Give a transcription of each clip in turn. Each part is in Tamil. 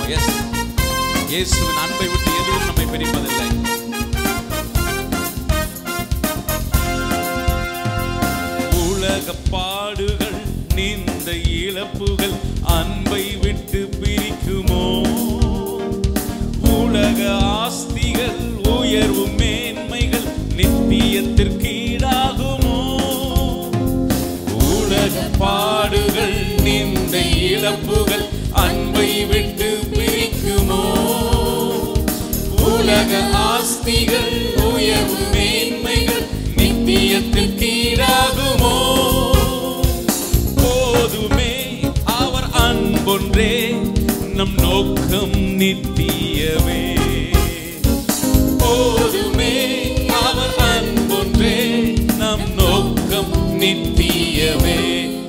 எஸ் இயேசுவின் அன்பை விட்டு எதுவும் நம்மை பிரிப்பதில்லை உலக பாடுகள் நிந்த இழப்புகள் அன்பை விட்டு பிரிக்குமோ உலக ஆஸ்திகள் உயர்வு மேன்மைகள் நித்தியத்திற்கு ஈடாகுமோ உலக பாடுகள் நிந்த இழப்புகள் அன்பை விட்டு பிரிக்குமோ உலக ஆஸ்திகள் உயர்வு மேன்மைகள் நித்தியத்திற்கு ஈடாகுமோ போதுமே அவர் அன்பொன்றே நம் நோக்கம் நித்தியமே போதுமே அவர் அன்பொன்றே நம் நோக்கம் நித்தியமே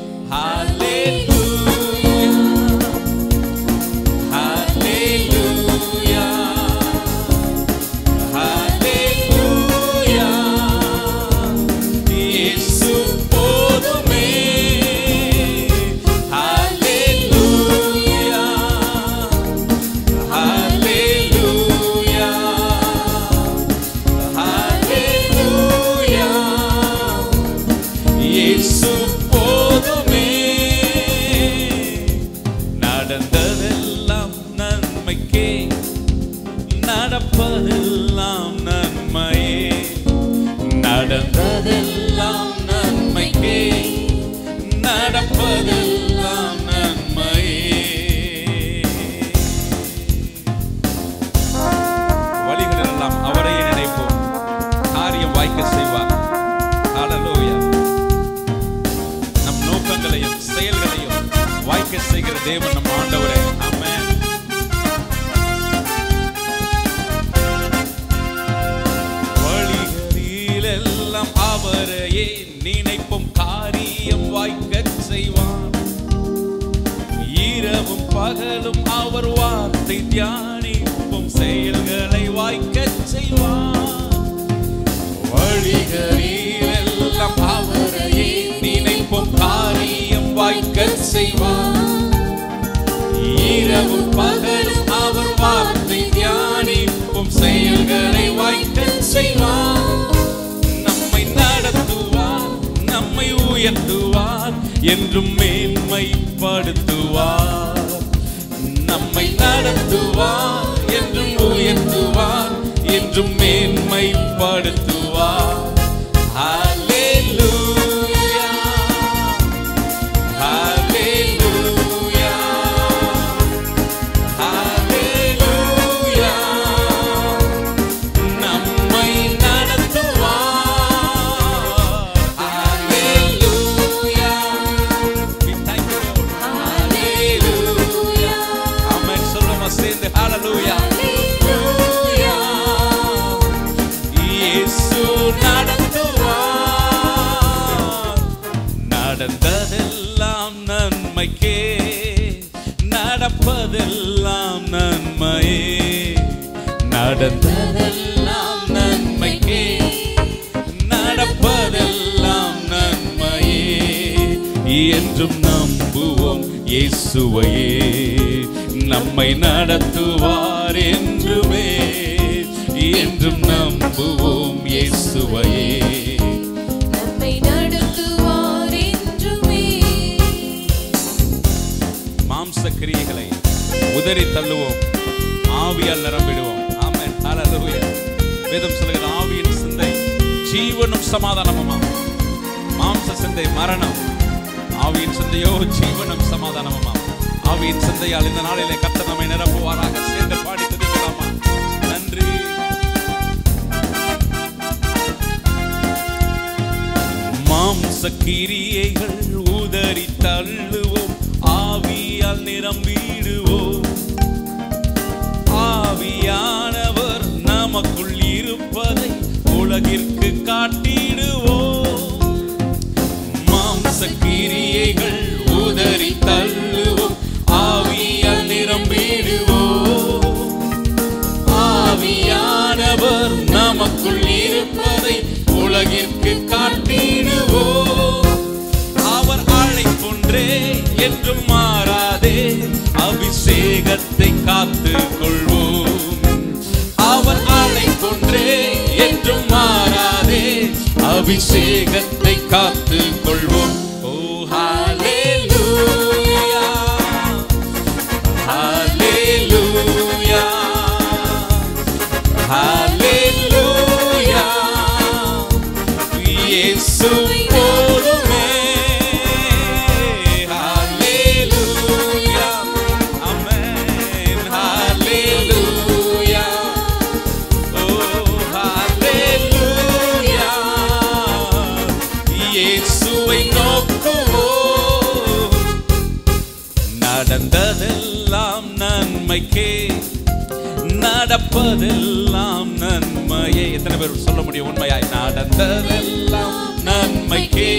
Hallelujah. Hallelujah. Hallelujah. இயேசு போதுமே. Hallelujah. Hallelujah. Hallelujah. இயேசு போதுமே நடந்ததெல்லாம் நன்மைக்கே நடப்பதெல்லாம் நன்மையே நடந்ததெல்லாம் நன்மைக்கே நடப்பதெல்லாம் நன்மையே வழிகளெல்லாம் அவரையே நினைப்போம் காரியம் வாய்க்க செய்வார் ஹalleluya நம் நோக்கங்களையும் செயல்களையும் வாய்க்க செய்கிற தேவன் நம் ஆண்டவரே ஆமென் வழிகளிலெல்லாம் அவரையே நினைப்போம் காரியம் வாய்க்கச் செய்வான் இரவும் பகலும் அவர் வார்த்தை தியானிப்போம் செயல்களை வாய்க்கச் செய்வான் வழிகளிலெல்லாம் அவரையே நினைப்போம் காரியம் வாய்க்கச் செய்வான் இரவும் பகலும் அவர் வார்த்தை தியானிப்போம் செயல்களை வாய்க்கச் செய்வார் நம்மை நடத்துவார் நம்மை உயர்த்துவார் என்றும் மேன்மைப்படுத்துவார் நம்மை நடத்துவார் என்றும் உயர்த்துவார் என்றும் மேன்மைப்படுத்துவார் Hallelujah. Hallelujah. Hallelujah. நம்மை நடத்துவார். Hallelujah. We thank you, Lord. Hallelujah. Amen. சொல்லுமா சேர்ந்து Hallelujah. Hallelujah. இயேசு நடத்துவார். நடந்ததெல்லாம் நன்மைக்கே நடப்பதெல்லாம் நன்மையே நடந்ததெல்லாம் நன்மைக்கே நடப்பதெல்லாம் நன்மையே என்றும் நம்புவோம் இயேசுவையே நம்மை நடத்துவார் என்றுமே என்றும் நம்புவோம் இயேசுவையே நம்மை நடத்துவார் என்றுமே மாம்ச கிரியைகளை உதறி தள்ளுவோம் ஆவியால் நிரம்பிடுவோம் ஆமென் ஹalleluya வேதம் சொல்லுகிற ஆவியின் சிந்தை ஜீவனும் சமாதானமுமா மாம்ச சிந்தை மரணம் ஆவியின் சிந்தையோ ஜீவனும் சமாதானமுமா ஆவியின் சிந்தையால் இந்த நாளிலே கர்த்தர் நம்மை நிரப்புவாராக சேர்ந்து பாடி துதிக்கலாமா நன்றி மாம்ச கிரியைகள் உதறி தள்ளுவோம் ஆவியால் நிரம்பிடுவோம் ஆவியானவர் நமக்குள் இருப்பதை உலகிற்கு காட்டிடுவோம் மாம்ச கிரியைகள் உதறி தள்ளுவோம் ஆவியால் நிரம்பிடுவோம் ஆவியானவர் நமக்குள் இருப்பதை உலகிற்கு காட்டிடுவோம் அவர் அழைப்பொன்றே என்றும் மாறாதே அபிஷேகத்தை காத்து அபிஷேகத்தை காத்து கொள்வோம் ஓ ஹalleluya ஹalleluya ஹalleluya இயேசு போதுமே ஹalleluya ஆமென் ஹalleluya ஓ ஹalleluya இயேசுவை நோக்குவோம் நடந்ததெல்லாம் நன்மைக்கே நடப்பதெல்லாம் நன்மையே எத்தனை பேர் சொல்ல முடியும் உண்மையாய் நடந்ததெல்லாம் நன்மைக்கே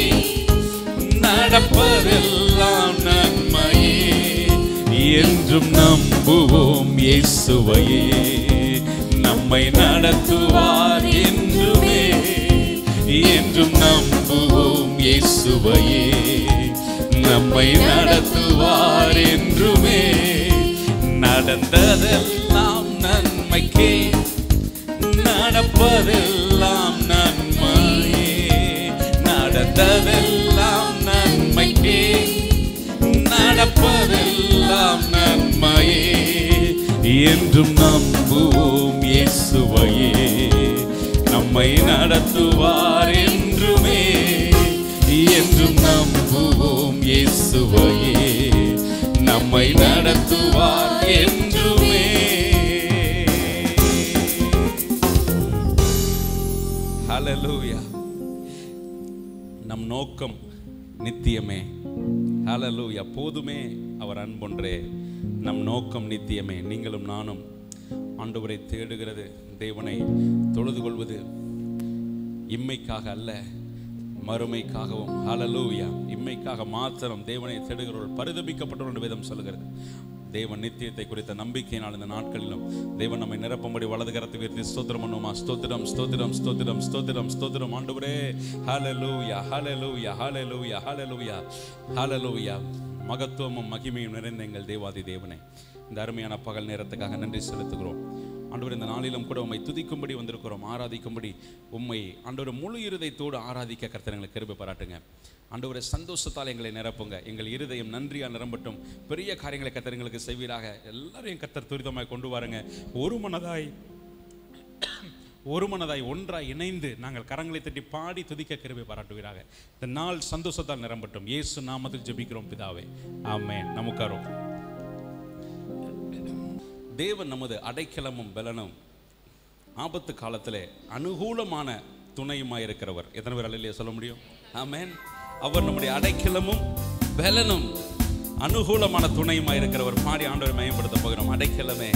நடப்பதெல்லாம் நன்மையே என்றும் நம்புவோம் இயேசுவையே நம்மை நடத்துவார் என்றுமே என்றும் நம்புவோம் இயேசுவையே நம்மை நடத்துவார் என்றுமே நடந்ததெல்லாம் நன்மைக்கே நடப்பதெல்லாம் நன்மையே நடந்ததெல்லாம் நன்மைக்கே நடப்பதெல்லாம் நன்மையே என்றும் நம்புவோம் இயேசுவையே நம்மை நடத்துவார் என்றுமே என்றும் நம்புவோம் இயேசுவையே நம்மை நடத்துவார் என்றுமே ஹalleluya நம் நோக்கம் நித்தியமே ஹalleluya போதுமே அவர் அன்பொன்றே நம் நோக்கம் நித்தியமே நீங்களும் நானும் ஆண்டவரை தேடுகிறது தேவனை தொழுது கொள்வது இம்மைக்காக அல்ல மறுமைக்காகவும் ஹalleluya இம்மைக்காக மாத்திரம் தேவனை தேடுகிறவர்கள் பரிதபிக்கப்பட்டவர் என்று வேதம் சொல்கிறது தேவன் நித்தியத்தை குறித்த நம்பிக்கையினால் இந்த நாட்களிலும் தேவன் நம்மை நிரப்பும்படி வலது கரத்தை உயர்த்தி ஸ்தோத்திரம் பண்ணுமா ஸ்தோத்திரம் ஸ்தோத்திரம் ஸ்தோத்திரம் ஸ்தோத்திரம் ஸ்தோத்திரம் ஆண்டவரே ஹalleluya ஹalleluya ஹalleluya ஹalleluya ஹalleluya மகத்துவமும் மகிமையும் நிறைந்த எங்கள் தேவாதி தேவனே இந்த அருமையான பகல் நேரத்துக்காக நன்றி செலுத்துகிறோம் ஆண்டவர் இந்த நாளிலும் கூட உம்மை துதிக்கும்படி வந்திருக்கிறோம் ஆராதிக்கும்படி உம்மை ஆண்டவர் முழு இருதயத்தோடு ஆராதிக்க கர்த்தர் எங்களுக்கு கிருபை பாராட்டுங்க ஆண்டவரை சந்தோஷத்தால் எங்களை நிரப்புங்க எங்கள் இருதயம் நன்றியா நிரம்பட்டும் பெரிய காரியங்களை கர்த்தர் எங்களுக்கு செய்வீராக எல்லாரையும் கர்த்தர் துரிதமாய் கொண்டு வாருங்க ஒரு மனதாய் ஒரு மனதாய் ஒன்றாய் இணைந்து நாங்கள் கரங்களை தட்டி பாடி துதிக்க கிருபை பாராட்டுவீராக இந்த நாள் சந்தோஷத்தால் நிரம்பட்டும் இயேசு நாமத்தில் ஜெபிக்கிறோம் பிதாவே ஆமென் நமக்காரும் தேவன் நமது அடைக்கலமும் பலனும் ஆபத்து காலத்திலே அனுகூலமான துணையுமாய் இருக்கிறவர் எத்தனை பேர் அல்லையா சொல்ல முடியும் ஆமென் அவர் நம்முடைய அடைக்கலமும் பலனும் அனுகூலமான துணையுமாய் இருக்கிறவர் பாடி ஆண்டவரை மயப்படுத்த போகிறோம் அடைக்கலமே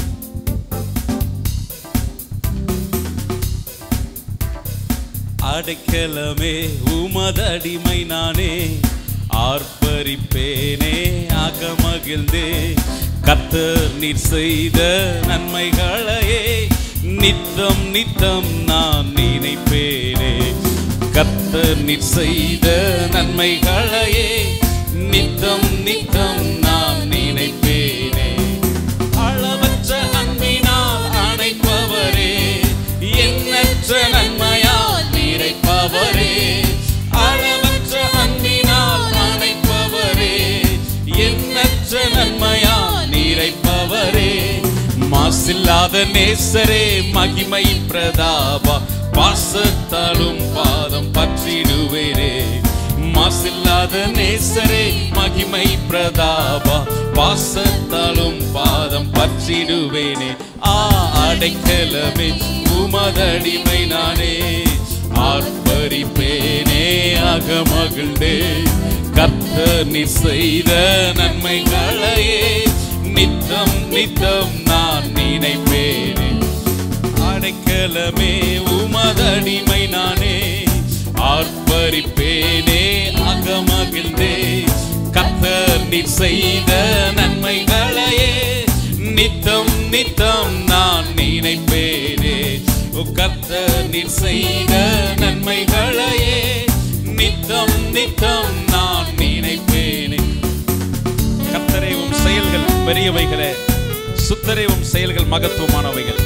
அடைக்கலமே உமதடிமை நானே ஆர்ப்பரிப்பேனே அகமகிழ்ந்தே கத்தர் நீர் செய்த நன்மைகளையே நித்தம் நித்தம் நான் நினைப்பேனே கத்தர் நீர் செய்த நன்மைகளையே நித்தம் நித்தம் நான் நினைப்பேனே அளவற்ற அன்பினால் அணைப்பவரே எண்ணற்ற நன்மையால் நிறைப்பவரே அளவற்ற அன்பினால் அணைப்பவரே எண்ணற்ற நன்மையால் நிறைப்பவரே மாசில்லாத நேசரே மகிமை பிரதாபா பாசத்தாலும் பாதம் பற்றிடுவேரே மாசில்லாத நேசரே மகிமை பிரதாபா பாசத்தாலும் பாதம் பற்றிடுவேனே ஆ அடைக்கலமே உமதடிமை நானே ஆர்ப்பரிப்பேனே அகமகிழ்ந்தே கர்த்தர் நீ செய்த நன்மைகளையே நித்தம் நித்தம் நான் நினைப்பேனே அடைக்கலமே உமதடிமை நானே ஆர்ப்பரிப்பேனே அகமகிழ்ந்தே கத்தர் நீ செய்த நன்மைகளையே நித்தம் நித்தம் நான் நினைப்பேனே ஓ கத்தர் நீ செய்த நன்மைகளையே நித்தம் நித்தம் நான் நினைப்பேனே கத்தரைவும் செயல்கள் பெரியவைகளே சுத்தரைவும் செயல்கள் மகத்துவமானவைகள்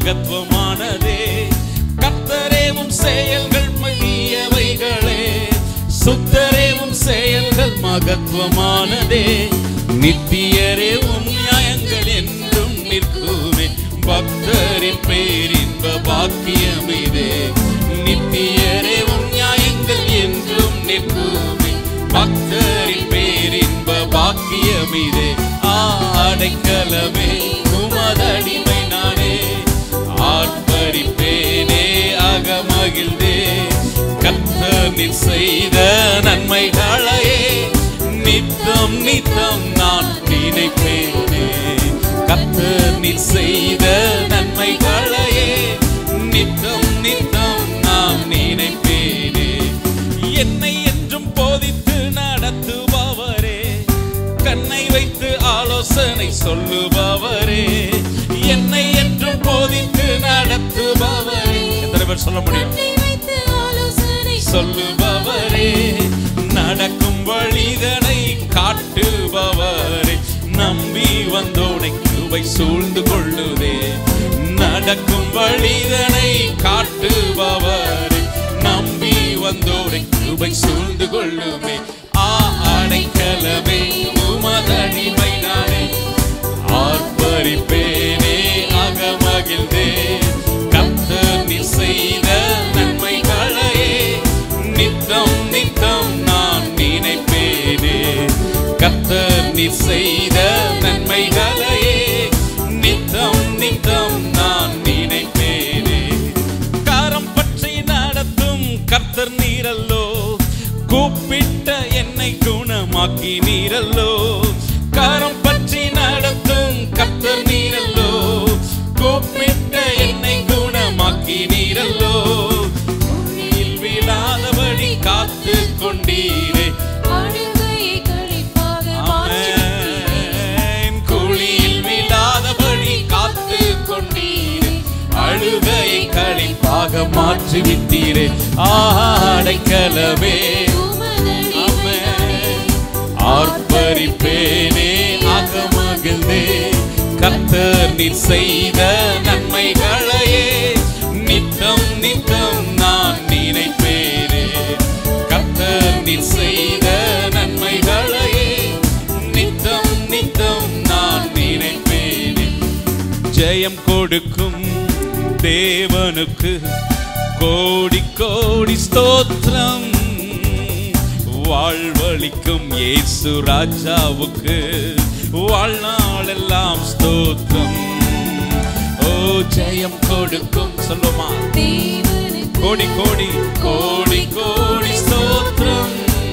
மகத்துவமானதே கத்தரேவும் செயல்கள் மகியவைகளே சுத்தரேவும் செயல்கள் மகத்துவமானதே நித்தியரேவும் நியாயங்கள் என்றும் நிற்குமே பக்தரின் பேரின்ப பாக்கியமிதே நித்தியரேவும் நியாயங்கள் என்றும் நிற்குமே பக்தரின் பேரின்ப பாக்கியமிதே ஆடைக்கலமே உமதடிமை நானே ஆர்ப்பரிப்பேனே அகமகிழ்ந்தே கத்தனில் செய்த நன்மைகளையே நித்தம் நித்தம் நான் நினைப்பேனே கத்தனில் செய்த நன்மைகளையே நித்தம் நித்தம் நான் நினைப்பேனே என்னை என்றும் போதித்து நடத்துபவரே கண்ணை வைத்து ஆலோசனை சொல்லுபவரே என்னை என்றும் போதித்து நடத்துபவரே எத்தனை பேர் சொல்ல முடியும் கண்ணை வைத்து ஆலோசனை சொல்லுபவரே நடக்கும் வழிதனை காட்டுபவரே நம்பி வந்தோனை கிருபை சூழ்ந்து கொள்ளுதே நடக்கும் வழிதனை காட்டுபவரே நம்பி வந்தோரை கிருபை சூழ்ந்து கொள்ளுமே ஆ அடைக்கலமே உமதடிமை நானே ஆர்ப்பரிப்பேனே அகமகிழ்ந்தே கத்தனி செய்த நன்மைகளையே நித்தம் நித்தம் நான் நினைப்பேனே கத்தனி செய்த நன்மைகளையே நித்தம் நித்தம் நான் நினைப்பேனே காரம் பற்றி நடத்தும் கர்த்தர் நீரல்லோ கூப்பிட்ட என்னை குணமாக்கி நீரல்லோ காரம் பற்றி நடத்தும் கர்த்தர் நீரல்லோ கூப்பிட்ட என்னை குணமாக்கி நீரல்லோ உன்னில் விழாதபடி காத்து கொண்டீரே ஆடுகையை களிப்பாக மாற்றிவிட்டீரே. ஆமென். குழியில் விழாதபடி காத்து கொண்டீரே அழுகையை களிப்பாக மாற்றி விட்டீரே ஆடைக்கலமே உமதடிமை நானே. ஆர்ப்பரிப்பேனே அகமகிழ்ந்தே கர்த்தர் நீர் செய்த நன்மைகளையே நித்தம் நித்தம் நான் நினைப்பேனே கர்த்தர் நீர் செய்த நன்மைகளையே நித்தம் நித்தம் நான் நினைப்பேனே ஜெயம் கொடுக்கும் தேவனுக்கு கோடி கோடி ஸ்தோத்திரம் வாழ்வழிக்கும் இயேசு ராஜாவுக்கு வாழ்நாளெல்லாம் ஸ்தோத்திரம் ஓ ஜெயம் கொடுக்கும் சொல்லுமா தேவனுக்கு கோடி கோடி கோடி கோடி ஸ்தோத்திரம்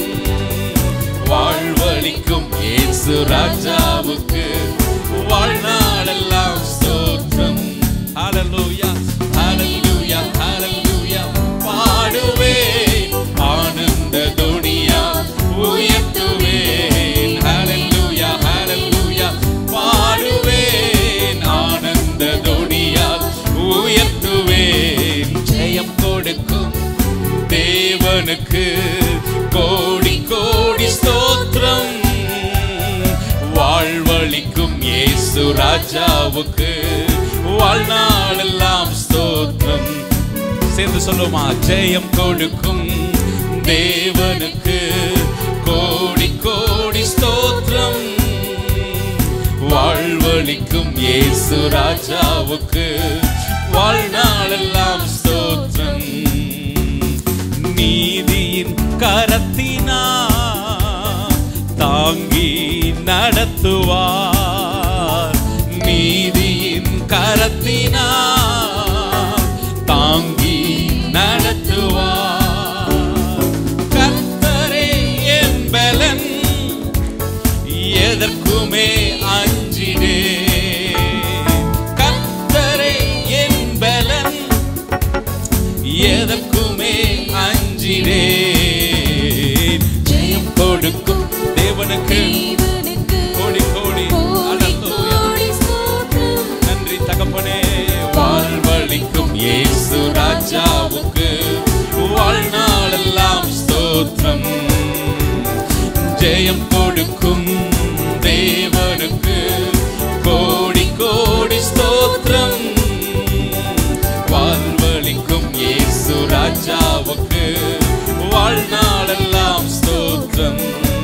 வாழ்வழிக்கும் இயேசு ராஜாவுக்கு வாழ்நாளெல்லாம் ஸ்தோத்திரம் ஹalleluya ஹalleluya ஹalleluya பாடுவே ஆனந்த துனியா உயர்த்துவேன் ஹalleluya ஹalleluya பாடுவேன் ஆனந்த துனியா உயர்த்துவேன் ஜெயம் கொடுக்கும் தேவனுக்கு கோடி கோடி ஸ்தோத்திரம் வாழ்வழிக்கும் இயேசு ராஜாவுக்கு வாழ்நாளெல்லாம் ஸ்தோத்திரம் சேர்ந்து சொல்லுமா ஜெயம் கொடுக்கும் தேவனுக்கு கோடி கோடி ஸ்தோத்திரம் வாழ்வழிக்கும் இயேசு ராஜாவுக்கு வாழ்நாளெல்லாம் ஸ்தோத்திரம் நீதியின் கரத்தினா தாங்கி நடத்துவார் நீதியின் கரத்தினா தாங்கி நடத்துவார் கர்த்தரே என் பலன் எதற்குமே அஞ்சிடே கர்த்தரே என் பலன் எதற்குமே அஞ்சிடே ஜெயம் கொடுக்கும் தேவனுக்கு தேவனுக்கு கோடி கோடி கோடி அல்லேலூயா. கோடி ஸ்தோத்திரம். நன்றி தகப்பனே வாழ்வழிக்கும் இயேசு ராஜாவுக்கு வாழ்நாளெல்லாம் ஸ்தோத்திரம் ஜெயம் கொடுக்கும் தேவனுக்கு கோடி கோடி ஸ்தோத்திரம் கீதம்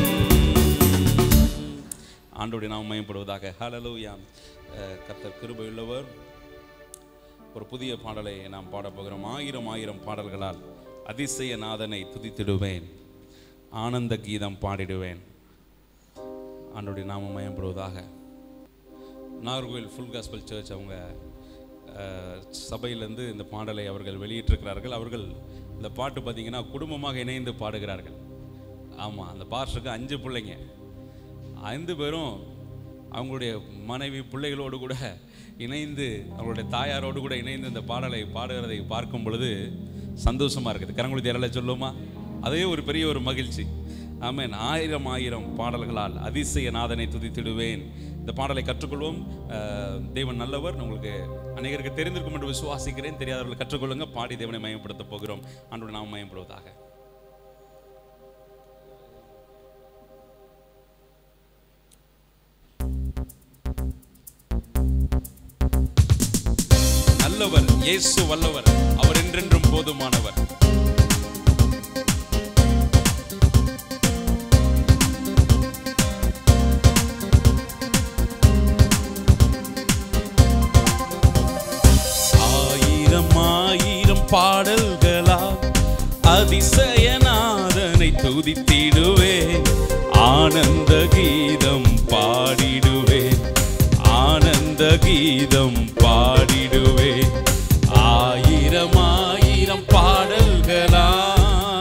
ஆண்டோடைய நாம் மயப்படுவதாக ஹalleluya அஹ் கர்த்தர் கிருபையுள்ளவர் ஒரு புதிய பாடலை நாம் பாடப் போகிறோம் ஆயிரம் ஆயிரம் பாடல்களால் அதிசய நாதனை துதித்திடுவேன் ஆனந்த கீதம் பாடிடுவேன் ஆண்டோடைய நாமம் மயப்படுவதாக நாகர்கோவில் ஃபுல் காஸ்பல் சர்ச் அவங்க அஹ், சபையிலேருந்து இந்த பாடலை அவர்கள் வெளியிட்டிருக்கிறார்கள் அவர்கள் இந்த பாட்டு பார்த்தீங்கன்னா குடும்பமாக இணைந்து பாடுகிறார்கள் ஆமாம் அந்த பாஸ்டருக்கு அஞ்சு பிள்ளைங்க ஐந்து பேரும் அவங்களுடைய மனைவி பிள்ளைகளோடு கூட இணைந்து அவங்களுடைய தாயாரோடு கூட இணைந்து இந்த பாடலை பாடுகிறதை பார்க்கும் பொழுது சந்தோஷமாக இருக்குது கரங்குடி தேரலை சொல்லுமா அதே ஒரு பெரிய ஒரு மகிழ்ச்சி ஆமென் ஆயிரம் ஆயிரம் பாடல்களால் அதிசய நாதனை துதித்திடுவேன் இந்த பாடலை கற்றுக்கொள்வோம் அஹ், தேவன் நல்லவர் உங்களுக்கு அநேகருக்கு தெரிந்திருக்கும் என்று விசுவாசிக்கிறேன் தெரியாதவர்கள் கற்றுக்கொள்ளுங்க பாடி தேவனை மயப்படுத்த போகிறோம் அன்றோடு நாம் மயப்படுவதாக நல்லவர் இயேசு வல்லவர் அவர் என்றென்றும் போதுமானவர் ஆயிரம் ஆயிரம் பாடல்களால் அதிசயநாதனை துதித்திடுவேன் ஆனந்த கீதம் பாடிடுவேன் ஆனந்த கீதம் பாடிடுவேன் ஆயிரம் ஆயிரம் பாடல்களால்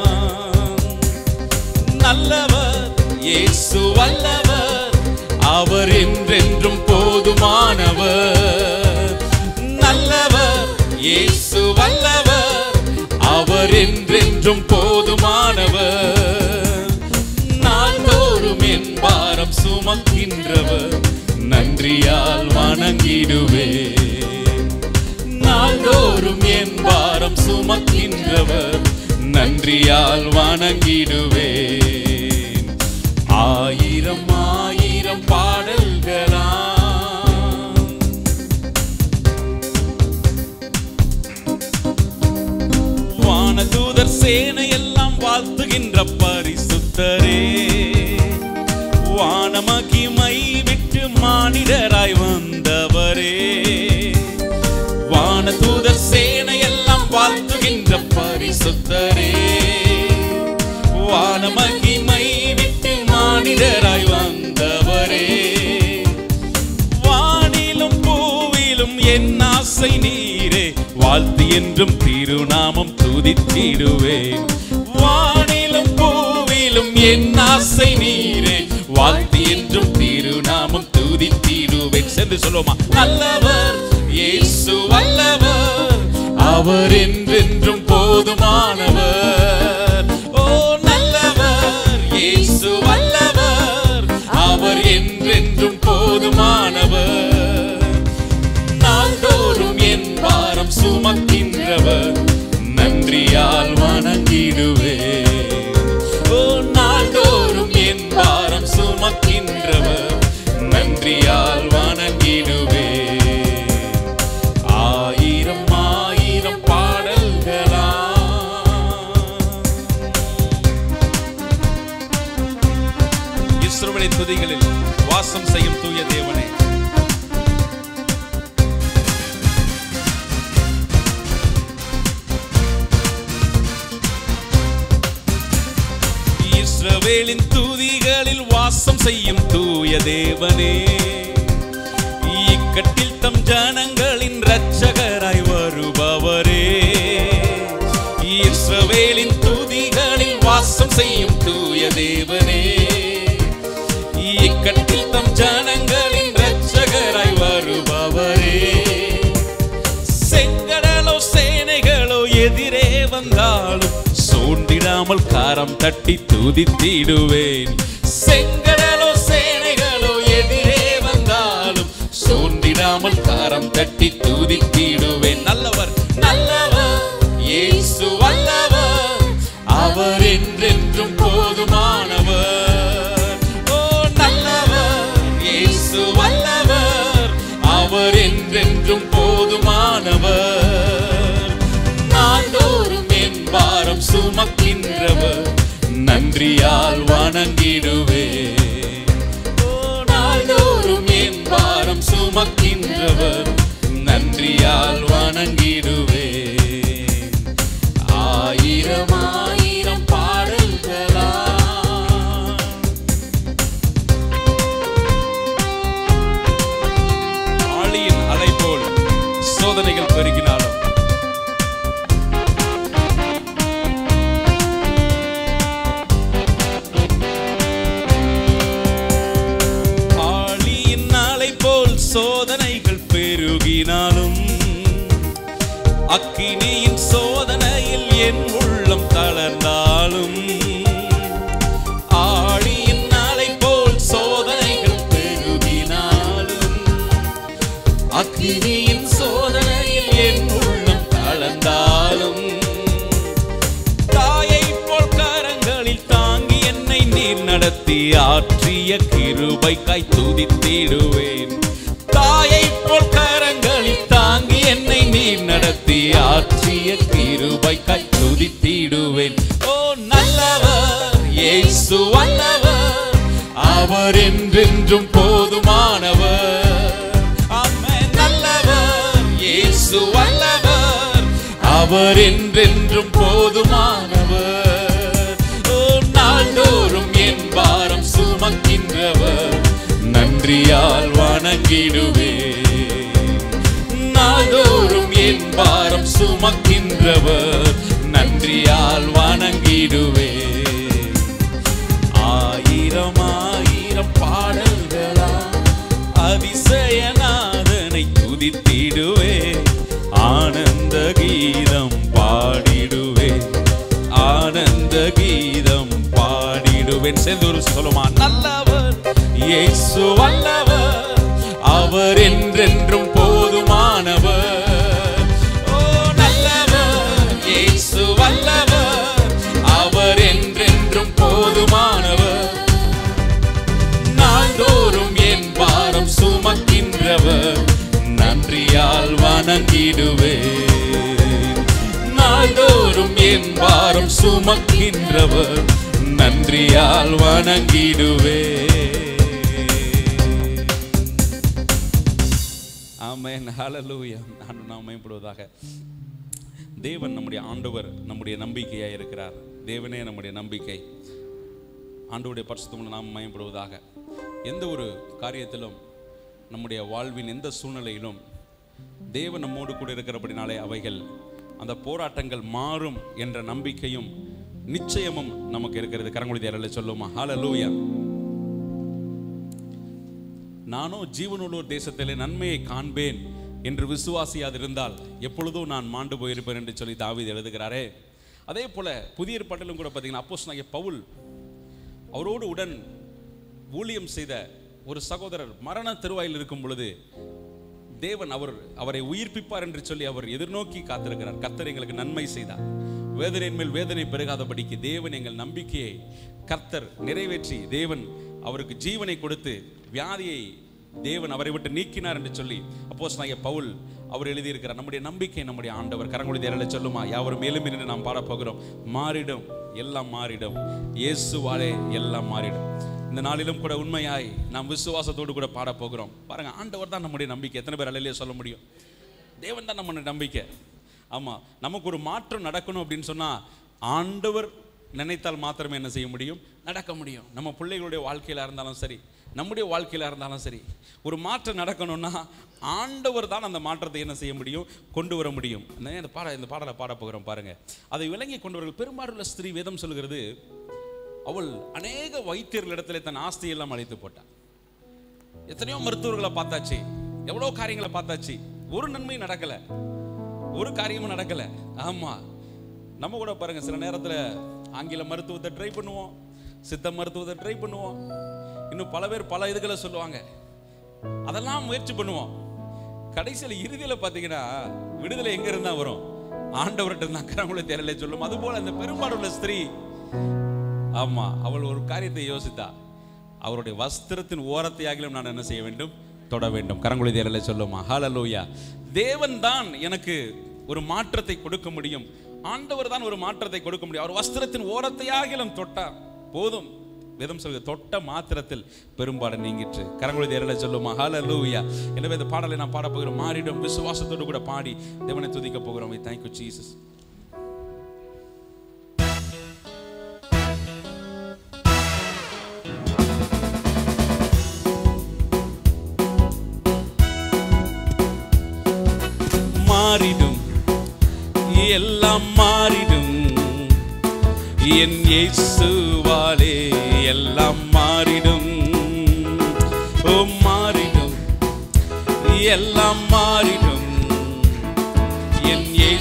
நல்லவர் இயேசு வல்லவர் அவர் என்றென்றும் போதுமானவர் நல்லவர் இயேசு வல்லவர் அவர் என்றென்றும் போதுமானவர் நாள்தோறும் என் பாரம் சுமக்கின்றவர் நன்றியால் வணங்கிடுவேன் நாள்தோறும் என் பாரம் சுமக்கின்றவர் நன்றியால் வணங்கிடுவேன் ஆயிரம் ஆயிரம் பாடல்களா வானதூதர் சேனை எல்லாம் வாழ்த்துகின்ற பரிசுத்தரே வானமகிமை விட்டு மானிடராய் வந்தவரே வானதூதர் சேனை எல்லாம் வாழ்த்துகின்ற பரிசுத்தரே வானமகிமை விட்டு மானிடராய் வந்தவரே வானிலும் பூவிலும் என் ஆசை நீரே வாழ்த்து என்றும் திருநாமம் துதித்திடுவேன் வானிலும் பூவிலும் என் ஆசை நீரே வாழ்த்து என்றும் திருநாமம் துதித்திடுவேன் சென்று சொல்லுவோமா நல்லவர் இயேசு வல்லவர் அவர் என்றென்றும் போதுமானவர் ஓ நல்லவர் இயேசு வல்லவர் அவர் என்றென்றும் போதுமானவர் நாள்தோறும் என் பாரம் சுமக்கின்றவர் நன்றியால் வணங்கிடுவேன் ஓ நாள்தோறும் என் பாரம் சுமக்கின்றவர் நன்றியால் வணங்கிடுவேன் ஆயிரம் ஆயிரம் பாடல்களா இஸ்ரவேலின் துதிகளில் வாசம் செய்யும் தூய தேவனே இஸ்ரவேலின் துதிகளில் வாசம் செய்யும் தூய தேவனே இக்கட்டில் தம் ஜனங்களின் இரட்சகராய் வருபவரே இஸ்ரவேலின் துதிகளில் வாசம் செய்யும் தூய தேவனே இக்கட்டில் தம் ஜனங்களின் இரட்சகராய் வருபவரே செங்கடலோ சேனைகளோ எதிரே வந்தாலும் சோண்டிடாமல் காரம் தட்டி துதித்திடுவேன் செங்கடலோ சேனைகளோ எதிரே வந்தாலும் சோண்டிடாமல் காரம் தட்டி துதித்திடுவேன் நல்லவர் நல்லவர் இயேசு வல்லவர் அவர் என்றென்றும் போதுமானவர் ஓ நல்லவர் இயேசு வல்லவர் அவர் என்றென்றும் போதுமானவர் நாள்தோறும் என் பாரம் சுமக்கின்றவர் நன்றியால் வணங்க அக்கினியின் சோதனையில் என் உள்ளம் தளர்ந்தாலும் ஆழியின் அலை போல் சோதனைகள் பெருகினாலும் அக்கினியின் சோதனையில் என் உள்ளம் தளர்ந்தாலும் தாயை போல் கரங்களில் தாங்கி என்னை நீர் நடத்தி ஆற்றிய கிருபை கை துதித்திடுவேன் தாயை போல் கரங்களில் தாங்கி என்னை நீர் நடத்தி ஆற்றிய கிருபை கை துதித்திடுவேன் ஓ நல்லவர் இயேசு வல்லவர் அவர் என்றென்றும் போதுமானவர் ஆமென் நல்லவர் இயேசு வல்லவர் அவர் என்றென்றும் போதுமானவர் ஓ நாள்தோறும் என் பாரம் சுமக்கின்றவர் நன்றியால் வணங்கிடுவே நாள்தோறும் என் பாரம் சுமக்கின்றவர் நன்றியால் வணங்கிடுவே ஆயிரம் ஆயிரம் பாடல்களா அதிசயநாதனை துதித்திடுவே ஆனந்த கீதம் பாடிடுவே ஆனந்த கீதம் பாடிடுவேன் செந்தூர் சொல்லுமா நல்லவர் இயேசு வல்லவர் அவர் என்றென்றும் போதுமானவர் ஓ நல்லவர் இயேசு வல்லவர் அவர் என்றென்றும் போதுமானவர் நாள்தோறும் என் பாரம் சுமக்கின்றவர் நன்றியால் வணங்கிடுவே நாள்தோறும் என் பாரம் சுமக்கின்றவர் நன்றியால் வணங்கிடுவே ஆமென் ஹalleluya நான் நாம் மேம்படுவதாக தேவன் நம்முடைய ஆண்டவர் நம்முடைய நம்பிக்கையாக இருக்கிறார் தேவனே நம்முடைய நம்பிக்கை ஆண்டவருடைய பரிசுத்தமுள்ள நாம் மயப்படுவதாக எந்த ஒரு காரியத்திலும் நம்முடைய வாழ்வின் எந்த சூழ்நிலையிலும் தேவன் நம்மோடு கூட இருக்கிறபடினாலே அவைகள் அந்த போராட்டங்கள் மாறும் என்ற நம்பிக்கையும் நிச்சயமும் நமக்கு இருக்கிறது கரங்குடி தேரல சொல்லுமா ஹalleluya நானோ ஜீவனுள்ளோர் தேசத்திலே நன்மையை காண்பேன் என்று விசுவாசியாதிருந்தால் எப்பொழுதும் நான் மாண்டு போயிருப்பேன் என்று சொல்லி தாவீது எழுதுகிறாரே அதே போல புதிய ஏற்பாட்டிலும் கூட பார்த்தீங்கன்னா அப்போஸ் பவுல் அவரோடு உடன் ஊழியம் செய்த ஒரு சகோதரர் மரண தருவாயில் இருக்கும் பொழுது தேவன் அவர் அவரை உயிர்ப்பிப்பார் என்று சொல்லி அவர் எதிர்நோக்கி காத்திருக்கிறார் கர்த்தர் எங்களுக்கு நன்மை செய்தார் வேதனையின் மேல் வேதனை பெருகாதபடிக்கு தேவன் எங்கள் நம்பிக்கையை கர்த்தர் நிறைவேற்றி தேவன் அவருக்கு ஜீவனை கொடுத்து வியாதியை தேவன் அவரை விட்டு நீக்கினார் என்று சொல்லி அப்போஸ் நாய பவுல் அவர் எழுதியிருக்கிறார் நம்முடைய நம்பிக்கை நம்முடைய ஆண்டவர் கரங்குடி தேரலை சொல்லுமா யாவரும் மேலும் என்று நாம் பாடப் போகிறோம் மாறிடும் எல்லாம் மாறிடும் இயேசுவாலே எல்லாம் மாறிடும் இந்த நாளிலும் கூட உண்மையாய் நாம் விசுவாசத்தோடு கூட பாடப் போகிறோம் பாருங்க ஆண்டவர் தான் நம்முடைய நம்பிக்கை எத்தனை பேர் அலையிலே சொல்ல முடியும் தேவன் தான் நம்முடைய நம்பிக்கை ஆமா நமக்கு ஒரு மாற்றம் நடக்கணும் அப்படின்னு சொன்னா ஆண்டவர் நினைத்தால் மாத்திரமே என்ன செய்ய முடியும் நடக்க முடியும் நம்ம பிள்ளைகளுடைய வாழ்க்கையில இருந்தாலும் சரி நம்முடைய வாழ்க்கையில இருந்தாலும் சரி ஒரு மாற்றம் நடக்கணும்னா ஆண்டவர் தான் அந்த மாற்றத்தை என்ன செய்ய முடியும் கொண்டு வர முடியும் இந்த இந்த பாட இந்த பாடலை பாட போகிறோம் பாருங்க அதை விளங்கி கொண்டவர்கள் பெரும்பாலுள்ள ஸ்திரீ வேதம் சொல்கிறது அவள் அநேக வைத்தியர்களிடத்தில் தன் ஆஸ்தியெல்லாம் அழைத்து போட்டாள் எத்தனையோ மருத்துவர்களை பார்த்தாச்சு எவ்வளோ காரியங்களை பார்த்தாச்சு ஒரு நன்மையும் நடக்கல ஒரு காரியமும் நடக்கல ஆமா நம்ம கூட பாருங்க சில நேரத்துல ஆங்கில மருத்துவத்தை ட்ரை பண்ணுவோம் சித்த மருத்துவத்தை ட்ரை பண்ணுவோம் இன்னும் பல பேர் பல இதுகளை சொல்லுவாங்க அதெல்லாம் முயற்சி பண்ணுவோம் கடைசியில் இறுதியில பார்த்தீங்கன்னா விடுதலை எங்க இருந்தா வரும் ஆண்டவர்கிட்ட தான் கரங்குளை தேரலை சொல்லும் அதுபோல அந்த பெரும்பாலுள்ள ஸ்திரீ ஆமா அவள் ஒரு காரியத்தை யோசித்தா அவருடைய வஸ்திரத்தின் ஓரத்தையாகிலும் நான் என்ன செய்ய வேண்டும் தொட வேண்டும் கரங்குழி தேரலை சொல்லுமா ஹalleluya தேவன் தான் எனக்கு ஒரு மாற்றத்தை கொடுக்க முடியும் ஆண்டவர் தான் ஒரு மாற்றத்தை கொடுக்க முடியும் அவர் வஸ்திரத்தின் ஓரத்தையாகிலும் தொட்டா போதும் வேதம் சொல்லுங்க தொட்ட மாத்திரத்தில் பெரும்பாடு நீங்கிற்று கரங்குழி தேரலை சொல்லுமா ஹalleluya எனவே இந்த பாடலை நான் பாட போகிறோம் மாறிடும் விசுவாசத்தோடு கூட பாடி தேவனை துதிக்க போகிறோம் thank you ஜீசஸ் மாறிடும் எல்லாம் மாறிடும் என் இயேசுவாலே எல்லாம் மாறிடும் ஓ மாறிடும் எல்லாம் மாறிடும் என் இயேசு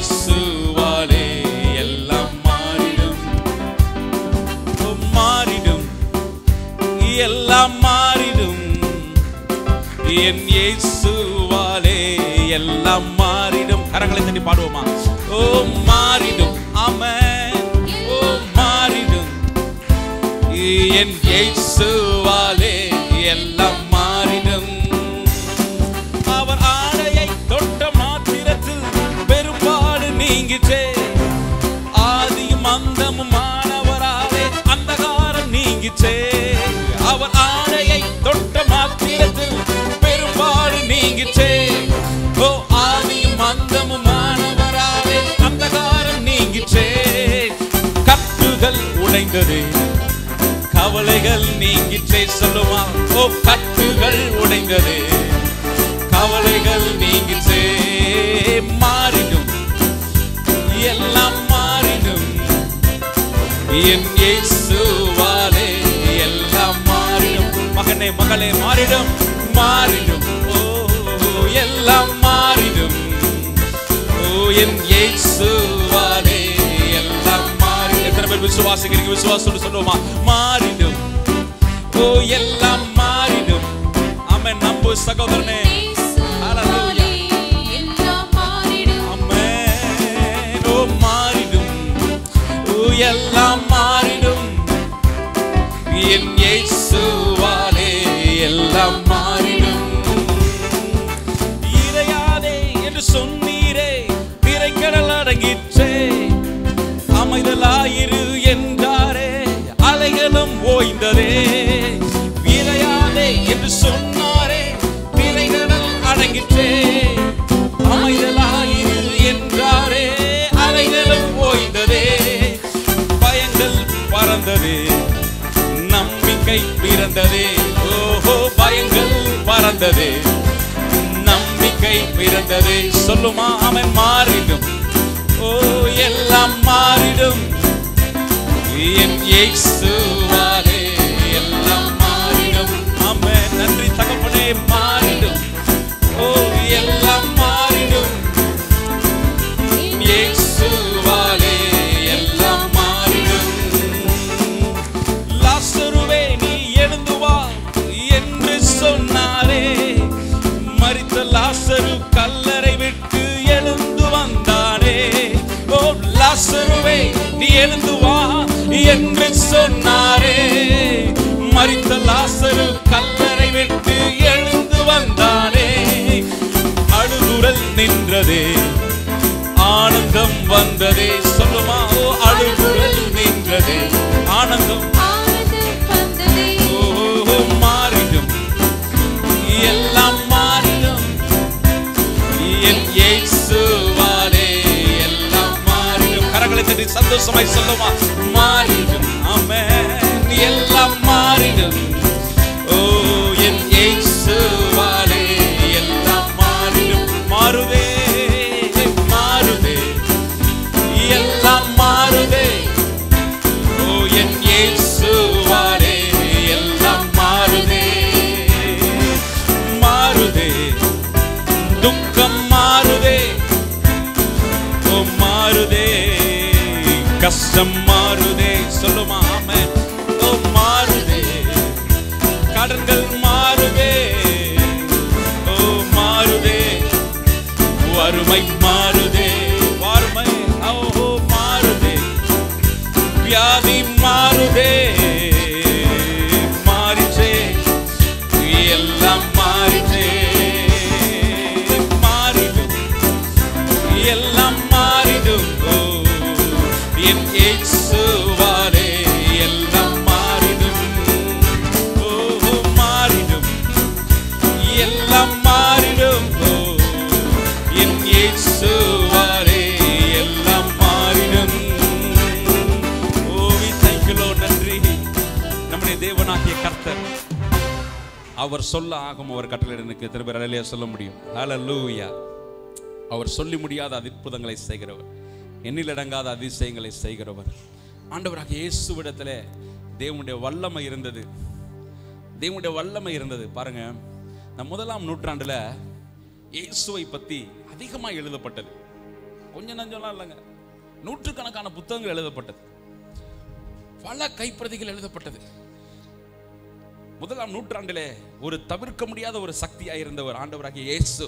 இயேசுவாலே எல்லாம் மாறிடும் ஓ, மாறிடும் எல்லாம் மாறிடும் என் இயேசுவாலே எல்லாம் மாறிடும் கரங்களை தட்டி பாடுவோமா ஓ மாறிடும் ஆமென் ஓ மாறிடும் என் இயேசுவாலே எல்லாம் மாறிடும் அவர் ஆடையை தொட்ட மாத்திரத்தில் பெரும்பாடு நீங்கிச்சே ஆதியும் அந்தமும் மாணவராலே அந்தகாரம் நீங்கிச்சே அவர் ஆடையை தொட்ட மாத்திரத்தில் பெரும்பாடு நீங்கிச்சே ஓ ஆதியும் அந்தமும் மாணவராலே அந்தகாரம் நீங்கிச்சே கட்டுகள் உடைந்தது கவலைகள் நீங்கிச்சே சொல்லுமா ஓ கட்டுகள் உடைந்தது கவலைகள் நீங்கிச்சே மாறிடும் எல்லாம் மாறிடும் என் இயேசுவாலே எல்லாம் மாறிடும் மகனே மகளே மாறிடும் மாறிடும் ஓ எல்லாம் மாறிடும் ஓ என் இயேசுவாலே எல்லாம் மாறி எத்தனை பேர் விசுவாசிக்கிறீங்க விசுவாசம் சொல்லுவோமா மாறிடும் ஓ எல்லாம் மாறிடும் ஆமென் நம்பு சகோதரனே இயேசுவாலே எல்லாம் மாறிடும் ஆமென் ஓ மாறிடும் ஓ எல்லாம் மாறிடும் என் இயேசுவாலே எல்லாம் மாறிடும் இறையாதே என்று சொன்னீரே திரைக்கடல் அடங்கிற்றே அமைதலாயிரு என்றாரே அலைகளும் ஓய்ந்ததே விரையாதே என்று சொன்னாரே திரைகடல் அடங்கிற்றே அமைதலாயிரு என்றாரே அலைகளும் ஓய்ந்ததே பயங்கள் பறந்ததே நம்பிக்கை பிறந்ததே ஓஹோ பயங்கள் பறந்ததே நம்பிக்கை பிறந்ததே சொல்லுமா அவன் மாறிடும் ஓ எல்லாம் மாறிடும் என் இயேசுவாலே எல்லாம் மாறிடும் ஆமென் நன்றி தகப்பனே மாறிடும் ஓ எல்லாம் மாறிடும் என் இயேசுவாலே எல்லாம் மாறிடும் லாசருவே நீ எழுந்து வா என்று சொன்னாரே மரித்த லாசரு கல்லறை விட்டு எழுந்து வந்தானே ஓ லாசருவே நீ எழுந்து வா என்று சொன்னாரே மரித்த லாசரு கல்லறை விட்டு எழுந்து வந்தானே அழுகுரல் நின்றதே ஆனந்தம் வந்ததே சொல்லுமா ஓ அழுகுரல் நின்றதே ஆனந்தம் ஆனந்தம் வந்ததே ஓ மாறிடும் எல்லாம் மாறிடும் என் இயேசுவாலே எல்லாம் மாறிடும் கரங்களை தட்டி சந்தோஷமாய் சொல்லுமா மாறிடும் ஆமென் எல்லாம் மாறிடும் ஓ என் இயேசுவாலே எல்லாம் மாறிடும் மாறுதே மாறுதே எல்லாம் மாறுதே ஓ என் இயேசுவாலே எல்லாம் மாறுதே மாறுதே துக்கம் மாறுதே ஓ மாறுதே கஷ்டம் மாறுதே சொல்லுமா ஆமென். ஓ மாறுதே கடன்கள் மாறுதே ஓ மாறுதே வறுமை மாறுதே வறுமை ஓ மாறுதே வியாதி மாறுதே மாறிச்சே எல்லாம் மாறிச்சே மாறிடும் எல்லாம் மாறிடும் ஓ, என் இயேசுவாலே எல்லாம் மாறிடும் ஓ மாறிடும் எல்லாம் மாறிடும் ஓ, என் இயேசுவாலே எல்லாம் மாறிடும் ஓ we thank you Lord நன்றி நம்முடைய தேவனாகிய கர்த்தர் அவர் சொல்ல ஆகும் அவர் கட்டளைக்கு திரும்ப அலையிலே சொல்ல முடியும் ஹalleluya அவர் சொல்லி முடியாத அற்புதங்களை செய்கிறவர் எண்ணிலடங்காத அதிசயங்களை செய்கிறவர் ஆண்டவராக இயேசுவிடத்தில் தேவனுடைய வல்லமை இருந்தது தேவனுடைய வல்லமை இருந்தது பாருங்க இந்த முதலாம் நூற்றாண்டுல இயேசுவை பத்தி அதிகமாக எழுதப்பட்டது கொஞ்சம் நஞ்சம்லாம் இல்லைங்க நூற்றுக்கணக்கான புத்தகங்கள் எழுதப்பட்டது பல கைப்பிரதிகள் எழுதப்பட்டது முதலாம் நூற்றாண்டிலே ஒரு தவிர்க்க முடியாத ஒரு சக்தியாக இருந்தவர் ஆண்டவராகிய இயேசு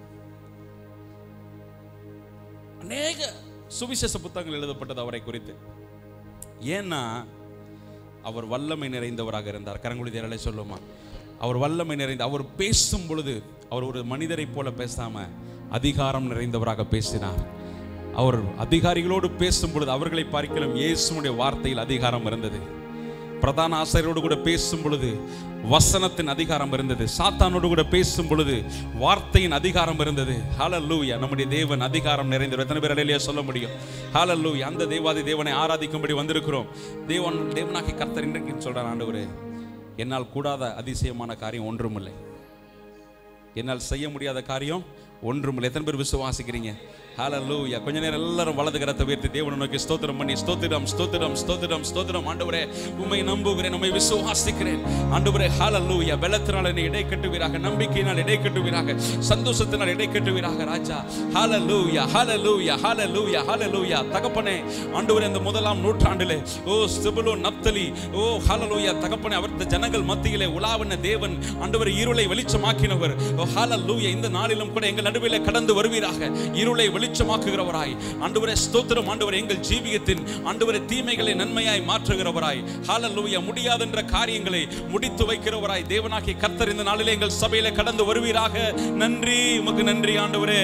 அநேக சுவிசேஷ புத்தகங்கள் எழுதப்பட்டது அவரை குறித்து ஏன்னா அவர் வல்லமை நிறைந்தவராக இருந்தார் கரங்குழி தேரலை சொல்லுமா அவர் வல்லமை நிறைந்த அவர் பேசும் பொழுது அவர் ஒரு மனிதரைப் போல பேசாம அதிகாரம் நிறைந்தவராக பேசினார் அவர் அதிகாரிகளோடு பேசும் பொழுது அவர்களை பார்க்கலாம் இயேசுனுடைய வார்த்தையில் அதிகாரம் இருந்தது பிரதான ஆசிரியரோடு கூட பேசும் பொழுது வசனத்தின் அதிகாரம் இருந்தது சாத்தானோடு கூட பேசும் பொழுது வார்த்தையின் அதிகாரம் இருந்தது ஹalleluya நம்முடைய தேவன் அதிகாரம் நிறைந்தவர் எத்தனை பேர் அலையிலேயே சொல்ல முடியும் ஹalleluya அந்த தேவாதி தேவனை ஆராதிக்கும்படி வந்திருக்கிறோம் தேவன் தேவனாகி கர்த்தர் இன்றைக்கு சொல்றார் ஆண்டவரே என்னால் கூடாத அதிசயமான காரியம் ஒன்றுமில்லை என்னால் செய்ய முடியாத காரியம் ஒன்றுமில்லை எத்தனை பேர் விசுவாசிக்கிறீங்க ஹalleluya கொஞ்ச நேரம் எல்லாரும் வலது கரத்தை உயர்த்தி தேவனை நோக்கி ஸ்தோத்திரம் பண்ணி ஸ்தோத்திரம் ஸ்தோத்திரம் ஸ்தோத்திரம் ஸ்தோத்திரம் ஆண்டவரே உம்மை நம்புகிறேன் உம்மை விசுவாசிக்கிறேன் ஆண்டவரே ஹalleluya பலத்தினால் என்னை இடை கட்டுவீராக நம்பிக்கையினால் இடை கட்டுவீராக சந்தோஷத்தினால் இடை கட்டுவீராக ராஜா ஹalleluya ஹalleluya ஹalleluya ஹalleluya தகப்பனே ஆண்டவரே இந்த முதலாம் நூற்றாண்டிலே ஓ சிபுலோ நப்தலி ஓ ஹalleluya தகப்பனே அவர் இந்த ஜனங்கள் மத்தியிலே உலாவின தேவன் ஆண்டவர் இருளை வெளிச்சமாக்கினவர் ஓ ஹalleluya இந்த நாளிலும் கூட எங்கள் நடுவிலே கடந்து வருவீராக இருளை வெளிச்சமாக்குகிறவராய் ஆண்டவரே ஸ்தோத்திரம் ஆண்டவரே எங்கள் ஜீவியத்தின் ஆண்டவரே தீமைகளை நன்மையாய் மாற்றுகிறவராய் ஹalleluya முடியாதென்ற காரியங்களை முடித்து வைக்கிறவராய் தேவனாகிய கர்த்தர் இந்த நாளிலே எங்கள் சபையிலே கடந்து வருவீராக நன்றி உமக்கு நன்றி ஆண்டவரே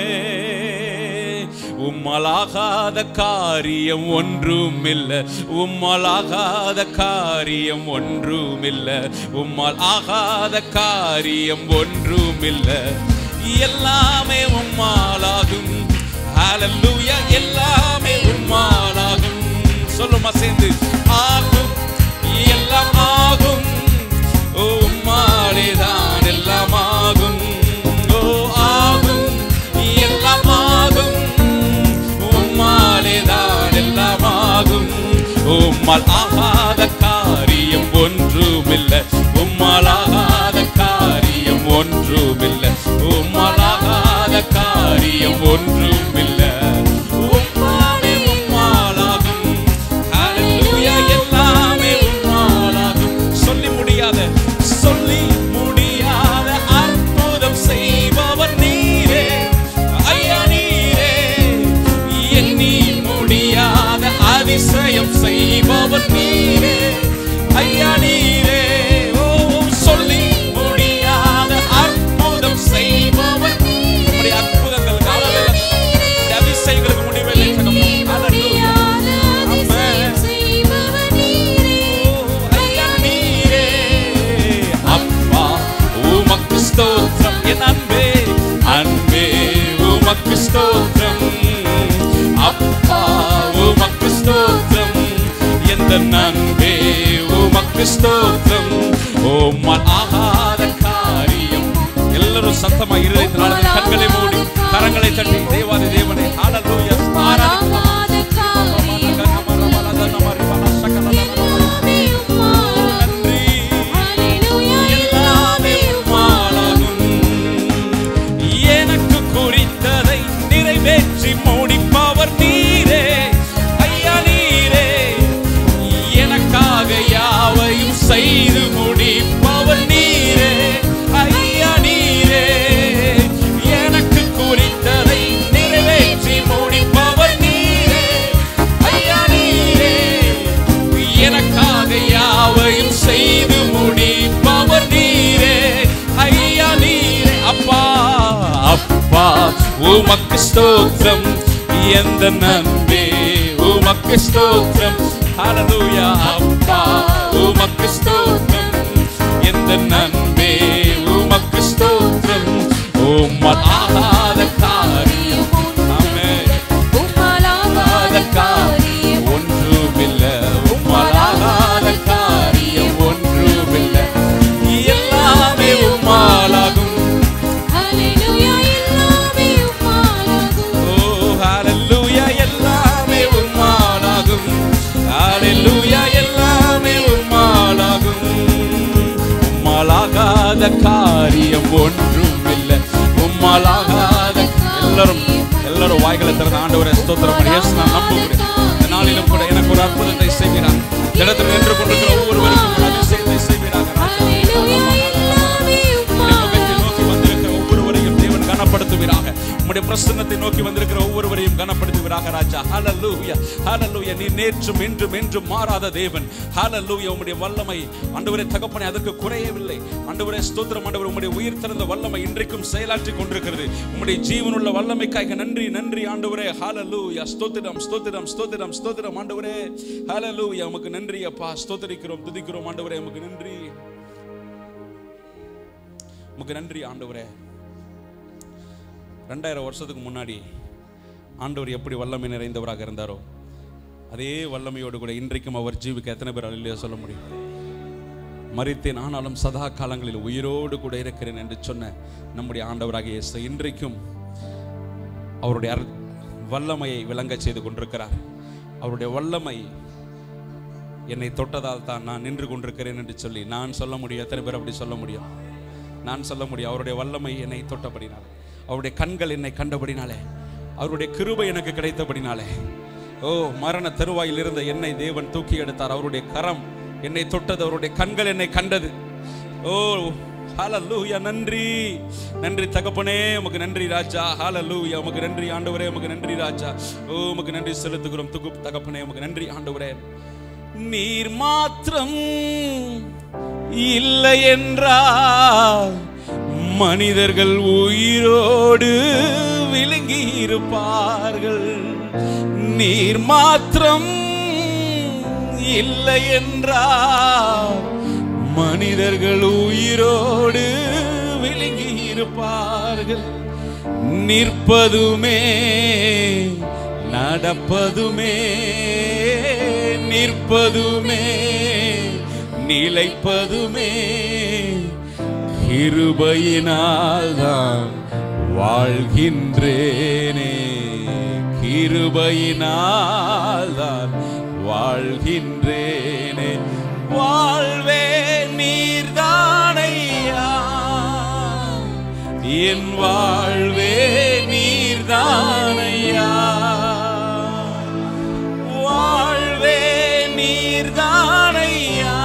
உம்மலாகாத காரியம் ஒன்றும் இல்ல உம்மலாகாத காரியம் ஒன்றும் இல்ல உம்மால் ஆகாத காரியம் ஒன்றும் இல்ல எல்லாமே உம்மாலாகும் ஹalleluya எல்லாமே உம்மாலாகும் சொல்லுமா சேர்ந்து ஆகும் எல்லாம் ஆகும் உம்மாலேதான் எல்லாம் ஆகும் ஓ ஆகும் எல்லாம் ஆகும் உம்மாலேதான் எல்லாம் ஆகும் உம்மால் ஆகாத காரியம் ஒன்றுமில்லை உம்மால் ஆகாத காரியம் ஒன்றுமில்லை உம்மால் ஆகாத காரியம் ஒன்றுமில்லை உம்மாலே உம்மாலாகும் ஹalleluya எல்லாமே உம்மாலாகும் சொல்லி முடியாத சொல்லி முடியாத அற்புதம் செய்பவர் நீரே ஐயா நீரே எண்ணி முடியாத அதிசயம் செய்பவர் நீரே ஐயா நீரே ஓ சொல்லி முடியாத அற்புதம் செய்பவர் உம்முடைய அற்புதங்கள் காலவேளை உம்முடைய அதிசயங்களுக்கு முடிவில்லை ஹalleluya ஐயா நீரே அப்பா உமக்கு ஸ்தோத்திரம் என் அன்பே அன்பே உமக்கு ஸ்தோத்திரம் அப்பா உமக்கு ஸ்தோத்திரம் எந்த நன்பே உமக்கு ஸ்தோத்திரம் ஓமால் ஆகாத காரியம் எல்லாரும் சத்தமா இருதயத்தினால கண்களை மூடி கரங்களை தட்டி தேவாதி தேவனை ஹalleluya ஆராதிக்கலாம் நன்றி எல்லாமே உம்மாலாகும். எனக்கு குறித்ததை நிறைவேற்றி முடிப்பவர் நீரே ஐயா நீரே எனக்காக யாவையும் செய்து முடிப்பவர் நீரே ஐயா நீரே எனக்கு குறித்ததை நிறைவேற்றி முடிப்பவர் நீரே ஐயா நீரே எனக்காக யாவையும் செய்து முடிப்பவர் நீரே ஐயா நீரே அப்பா அப்பா உமக்கு ஸ்தோத்திரம் எந்த நன்பே உமக்கு ஸ்தோத்திரம் ஹalleluya அப்பா உமக்கு ஸ்தோத்திரம் எந்த நன்பே உமக்கு ஸ்தோத்திரம் உம்மால் ஆகாத காரியம் ஆமென் ஆகாத காரியம் ஒன்றுமில்ல உம்மால் ஆகாத காரியம் ஒன்றுமில்ல எல்லாமே உம்மாலாகும் ஓ ஹalleluya எல்லாமே உம்மாலாகும் ஹalleluya எல்லாமே உம்மாலாகும் உம்மாலாகாத காரியம் ஒன்றுமில்ல உம்மாலாகாத எல்லாரும் எல்லாரும் வாய் வாய்களை திறந்த ஆண்டவரே ஸ்தோத்திரம் இயேசு நான் நம்புகிறேன் இந்த நாளிலும் கூட எனக்கு ஒரு அற்புதத்தை செய்வீராக இந்த இடத்தில் நின்று கொண்டிருக்கிற ஒவ்வொருவருக்கும் ஒரு அதிசயத்தை செய்வீராக ராஜா. உம்முடைய முகத்தை நோக்கி வந்திருக்கிற ஒவ்வொருவரையும் தேவன் கனப்படுத்துவீராக உம்முடைய பிரசன்னத்தை நோக்கி வந்திருக்கிற ஒவ்வொருவரையும் கனப்படுத்துவீராக ராஜா ஹalleluya ஹalleluya நீ நேற்றும் இன்றும் என்றும் மாறாத தேவன் ஹalleluya உம்முடைய வல்லமை ஆண்டவரே தகப்பனே அதற்கு குறையவில்லை ஆண்டவரே ஸ்தோத்திரம் ஆண்டவரே உம்முடைய உயிர் திறந்த வல்லமை இன்றைக்கும் செயலாற்றி கொண்டிருக்கிறது உம்முடைய ஜீவனுள்ள வல்லமைக்காக நன்றி நன்றி ஆண்டவரே ஹalleluya ஸ்தோத்திரம் ஸ்தோத்திரம் ஸ்தோத்திரம் ஸ்தோத்திரம் ஆண்டவரே ஹalleluya உமக்கு நன்றி அப்பா ஸ்தோத்திரிக்கிறோம் துதிக்கிறோம் ஆண்டவரே உமக்கு நன்றி உமக்கு நன்றி ஆண்டவரே ரெண்டாயிரம் வருஷத்துக்கு முன்னாடி ஆண்டவர் எப்படி வல்லமை நிறைந்தவராக இருந்தாரோ அதே வல்லமையோடு கூட இன்றைக்கும் அவர் ஜீவிக்க எத்தனை பேர் அல்லையா சொல்ல முடியும் மறித்தேன் ஆனாலும் சதா காலங்களில் உயிரோடு கூட இருக்கிறேன் என்று சொன்ன நம்முடைய ஆண்டவராக இயேசு இன்றைக்கும் அவருடைய அர் வல்லமையை விளங்க செய்து கொண்டிருக்கிறார் அவருடைய வல்லமை என்னை தொட்டதால் தான் நான் நின்று கொண்டிருக்கிறேன் என்று சொல்லி நான் சொல்ல முடியும் எத்தனை பேர் அப்படி சொல்ல முடியும் நான் சொல்ல முடியும் அவருடைய வல்லமை என்னை தொட்டபடினாலே அவருடைய கண்கள் என்னை கண்டபடினாலே அவருடைய கிருபை எனக்கு கிடைத்தபடினாலே ஓ மரண தருவாயில் இருந்த என்னை தேவன் தூக்கி எடுத்தார் அவருடைய கரம் என்னை தொட்டது அவருடைய கண்கள் என்னை கண்டது ஓ ஹalleluya நன்றி நன்றி தகப்பனே உமக்கு நன்றி ராஜா ஹalleluya உமக்கு நன்றி ஆண்டவரே உமக்கு நன்றி ராஜா ஓ உமக்கு நன்றி செலுத்துகிறோம் துகு தகப்பனே உமக்கு நன்றி ஆண்டவரே நீர் மாத்திரம் இல்லை என்றால் மனிதர்கள் உயிரோடு விழுங்கி இருப்பார்கள் நீர் மாத்திரம் இல்லை என்றால் மனிதர்கள் உயிரோடு விழுங்கி இருப்பார்கள் நிற்பதுமே நடப்பதுமே நிற்பதுமே நிலைப்பதுமே கிருபையினால் தான் வாழ்கின்றேனே கிருபையினால் தான் வாழ்கின்றேனே வாழ்வே நீர்தானையா என் வாழ்வே நீர்தானையா வாழ்வே நீர்தானையா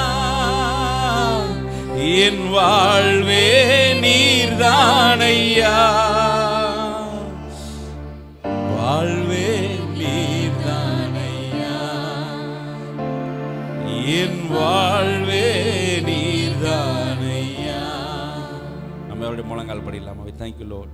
என் வாழ்வே நீர்தானையா வாழ்வே நீர்தானையா என் வாழ்வே நீர்தானையா நம்ம அவருடைய முழங்கால் படிக்கலாமா தேங்க்யூ லோட்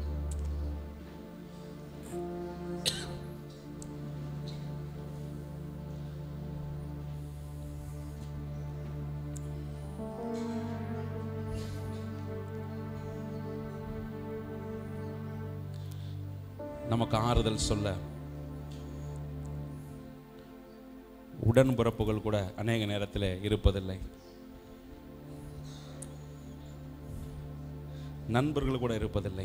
நமக்கு ஆறுதல் சொல்ல உடன்பிறப்புகள் கூட அநேக நேரத்தில் இருப்பதில்லை நண்பர்கள் கூட இருப்பதில்லை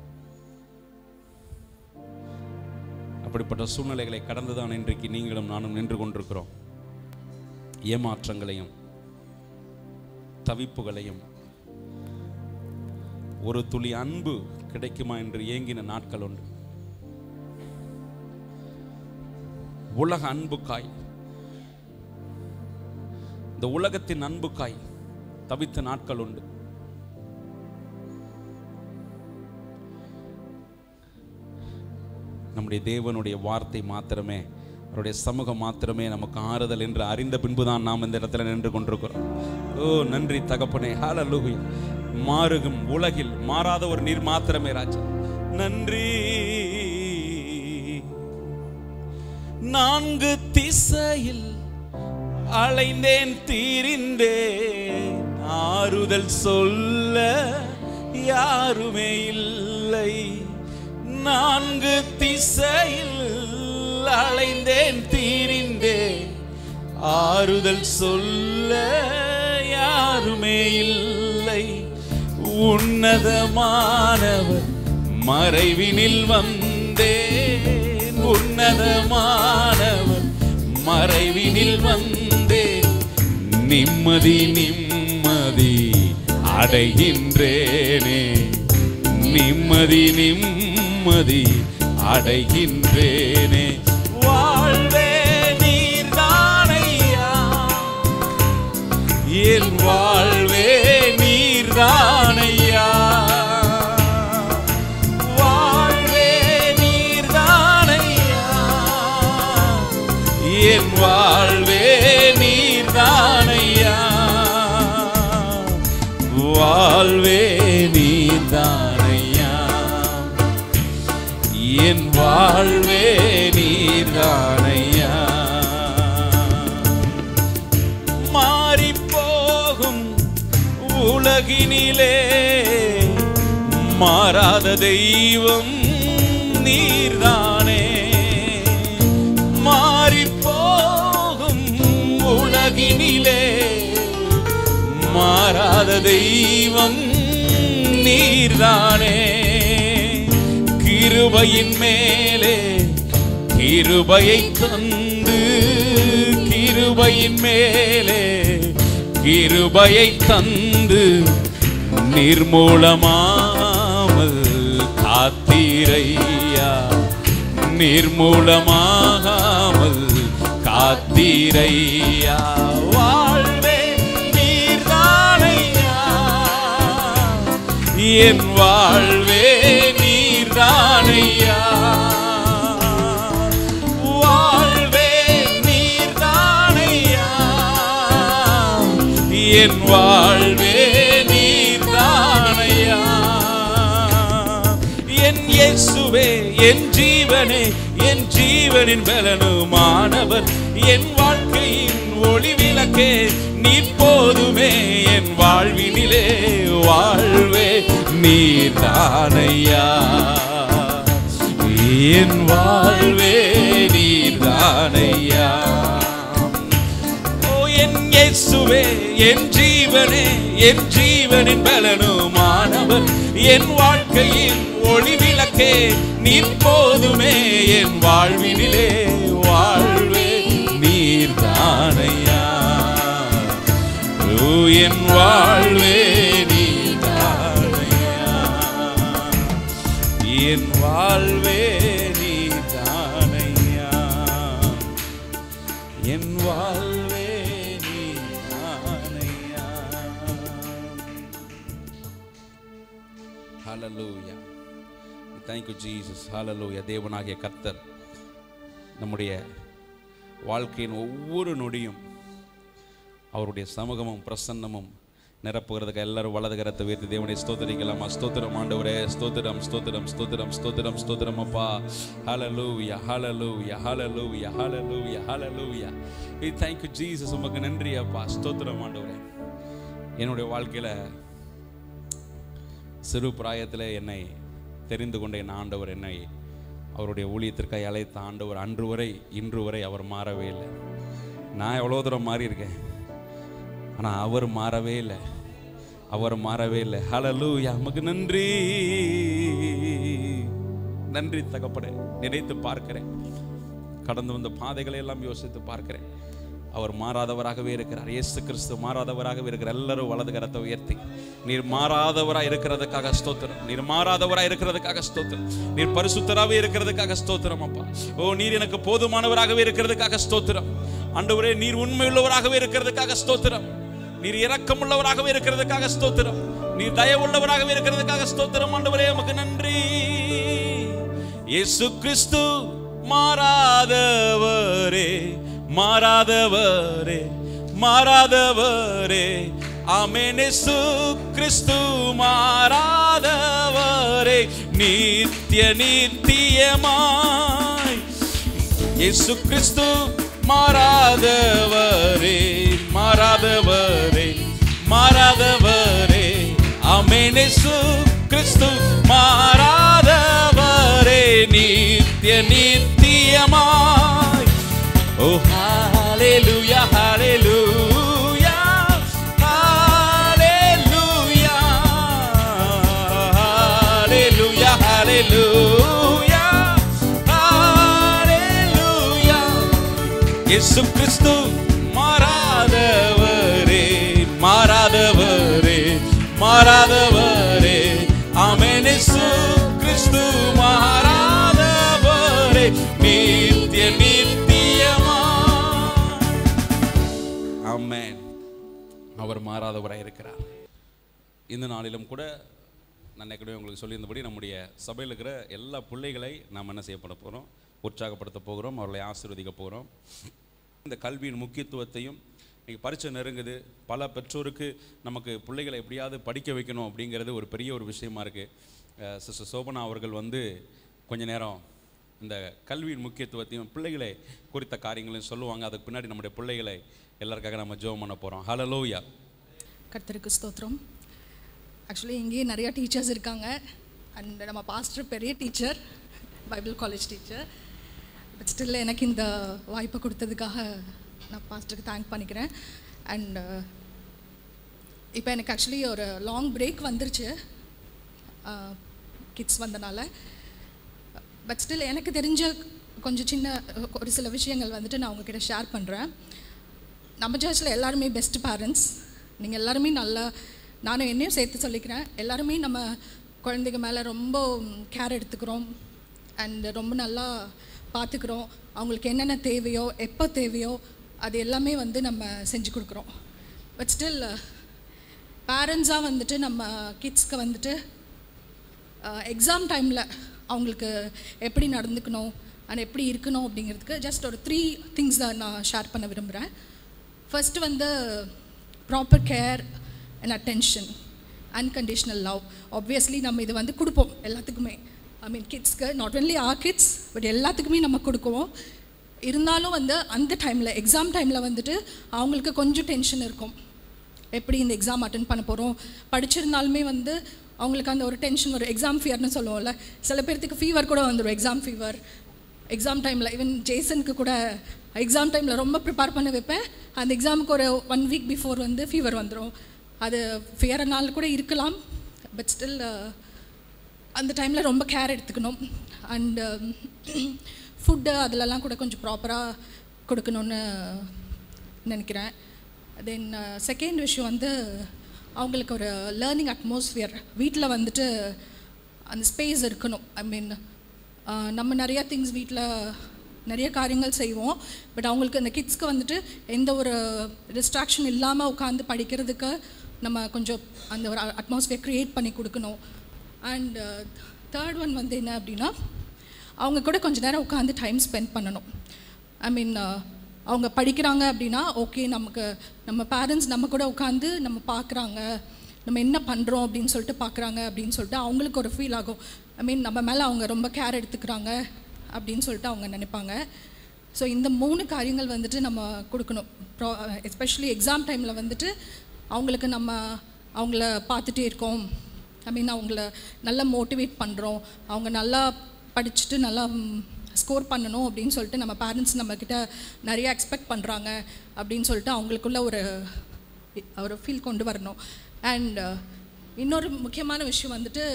அப்படிப்பட்ட சூழ்நிலைகளை கடந்துதான் இன்றைக்கு நீங்களும் நானும் நின்று கொண்டிருக்கிறோம் ஏமாற்றங்களையும் தவிப்புகளையும் ஒரு துளி அன்பு கிடைக்குமா என்று ஏங்கின நாட்கள் உண்டு உலக அன்புக்காய் இந்த உலகத்தின் அன்புக்காய் தவித்த நாட்கள் உண்டு நம்முடைய தேவனுடைய வார்த்தை மாத்திரமே அவருடைய சமூகம் மாத்திரமே நமக்கு ஆறுதல் என்று அறிந்த பின்புதான் நாம் இந்த இடத்துல நின்று கொண்டிருக்கிறோம் ஓ நன்றி தகப்பனே ஹalleluya மாறுகும் உலகில் மாறாத ஒரு நீர் மாத்திரமே ராஜா நன்றி நான்கு திசையில் அலைந்தேன் தீரிந்தேன் ஆறுதல் சொல்ல யாருமே இல்லை நான்கு திசையில் அலைந்தேன் தீரிந்தேன் ஆறுதல் சொல்ல யாருமே இல்லை உன்னதமானவர் மறைவினில் வந்தேன் உன்னதமானவர் மறைவினில் வந்தேன் நிம்மதி நிம்மதி அடைகின்றேனே நிம்மதி நிம்மதி அடைகின்றேனே வாழ்வே நீர்தானையா என் வாழ்வே நீர்தானையா வாழ்வே நீர்தானையா என் வாழ்வே நீர்தானையா வாழ்வே நீர்தானையா என் வாழ்வே நீர்தானையா மாறிப் போகும் உலகினிலே மாறாத தெய்வம் நீர்தானே மாறிப் போகும் உலகினிலே மாறாத தெய்வம் நீர்தானே கிருபையின் மேலே கிருபையை தந்து கிருபையின் மேலே கிருபையை தந்து நிர்மூலமாமல் காத்தீரையா நிர்மூலமாகாமல் காத்தீரையா வாழ்வே நீர்தானையா என் வாழ்வே நீர்தானையா வாழ்வே நீர்தானையா என் வாழ்வே நீர்தானையா என் இயேசுவே என் ஜீவனே என் ஜீவனின் பலனுமானவர் என் வாழ்க்கையின் ஒளி விளக்கே நீ போதுமே என் வாழ்வினிலே வாழ்வே நீர்தானையா என் வாழ்வே நீர்தானையா ஓ என் இயேசுவே என் ஜீவனே என் ஜீவனின் பலனுமானவர் என் வாழ்க்கையின் ஒளி விளக்கே நீர் போதுமே என் வாழ்வினிலே வாழ்வே நீர்தானையா ஓ என் வாழ்வே நீர்தானையா என் வாழ்வே நீர்தானையா என் வாழ்வே நீதானையா ஹalleluya thank you jesus hallelujah தேவனாகிய கர்த்தர் நம்முடைய வாழ்க்கையின் ஒவ்வொரு நொடியும் அவருடைய சமூகமும் பிரசன்னமும் நிரப்புகிறதுக்கு எல்லாரும் வலது கரத்தை உயர்த்தி தேவனை ஸ்தோத்தரிக்கலாமா ஸ்தோத்திரம் ஆண்டவரே ஸ்தோத்திரம் ஸ்தோத்திரம் ஸ்தோத்திரம் ஸ்தோத்திரம் ஸ்தோத்திரம் அப்பா ஹalleluya hallelujah hallelujah hallelujah hallelujah we thank you jesus உமக்கு நன்றி அப்பா ஸ்தோத்திரம் ஆண்டவரே என்னுடைய வாழ்க்கையில சிறு பிராயத்தில் என்னை தெரிந்து கொண்ட என் ஆண்டவர் என்னை அவருடைய ஊழியத்திற்காக அழைத்த ஆண்டவர் அன்று வரை இன்று வரை அவர் மாறவே இல்லை நான் எவ்வளோ தூரம் மாறி இருக்கேன் ஆனால் அவர் மாறவே இல்லை அவர் மாறவே இல்லை ஹalleluya நமக்கு நன்றி நன்றி தகப்படே நினைத்து பார்க்கிறேன் கடந்து வந்த பாதைகளை எல்லாம் யோசித்து பார்க்கிறேன் அவர் மாறாதவராகவே இருக்கிறார் இயேசு கிறிஸ்து மாறாதவராகவே இருக்கிறார் எல்லாரும் வலது கரத்தை உயர்த்தி நீர் மாறாதவராய் இருக்கிறதுக்காக ஸ்தோத்திரம் நீர் மாறாதவராய் இருக்கிறதுக்காக ஸ்தோத்திரம் நீர் பரிசுத்தராகவே இருக்கிறதுக்காக ஸ்தோத்திரம் அப்பா ஓ நீர் எனக்கு போதுமானவராகவே இருக்கிறதுக்காக ஸ்தோத்திரம் ஆண்டவரே நீர் உண்மையுள்ளவராகவே இருக்கிறதுக்காக ஸ்தோத்திரம் நீர் இரக்கமுள்ளவராகவே இருக்கிறதுக்காக ஸ்தோத்திரம் நீர் தயவுள்ளவராகவே இருக்கிறதுக்காக ஸ்தோத்திரம் ஆண்டவரே உமக்கு நன்றி இயேசு கிறிஸ்து மாறாதவரே மாறாதவரே மாறாதவரே ஆமென் இயேசு கிறிஸ்து மாறாதவரே நித்திய நித்தியமாய் இயேசு கிறிஸ்து மாறாதவரே மாறாதவரே மாறாதவரே ஆமென் இயேசு கிறிஸ்து மாறாதவரே நித்திய நித்தியமாய் ஓ ஹalleluya ஹalleluya ஹalleluya ஹalleluya ஹalleluya ஹalleluya இயேசு கிறிஸ்து மாறாதவரே மாறாதவரே மாறாதவரே ஆமென் இயேசு கிறிஸ்து மாறாதவரே ஆமென் அவர் மாறாதவராக இருக்கிறார் இந்த நாளிலும் கூட நான் ஏற்கனவே உங்களுக்கு சொல்லியிருந்தபடி நம்முடைய சபையில் இருக்கிற எல்லா பிள்ளைகளை நாம் என்ன செய்யப்பட போகிறோம் உற்சாகப்படுத்த போகிறோம் அவர்களை ஆசீர்வதிக்க போகிறோம் இந்த கல்வியின் முக்கியத்துவத்தையும் இன்னைக்கு பரீட்சை நெருங்குது பல பெற்றோருக்கு நமக்கு பிள்ளைகளை எப்படியாவது படிக்க வைக்கணும் அப்படிங்கிறது ஒரு பெரிய ஒரு விஷயமா இருக்குது சிஸ்டர் சோபனா அவர்கள் வந்து கொஞ்ச நேரம் இந்த கல்வியின் முக்கியத்துவத்தையும் பிள்ளைகளை குறித்த காரியங்களையும் சொல்லுவாங்க அதுக்கு பின்னாடி நம்முடைய பிள்ளைகளை எல்லாருக்காக நம்ம ஜெபம் பண்ண போகிறோம் ஹலலோயா கர்த்தருக்கு ஸ்தோத்திரம் ஆக்சுவலி இங்கேயே நிறையா டீச்சர்ஸ் இருக்காங்க அண்ட் நம்ம பாஸ்டர் பெரிய teacher Bible college teacher but still எனக்கு இந்த வாய்ப்பை கொடுத்ததுக்காக நான் பாஸ்டருக்கு தேங்க் பண்ணிக்கிறேன் அண்ட் இப்போ எனக்கு ஆக்சுவலி ஒரு லாங் பிரேக் வந்துருச்சு கிட்ஸ் வந்தனால பட் ஸ்டில் எனக்கு தெரிஞ்ச கொஞ்சம் சின்ன ஒரு சில விஷயங்கள் வந்துட்டு நான் உங்ககிட்ட ஷேர் பண்ணுறேன் நம்ம சர்ச்சில் எல்லாருமே பெஸ்ட் பேரண்ட்ஸ் நீங்கள் எல்லாருமே நல்லா நானும் என்னையும் சேர்த்து சொல்லிக்கிறேன் எல்லாருமே நம்ம குழந்தைங்க மேலே ரொம்ப கேர் எடுத்துக்கிறோம் அண்ட் ரொம்ப நல்லா பார்த்துக்கிறோம் அவங்களுக்கு என்னென்ன தேவையோ எப்போ தேவையோ அது எல்லாமே வந்து நம்ம செஞ்சு கொடுக்குறோம் பட் ஸ்டில் பேரண்ட்ஸாக வந்துட்டு நம்ம கிட்ஸ்க்கு வந்துட்டு எக்ஸாம் டைமில் அவங்களுக்கு எப்படி நடந்துக்கணும் அண்ட் எப்படி இருக்கணும் அப்படிங்கிறதுக்கு ஜஸ்ட் ஒரு த்ரீ திங்ஸ் தான் நான் ஷேர் பண்ண விரும்புகிறேன் ஃபர்ஸ்ட் வந்து proper care and attention unconditional love obviously நம்ம இது வந்து கொடுப்போம் எல்லாத்துக்குமே ஐ மீன் கிட்ஸ்க்கு not only our kids but எல்லாத்துக்குமே நம்ம கொடுக்குவோம் இருந்தாலும் வந்து அந்த டைமில் எக்ஸாம் டைமில் வந்துட்டு அவங்களுக்கு கொஞ்சம் டென்ஷன் இருக்கும் எப்படி இந்த எக்ஸாம் அட்டன் பண்ண போகிறோம் படிச்சிருந்தாலுமே வந்து அவங்களுக்கு அந்த ஒரு டென்ஷன் ஒரு எக்ஸாம் ஃபியர்னு சொல்லுவோம்ல சில பேர்த்துக்கு ஃபீவர் கூட வந்துடும் எக்ஸாம் ஃபீவர் எக்ஸாம் டைமில் ஈவன் ஜேசனுக்கு கூட எக்ஸாம் டைமில் ரொம்ப ப்ரிப்பேர் பண்ண வைப்பேன் அந்த எக்ஸாமுக்கு ஒரு ஒன் வீக் பிஃபோர் வந்து ஃபீவர் வந்துடும் அது ஃபியர்னால் கூட இருக்கலாம் பட் ஸ்டில் அந்த டைமில் ரொம்ப கேர் எடுத்துக்கணும் அண்டு ஃபுட்டு அதிலலாம் கூட கொஞ்சம் ப்ராப்பராக கொடுக்கணுன்னு நினைக்கிறேன் தென் செகண்ட் விஷயம் வந்து அவங்களுக்கு ஒரு லேர்னிங் அட்மாஸ்ஃபியர் வீட்டில் வந்துட்டு அந்த ஸ்பேஸ் இருக்கணும் ஐ மீன் நம்ம நிறையா திங்ஸ் வீட்டில் நிறைய காரியங்கள் செய்வோம் பட் அவங்களுக்கு அந்த கிட்ஸ்க்கு வந்துட்டு எந்த ஒரு டிஸ்ட்ராக்ஷன் இல்லாமல் உட்காந்து படிக்கிறதுக்கு நம்ம கொஞ்சம் அந்த ஒரு அட்மாஸ்ஃபியர் க்ரியேட் பண்ணி கொடுக்கணும் அண்ட் தேர்ட் ஒன் வந்து என்ன அப்படின்னா அவங்க கூட கொஞ்ச நேரம் உட்காந்து டைம் ஸ்பெண்ட் பண்ணணும் ஐ மீன் அவங்க படிக்கிறாங்க அப்படின்னா ஓகே நமக்கு நம்ம பேரண்ட்ஸ் நம்ம கூட உட்காந்து நம்ம பார்க்குறாங்க நம்ம என்ன பண்ணுறோம் அப்படின்னு சொல்லிட்டு பார்க்குறாங்க அப்படின்னு சொல்லிட்டு அவங்களுக்கு ஒரு ஃபீல் ஆகும் ஐ மீன் நம்ம மேலே அவங்க ரொம்ப கேர் எடுத்துக்கிறாங்க அப்படின்னு சொல்லிட்டு அவங்க நினைப்பாங்க ஸோ இந்த மூணு காரியங்கள் வந்துட்டு நம்ம கொடுக்கணும் ப்ரா எஸ்பெஷலி எக்ஸாம் டைமில் வந்துட்டு அவங்களுக்கு நம்ம அவங்கள பார்த்துட்டே இருக்கோம் ஐ மீன் அவங்கள நல்லா மோட்டிவேட் பண்ணுறோம் அவங்க நல்லா படிச்சுட்டு நல்லா ஸ்கோர் பண்ணணும் அப்படின்னு சொல்லிட்டு நம்ம பேரண்ட்ஸ் நம்மக்கிட்ட நிறைய எக்ஸ்பெக்ட் பண்ணுறாங்க அப்படின்னு சொல்லிட்டு அவங்களுக்குள்ள ஒரு ஒரு ஃபீல் கொண்டு வரணும் அண்ட் இன்னொரு முக்கியமான விஷயம் வந்துட்டு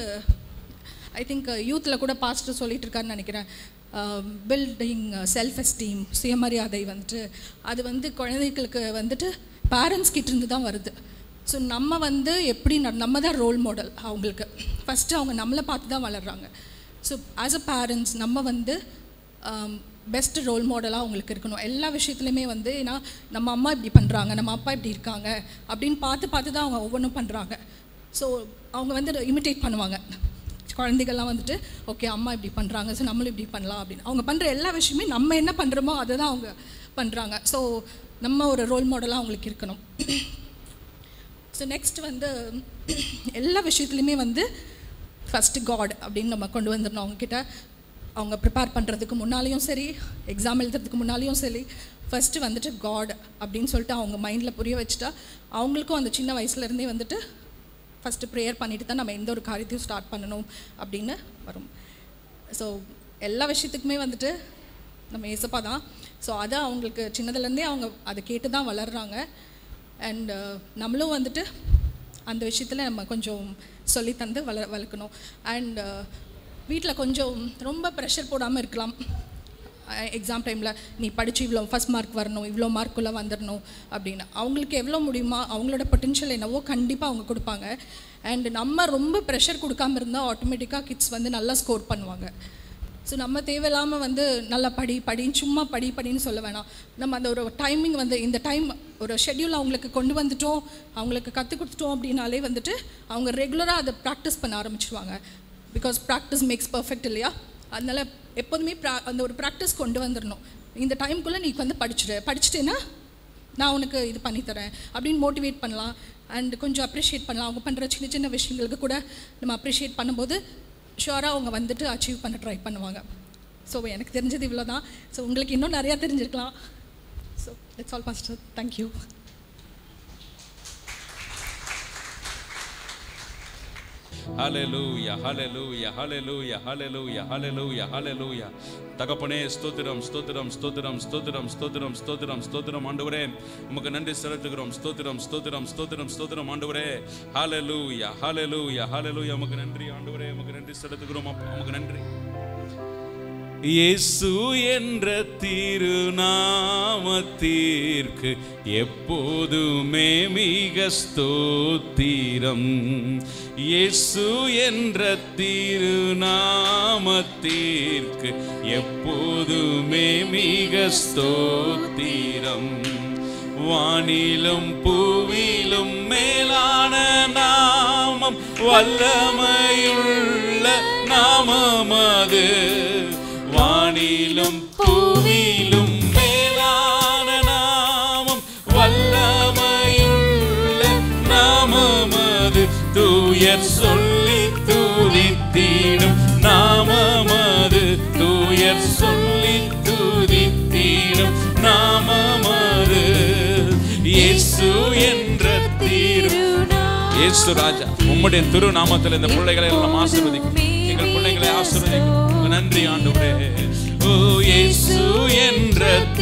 ஐ திங்க் யூத்தில் கூட பாஸ்டர் சொல்லிட்டு இருக்காருன்னு நினைக்கிறேன் பில்டிங் செல்ஃப் எஸ்டீம் சுயமரியாதை வந்துட்டு அது வந்து குழந்தைகளுக்கு வந்துட்டு பேரண்ட்ஸ் கிட்டேருந்து தான் வருது ஸோ நம்ம வந்து எப்படி ந- நம்ம தான் ரோல் மாடல் அவங்களுக்கு ஃபஸ்ட்டு அவங்க நம்மளை பார்த்து தான் வளர்கிறாங்க ஸோ ஆஸ் அ பேரண்ட்ஸ் நம்ம வந்து பெஸ்ட் ரோல் மாடலாக அவங்களுக்கு இருக்கணும் எல்லா விஷயத்துலையுமே வந்து ஏன்னா நம்ம அம்மா இப்படி பண்ணுறாங்க நம்ம அப்பா இப்படி இருக்காங்க அப்படின்னு பார்த்து பார்த்து தான் அவங்க ஒவ்வொன்றும் பண்ணுறாங்க ஸோ அவங்க வந்து இமிட்டேட் பண்ணுவாங்க குழந்தைகள்லாம் வந்துட்டு ஓகே அம்மா இப்படி பண்ணுறாங்க ஸோ நம்மளும் இப்படி பண்ணலாம் அப்படின்னு அவங்க பண்ணுற எல்லா விஷயமே நம்ம என்ன பண்ணுறோமோ அதை தான் அவங்க பண்ணுறாங்க ஸோ நம்ம ஒரு ரோல் மாடலாக அவங்களுக்கு இருக்கணும் ஸோ நெக்ஸ்ட் வந்து எல்லா விஷயத்துலையுமே வந்து ஃபஸ்ட்டு காட் அப்படின்னு நம்ம கொண்டு வந்துடணும் அவங்கக்கிட்ட அவங்க ப்ரிப்பேர் பண்ணுறதுக்கு முன்னாலேயும் சரி எக்ஸாம் எழுதுறதுக்கு முன்னாலேயும் சரி ஃபஸ்ட்டு வந்துட்டு காட் அப்படின்னு சொல்லிட்டு அவங்க மைண்டில் புரிய வச்சுட்டா அவங்களுக்கும் அந்த சின்ன வயசுலேருந்தே வந்துட்டு ஃபஸ்ட்டு ப்ரேயர் பண்ணிட்டு தான் நம்ம எந்த ஒரு காரியத்தையும் ஸ்டார்ட் பண்ணணும் அப்படின்னு வரும் ஸோ எல்லா விஷயத்துக்குமே வந்துட்டு நம்ம ஏசப்பா தான் ஸோ அதை அவங்களுக்கு சின்னதுலேருந்தே அவங்க அதை கேட்டு தான் வளர்கிறாங்க அண்ட் நம்மளும் வந்துட்டு அந்த விஷயத்தில் நம்ம கொஞ்சம் சொல்லி தந்து வள வளர்க்கணும் அண்ட் வீட்டில் கொஞ்சம் ரொம்ப ப்ரெஷர் போடாமல் இருக்கலாம் எக்ஸாம் டைமில் நீ படித்து இவ்வளோ ஃபஸ்ட் மார்க் வரணும் இவ்வளோ மார்க்குள்ளே வந்துடணும் அப்படின்னு அவங்களுக்கு எவ்வளோ முடியுமா அவங்களோட பொட்டென்ஷியல் என்னவோ கண்டிப்பாக அவங்க கொடுப்பாங்க அண்ட் நம்ம ரொம்ப ப்ரெஷர் கொடுக்காம இருந்தால் ஆட்டோமேட்டிக்காக கிட்ஸ் வந்து நல்லா ஸ்கோர் பண்ணுவாங்க ஸோ நம்ம தேவையில்லாமல் வந்து நல்லா படி படின்னு சும்மா படி படின்னு சொல்ல வேணாம் நம்ம அந்த ஒரு டைமிங் வந்து இந்த டைம் ஒரு ஷெட்யூல் அவங்களுக்கு கொண்டு வந்துட்டோம் அவங்களுக்கு கற்றுக் கொடுத்துட்டோம் அப்படின்னாலே வந்துட்டு அவங்க ரெகுலராக அதை ப்ராக்டிஸ் பண்ண ஆரம்பிச்சிருவாங்க பிகாஸ் ப்ராக்டிஸ் மேக்ஸ் பர்ஃபெக்ட் இல்லையா அதனால் எப்போதுமே ப்ரா அந்த ஒரு ப்ராக்டிஸ் கொண்டு வந்துடணும் இந்த டைம்குள்ளே நீ வந்து படிச்சுடு படிச்சுட்டேன்னா நான் உனக்கு இது பண்ணித்தரேன் அப்படின்னு மோட்டிவேட் பண்ணலாம் அண்ட் கொஞ்சம் அப்ரிஷியேட் பண்ணலாம் அவங்க பண்ணுற சின்ன சின்ன விஷயங்களுக்கு கூட நம்ம அப்ரிஷியேட் பண்ணும்போது ஷுவராக அவங்க வந்துட்டு அச்சீவ் பண்ண ட்ரை பண்ணுவாங்க ஸோ எனக்கு தெரிஞ்சது இவ்வளோ தான் ஸோ உங்களுக்கு இன்னும் நிறையா தெரிஞ்சிருக்கலாம் so it's all pastor thank you hallelujah hallelujah hallelujah hallelujah hallelujah hallelujah தகப்பனே ஸ்தோத்திரம் ஸ்தோத்திரம் ஸ்தோத்திரம் ஸ்தோத்திரம் ஸ்தோத்திரம் ஸ்தோத்திரம் ஸ்தோத்திரம் ஆண்டவரே உமக்கு நன்றி செலுத்துகிறோம் ஸ்தோத்திரம் ஸ்தோத்திரம் ஸ்தோத்திரம் ஸ்தோத்திரம் ஆண்டவரே ஹalleluya ஹalleluya ஹalleluya உமக்கு நன்றி ஆண்டவரே உமக்கு நன்றி செலுத்துகிறோம் அப்பா உமக்கு நன்றி இயேசு என்ற திருநாமத்திற்கு எப்போதுமே மிக ஸ்தோத்திரம் இயேசு என்ற திருநாமத்திற்கு எப்போதுமே மிக ஸ்தோத்திரம் வானிலும் பூவிலும் மேலான நாமம் வல்லமையுள்ள நாமம் அது வானிலும் பூவிலும் மேலான நாமம் வல்லமையுள்ள நாமம் அது தூயர் சொல்லி துதித்தீடும் நாமம் அது தூயர் சொல்லி துதித்தீடும் நாமம் அது இயேசு என்ற தீரு இயேசு ராஜா உம்முடைய திருநாமத்தில் இந்த பிள்ளைகளை எல்லாம் ஆசீர்வதிக்கும் எங்கள் பிள்ளைகளை ஆசீர்வதிக்கும் நன்றி ஆண்டவரே ஓ இயேசு என்ற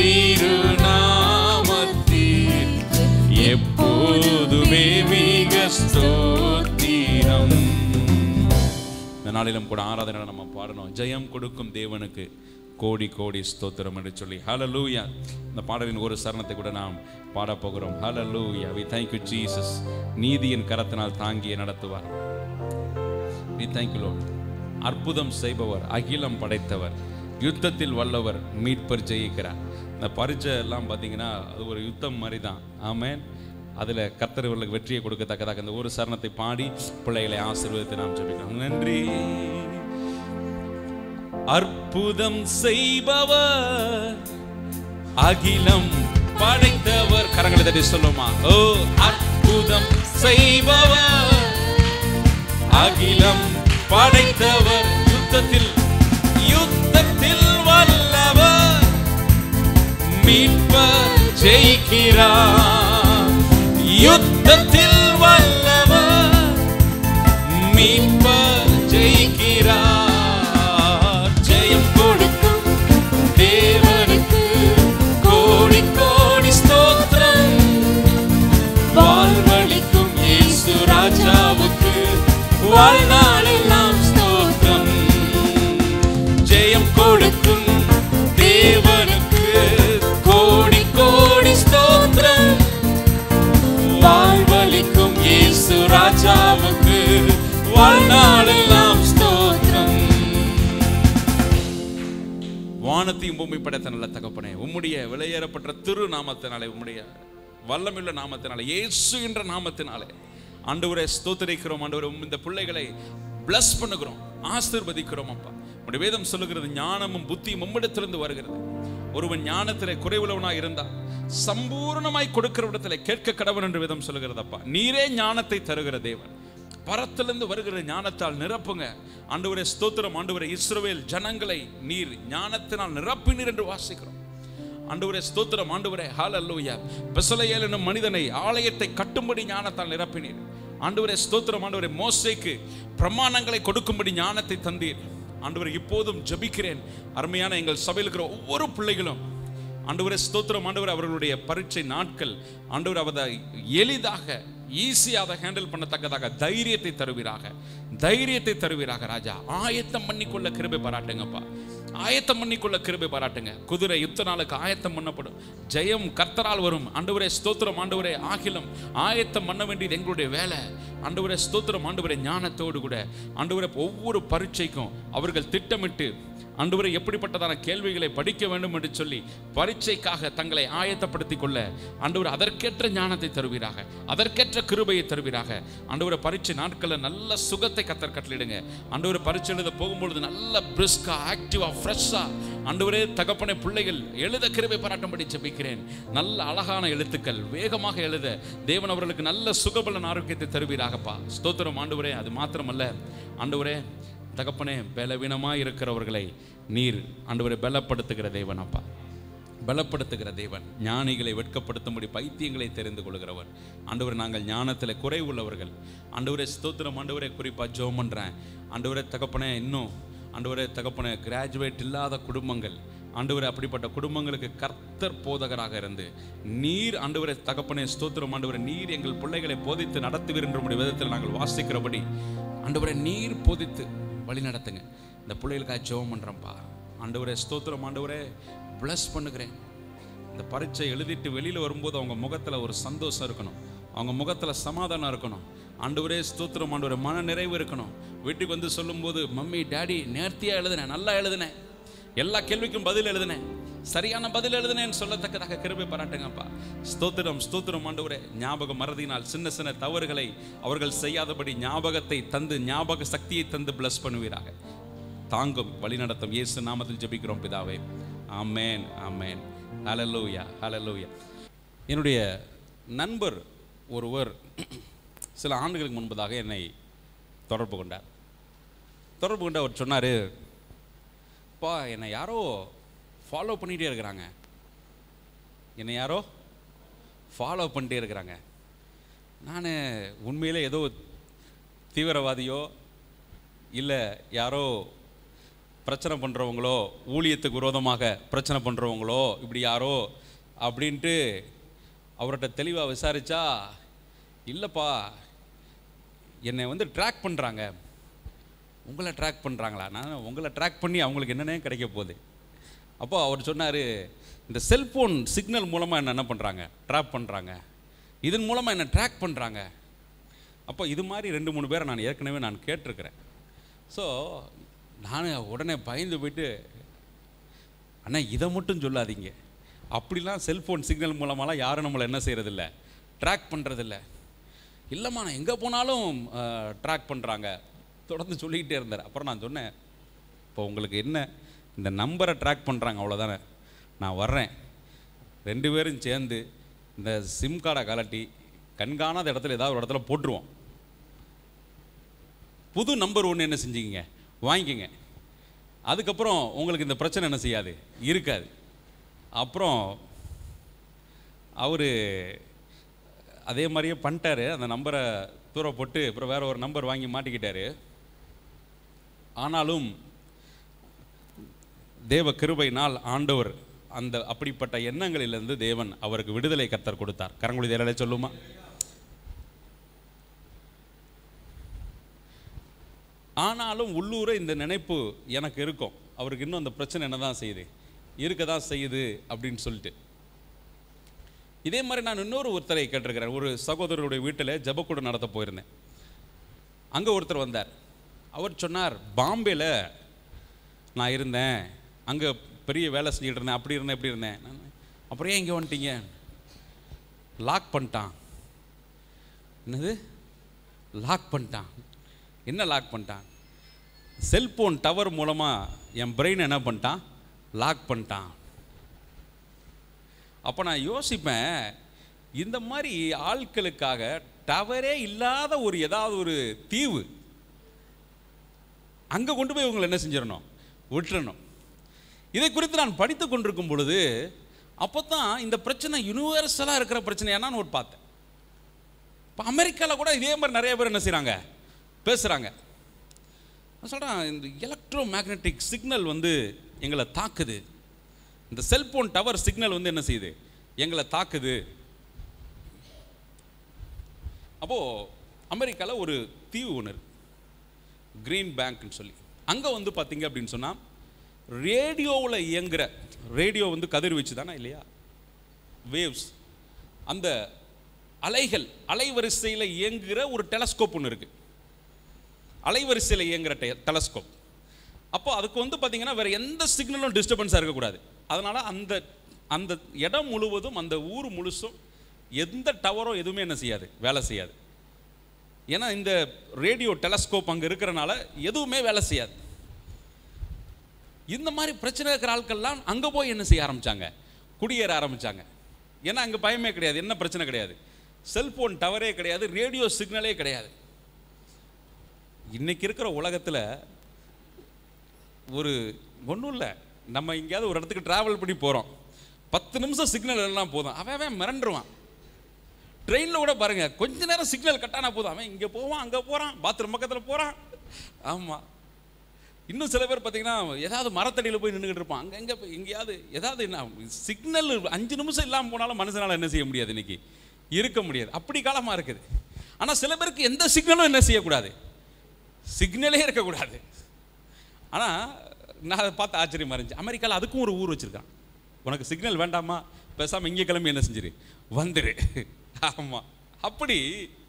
திருநாமத்தில் எப்போதுமே மிக ஸ்தோத்திரம் இந்த நாளிலும் கூட ஆராதனை நம்ம பாடணும் ஜெயம் கொடுக்கும் தேவனுக்கு கோடி கோடி ஸ்தோத்திரம் என்று சொல்லி ஹalleluya இந்த பாடலின் ஒரு சரணத்தை கூட நாம் பாடப் போகிறோம் ஹalleluya we thank you jesus நீதியின் கரத்தினால் தாங்கிய நடத்துவார் we thank you lord அற்புதம் செய்பவர் அகிலம் படைத்தவர் யுத்தத்தில் வல்லவர் மீட்பர் ஜெயிக்கிறார் இந்த பரிச்சை எல்லாம் பார்த்தீங்கன்னா அது ஒரு யுத்தம் மாதிரி தான் ஆமென் அதில் கர்த்தர் இவர்களுக்கு வெற்றியை கொடுக்கத்தக்கதாக இந்த ஒரு சரணத்தை பாடி பிள்ளைகளை ஆசீர்வதித்து நாம் ஜெபிக்கிறோம் நன்றி அற்புதம் செய்பவர் அகிலம் படைத்தவர் கரங்களை தட்டி சொல்லுமா ஓ அற்புதம் செய்பவர் அகிலம் படைத்தவர் யுத்தத்தில் யுத்தத்தில் வல்லவர் மீட்பர் ஜெயிக்கிறார் யுத்தத்தில் வல்லவர் மீட்பர் ஜெயிக்கிறார் ஜெயம் கொடுக்கும் தேவனுக்கு கோடி கோடி ஸ்தோத்திரம் வாழ்வழிக்கும் இயேசு ராஜாவுக்கு வாழ்நாளெல்லாம் ஸ்தோத்திரம் ஜெயம் கொடுக்கும் தேவனுக்கு கோடி கோடி ஸ்தோத்திரம் வாழ்வழிக்கும் இயேசு ராஜாவுக்கு வாழ்நாளெல்லாம் ஸ்தோத்திரம் வானத்தையும் பூமி படைத்த நல்ல தகப்பனே உம்முடைய விலையேறப்பட்ட திரு நாமத்தினாலே உம்முடைய வல்லமுள்ள நாமத்தினாலே இயேசு என்ற நாமத்தினாலே ஆண்டவரை ஸ்தோத்தரிக்கிறோம் ஆண்டவரை உம் இந்த பிள்ளைகளை bless பண்ணுகிறோம் ஆசீர்வதிக்கிறோம் அப்பா உடைய வேதம் சொல்லுகிறது ஞானமும் புத்தியும் உம்மிடத்திலிருந்து வருகிறது ஒருவன் ஞானத்திலே குறைவுள்ளவனாய் இருந்தால் சம்பூர்ணமாய் கொடுக்கிற இடத்துல கேட்க கடவுள் என்று வேதம் சொல்லுகிறது அப்பா நீரே ஞானத்தை தருகிற தேவன் பரத்திலிருந்து வருகிற ஞானத்தால் நிரப்புங்க ஆண்டவரே ஸ்தோத்திரம் ஆண்டவரே இஸ்ரவேல் ஜனங்களை நீர் ஞானத்தினால் நிரப்பினீர் என்று வாசிக்கிறோம் ஆண்டவரே ஸ்தோத்திரம் ஆண்டவரே ஹalleluya பெசலையேல் என்னும் மனிதனை ஆலயத்தை கட்டும்படி ஞானத்தால் நிரப்பினீர் ஆண்டவரே ஸ்தோத்திரம் ஆண்டவரே மோசேக்கு பிரமாணங்களை கொடுக்கும்படி ஞானத்தை தந்தீர் ஆண்டவரே இப்போதும் ஜெபிக்கிறேன் அருமையான எங்கள் சபையில் இருக்கிற ஒவ்வொரு பிள்ளைகளும் ஆண்டவரே ஸ்தோத்திரம் ஆண்டவர் அவர்களுடைய பரீட்சை நாட்கள் ஆண்டவர் அவதை எளிதாக ஈஸியாக ஹேண்டில் பண்ணத்தக்கதாக தைரியத்தை தருவீராக தைரியத்தை தருவீராக ராஜா ஆயத்தம் பண்ணிக்கொள்ள கிருபை பாராட்டுங்கப்பா ஆயத்தம் பண்ணிக்கொள்ள கிருபை பாராட்டுங்க குதிரை யுத்த நாளுக்கு ஆயத்தம் பண்ணப்படும் ஜெயம் கர்த்தரால் வரும் ஆண்டவரே ஸ்தோத்திரம் ஆண்டவரே ஆகிலம் ஆயத்தம் பண்ண வேண்டியது எங்களுடைய வேலை ஆண்டவரே ஸ்தோத்திரம் ஆண்டவரே ஞானத்தோடு கூட ஆண்டவரே ஒவ்வொரு பரீட்சைக்கும் அவர்கள் திட்டமிட்டு ஆண்டவரே எப்படிப்பட்டதான கேள்விகளை படிக்க வேண்டும் என்று சொல்லி பரீட்சைக்காக தங்களை ஆயத்தப்படுத்திக் கொள்ள ஆண்டவர் அதற்கேற்ற ஞானத்தை தருவீராக அதற்கேற்ற கிருபையை தருவீராக ஆண்டவரை பரீட்சை நாட்களில் நல்ல சுகத்தை கத்தர் கட்டளிடுங்க ஆண்டவரை பரீட்சை எழுத போகும்பொழுது நல்ல பிரிஸ்கா ஆக்டிவா ஃப்ரெஷ்ஷா ஆண்டவரே தகப்பனை பிள்ளைகள் எழுத கிருபை பாராட்டும்படி ஜெபிக்கிறேன் நல்ல அழகான எழுத்துக்கள் வேகமாக எழுத தேவன் அவர்களுக்கு நல்ல சுகபலன் ஆரோக்கியத்தை தருவீராகப்பா ஸ்தோத்திரம் ஆண்டவரே அது மாத்திரமல்ல ஆண்டவரே தகப்பனே பலவீனமாக இருக்கிறவர்களை நீர் ஆண்டவரை பலப்படுத்துகிற தேவன் அப்பா பலப்படுத்துகிற தேவன் ஞானிகளை வெட்கப்படுத்தும்படி பைத்தியங்களை தெரிந்து கொள்கிறவர் ஆண்டவர் நாங்கள் ஞானத்தில் குறை உள்ளவர்கள் ஆண்டவரே ஸ்தோத்திரம் ஆண்டவரே குறிப்பாக ஜோம் பண்ணுறேன் ஆண்டவரே தகப்பனே இன்னும் ஆண்டவரே தகப்பனே கிராஜுவேட் இல்லாத குடும்பங்கள் ஆண்டவரே அப்படிப்பட்ட குடும்பங்களுக்கு கர்த்தர் போதகராக இருந்து நீர் ஆண்டவரே தகப்பனே ஸ்தோத்திரம் ஆண்டவரே நீர் எங்கள் பிள்ளைகளை போதித்து நடத்துவீர் என்ற உம்முடைய விதத்தில் நாங்கள் வாசிக்கிறபடி ஆண்டவரே நீர் போதித்து வழி நடத்துங்க இந்த பிள்ளைகளுக்காக ஜெபம் பண்ணுறேன்ப்பா ஆண்டவரே ஸ்தோத்திரம் ஆண்டவரே ப்ளஸ் பண்ணுகிறேன் இந்த பரீட்சை எழுதிட்டு வெளியில் வரும்போது அவங்க முகத்தில் ஒரு சந்தோஷம் இருக்கணும் அவங்க முகத்தில் சமாதானம் இருக்கணும் ஆண்டவரே ஸ்தோத்திரம் ஆண்டவரே மன நிறைவு இருக்கணும் வீட்டுக்கு வந்து சொல்லும்போது மம்மி டேடி நேர்த்தியாக எழுதுனேன் நல்லா எழுதுனேன் எல்லா கேள்விக்கும் பதில் எழுதுனேன் சரியான பதில் எழுதுனேன்னு சொல்லத்தக்கதாக கிருபை பாராட்டுங்கப்பா ஸ்தோத்திரம் ஸ்தோத்திரம் ஆண்டவரே ஞாபக மறதியினால் சின்ன சின்ன தவறுகளை அவர்கள் செய்யாதபடி ஞாபகத்தை தந்து ஞாபக சக்தியை தந்து பிளஸ் பண்ணுவீராக தாங்கும் வழிநடத்தும் இயேசு நாமத்தில் ஜெபிக்கிறோம் பிதாவே ஆமேன் ஆமேன் ஹalleluya ஹalleluya என்னுடைய நண்பர் ஒருவர் சில ஆண்டுகளுக்கு முன்பதாக என்னை தொடர்பு கொண்டார் தொடர்பு கொண்டு அவர் சொன்னார் அப்பா என்னை யாரோ ஃபாலோ பண்ணிகிட்டே இருக்கிறாங்க என்னை யாரோ ஃபாலோ பண்ணிட்டே இருக்கிறாங்க நான் உண்மையிலே ஏதோ தீவிரவாதியோ இல்லை யாரோ பிரச்சனை பண்ணுறவங்களோ ஊழியத்துக்கு விரோதமாக பிரச்சனை பண்ணுறவங்களோ இப்படி யாரோ அப்படின்ட்டு அவர்கிட்ட தெளிவாக விசாரிச்சா இல்லைப்பா என்னை வந்து ட்ராக் பண்ணுறாங்க உங்களை ட்ராக் பண்ணுறாங்களா நான் உங்களை ட்ராக் பண்ணி அவங்களுக்கு என்னென்ன கிடைக்க போகுது அப்போ அவர் சொன்னார் இந்த செல்ஃபோன் சிக்னல் மூலமாக என்ன என்ன பண்ணுறாங்க ட்ராப் பண்ணுறாங்க இதன் மூலமாக என்ன ட்ராக் பண்ணுறாங்க அப்போ இது மாதிரி ரெண்டு மூணு பேரை நான் ஏற்கனவே நான் கேட்டிருக்கிறேன் ஸோ நான் உடனே பயந்து போயிட்டு அண்ணா இதை மட்டும் சொல்லாதீங்க அப்படிலாம் செல்ஃபோன் சிக்னல் மூலமாலாம் யாரும் நம்மளை என்ன செய்கிறதில்ல ட்ராக் பண்ணுறதில்ல இல்லைம்மா நான் எங்கே போனாலும் ட்ராக் பண்ணுறாங்க தொடர்ந்து சொல்லிக்கிட்டே இருந்தார் அப்புறம் நான் சொன்னேன் இப்போ உங்களுக்கு என்ன இந்த நம்பரை ட்ராக் பண்ணுறாங்க அவ்வளோதானே நான் வர்றேன் ரெண்டு பேரும் சேர்ந்து இந்த சிம் கார்டை கலட்டி கண்காணாத இடத்துல ஏதாவது ஒரு இடத்துல போட்டுருவோம் புது நம்பர் ஒன்று என்ன செஞ்சீங்க வாங்கிக்கங்க அதுக்கப்புறம் உங்களுக்கு இந்த பிரச்சனை என்ன செய்யாது இருக்காது அப்புறம் அவர் அதே மாதிரியே பண்ணிட்டாரு அந்த நம்பரை தூர போட்டு அப்புறம் வேற ஒரு நம்பர் வாங்கி மாட்டிக்கிட்டாரு ஆனாலும் தேவ கிருபையினால் ஆண்டவர் அந்த அப்படிப்பட்ட எண்ணங்களிலிருந்து தேவன் அவருக்கு விடுதலை கத்தர் கொடுத்தார் கரங்குடி தேரலை சொல்லுமா ஆனாலும் உள்ளூர இந்த நினைப்பு எனக்கு இருக்கும் அவருக்கு இன்னும் அந்த பிரச்சனை என்ன தான் செய்யுது இருக்க தான் செய்யுது அப்படின்னு சொல்லிட்டு இதே மாதிரி நான் இன்னொரு ஒருத்தரை கேட்டிருக்கிறேன் ஒரு சகோதரருடைய வீட்டில் ஜபக்கூடம் நடத்த போயிருந்தேன் அங்கே ஒருத்தர் வந்தார் அவர் சொன்னார் பாம்பேல நான் இருந்தேன் அங்கே பெரிய வேலை செஞ்சுட்டு இருந்தேன் அப்படி இருந்தேன் இப்படி இருந்தேன் நான், அப்புறம் ஏன் இங்கே வந்துட்டீங்க லாக் பண்ணிட்டான் என்னது லாக் பண்ணிட்டான் என்ன லாக் பண்ணிட்டான் செல்போன் டவர் மூலமாக என் பிரெயின் என்ன பண்ணிட்டான் லாக் பண்ணிட்டான் அப்போ நான் யோசிப்பேன் இந்த மாதிரி ஆட்களுக்காக டவரே இல்லாத ஒரு ஏதாவது ஒரு தீவு அங்கே கொண்டு போய் இவங்களை என்ன செஞ்சிடணும் விட்டுறணும் இதை குறித்து நான் படித்து கொண்டிருக்கும் பொழுது அப்போ தான் இந்த பிரச்சனை யூனிவர்சலாக இருக்கிற பிரச்சனையானான்னு ஒரு பார்த்தேன் இப்போ அமெரிக்காவில் கூட இதே மாதிரி நிறைய பேர் என்ன செய்கிறாங்க பேசுகிறாங்க நான் சொல்கிறேன் இந்த எலக்ட்ரோ மேக்னெட்டிக் சிக்னல் வந்து எங்களை தாக்குது இந்த செல்போன் டவர் சிக்னல் வந்து என்ன செய்யுது எங்களை தாக்குது அப்போது அமெரிக்காவில் ஒரு தீவு ஒன்று இருக்கு கிரீன் பேங்க்னு சொல்லி அங்கே வந்து பார்த்தீங்க அப்படின்னு சொன்னால் ரேடியோவில் இயங்குற ரேடியோ வந்து கதிர்வீச்சு தானே இல்லையா வேவ்ஸ் அந்த அலைகள் அலைவரிசையில் இயங்குகிற ஒரு டெலஸ்கோப் ஒன்று இருக்குது அலைவரிசையில் இயங்குற டெலஸ்கோப் அப்போ அதுக்கு வந்து பார்த்தீங்கன்னா வேற எந்த சிக்னலும் டிஸ்டர்பன்ஸாக இருக்கக்கூடாது அதனால அந்த அந்த இடம் முழுவதும் அந்த ஊர் முழுசும் எந்த டவரோ எதுவுமே என்ன செய்யாது வேலை செய்யாது ஏன்னா இந்த ரேடியோ டெலஸ்கோப் அங்கே இருக்கிறனால எதுவுமே வேலை செய்யாது இந்த மாதிரி பிரச்சனை இருக்கிற ஆட்கள்லாம் அங்கே போய் என்ன செய்ய ஆரம்பிச்சாங்க குடியேற ஆரம்பிச்சாங்க ஏன்னா அங்கே பயமே கிடையாது என்ன பிரச்சனை கிடையாது செல்போன் டவரே கிடையாது ரேடியோ சிக்னலே கிடையாது இன்னைக்கு இருக்கிற உலகத்தில் ஒரு ஒன்றும் இல்லை நம்ம எங்கேயாவது ஒரு இடத்துக்கு டிராவல் பண்ணி போகிறோம் பத்து நிமிஷம் சிக்னல் எல்லாம் போதும் அவன் அவன் மிரண்டுருவான் ட்ரெயினில் கூட பாருங்க கொஞ்ச நேரம் சிக்னல் கட்டானா போதும் அவன் இங்கே போவான் அங்கே போகிறான் பாத்ரூம் பக்கத்தில் போகிறான் ஆமாம் இன்னும் சில பேர் பார்த்தீங்கன்னா ஏதாவது மரத்தடியில் போய் நின்றுக்கிட்டு இருப்பான் அங்கே எங்கே போய் எங்கேயாவது ஏதாவது என்ன சிக்னல் அஞ்சு நிமிஷம் இல்லாமல் போனாலும் மனுஷனால் என்ன செய்ய முடியாது இன்னைக்கு இருக்க முடியாது அப்படி காலமாக இருக்குது ஆனால் சில பேருக்கு எந்த சிக்னலும் என்ன செய்யக்கூடாது சிக்னலே இருக்கக்கூடாது ஆனால் நான் அதை பார்த்து ஆச்சரியமா இருந்துச்சு அமெரிக்காவில் அதுக்கும் ஒரு ஊர் வச்சுருக்கான் உனக்கு சிக்னல் வேண்டாமா பேசாமல் இங்கே கிளம்பி என்ன செஞ்சிரு வந்துரு ஆமாம் அப்படி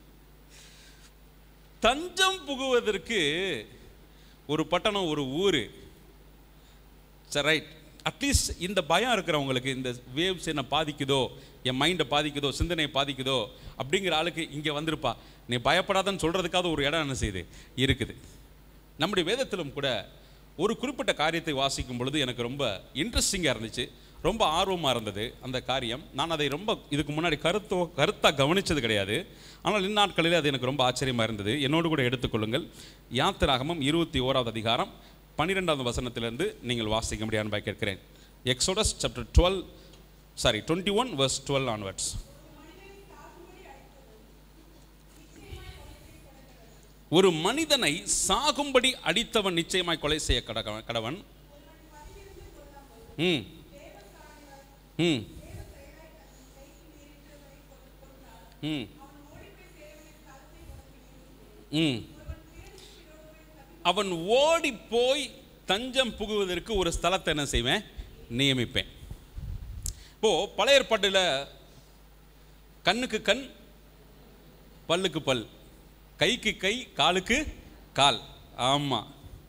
தஞ்சம் புகுவதற்கு ஒரு பட்டணம் ஒரு ஊர் சரி ரைட் அட்லீஸ்ட் இந்த பயம் இருக்கிறவங்களுக்கு இந்த வேவ்ஸ் என்ன பாதிக்குதோ என் மைண்டை பாதிக்குதோ சிந்தனையை பாதிக்குதோ அப்படிங்கிற ஆளுக்கு இங்கே வந்திருப்பா நீ பயப்படாதன்னு சொல்கிறதுக்காவது ஒரு இடம் என்ன செய்யுது இருக்குது நம்முடைய வேதத்திலும் கூட ஒரு குறிப்பிட்ட காரியத்தை வாசிக்கும் பொழுது எனக்கு ரொம்ப இன்ட்ரெஸ்டிங்காக இருந்துச்சு ரொம்ப ஆர்வமாக இருந்தது அந்த காரியம் நான் அதை ரொம்ப இதுக்கு முன்னாடி கருத்தோ கருத்தாக கவனிச்சது கிடையாது ஆனால் இந்நாட்களில் அது எனக்கு ரொம்ப ஆச்சரியமாக இருந்தது என்னோடு கூட எடுத்துக்கொள்ளுங்கள் யாத்திராகமம் இருபத்தி ஓராவது அதிகாரம் பன்னிரெண்டாவது வசனத்திலிருந்து நீங்கள் வாசிக்க முடியாது கேட்கிறேன் Exodus chapter twelve sorry twenty one verse twelve onwards ஒரு மனிதனை சாகும்படி அடித்தவன் நிச்சயமாய் கொலை செய்ய கடக- கடவன் ம் ம் ம் ம் அவன் ஓடி போய் தஞ்சம் புகுவதற்கு ஒரு ஸ்தலத்தை என்ன செய்வேன் நியமிப்பேன் இப்போ பழைய ஏற்பாட்டில் கண்ணுக்கு கண் பல்லுக்கு பல் கைக்கு கை காலுக்கு கால் ஆமா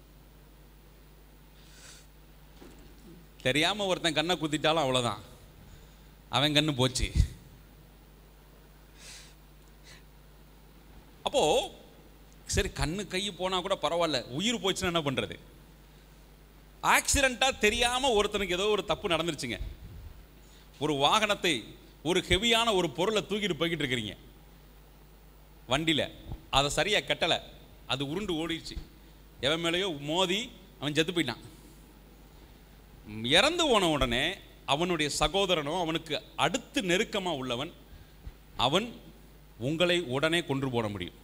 தெரியாம ஒருத்தன் கண்ணை குத்திட்டாலும் அவ்வளவுதான் அவன் கண்ணு போச்சு அப்போ சரி கண்ணு கை போனா கூட பரவாயில்ல உயிர் போச்சுன்னா என்ன பண்றது ஆக்சிடென்ட்டா தெரியாம ஒருத்தனுக்கு ஏதோ ஒரு தப்பு நடந்துருச்சுங்க ஒரு வாகனத்தை ஒரு ஹெவியான ஒரு பொருளை தூக்கிட்டு போய்கிட்டு இருக்கிறீங்க வண்டியில் அதை சரியாக கட்டலை அது உருண்டு ஓடிடுச்சு எவன் மேலேயோ மோதி அவன் செத்து போயிட்டான் ம், இறந்து போன உடனே அவனுடைய சகோதரனோ அவனுக்கு அடுத்து நெருக்கமாக உள்ளவன் அவன் உங்களை உடனே கொன்று போட முடியும்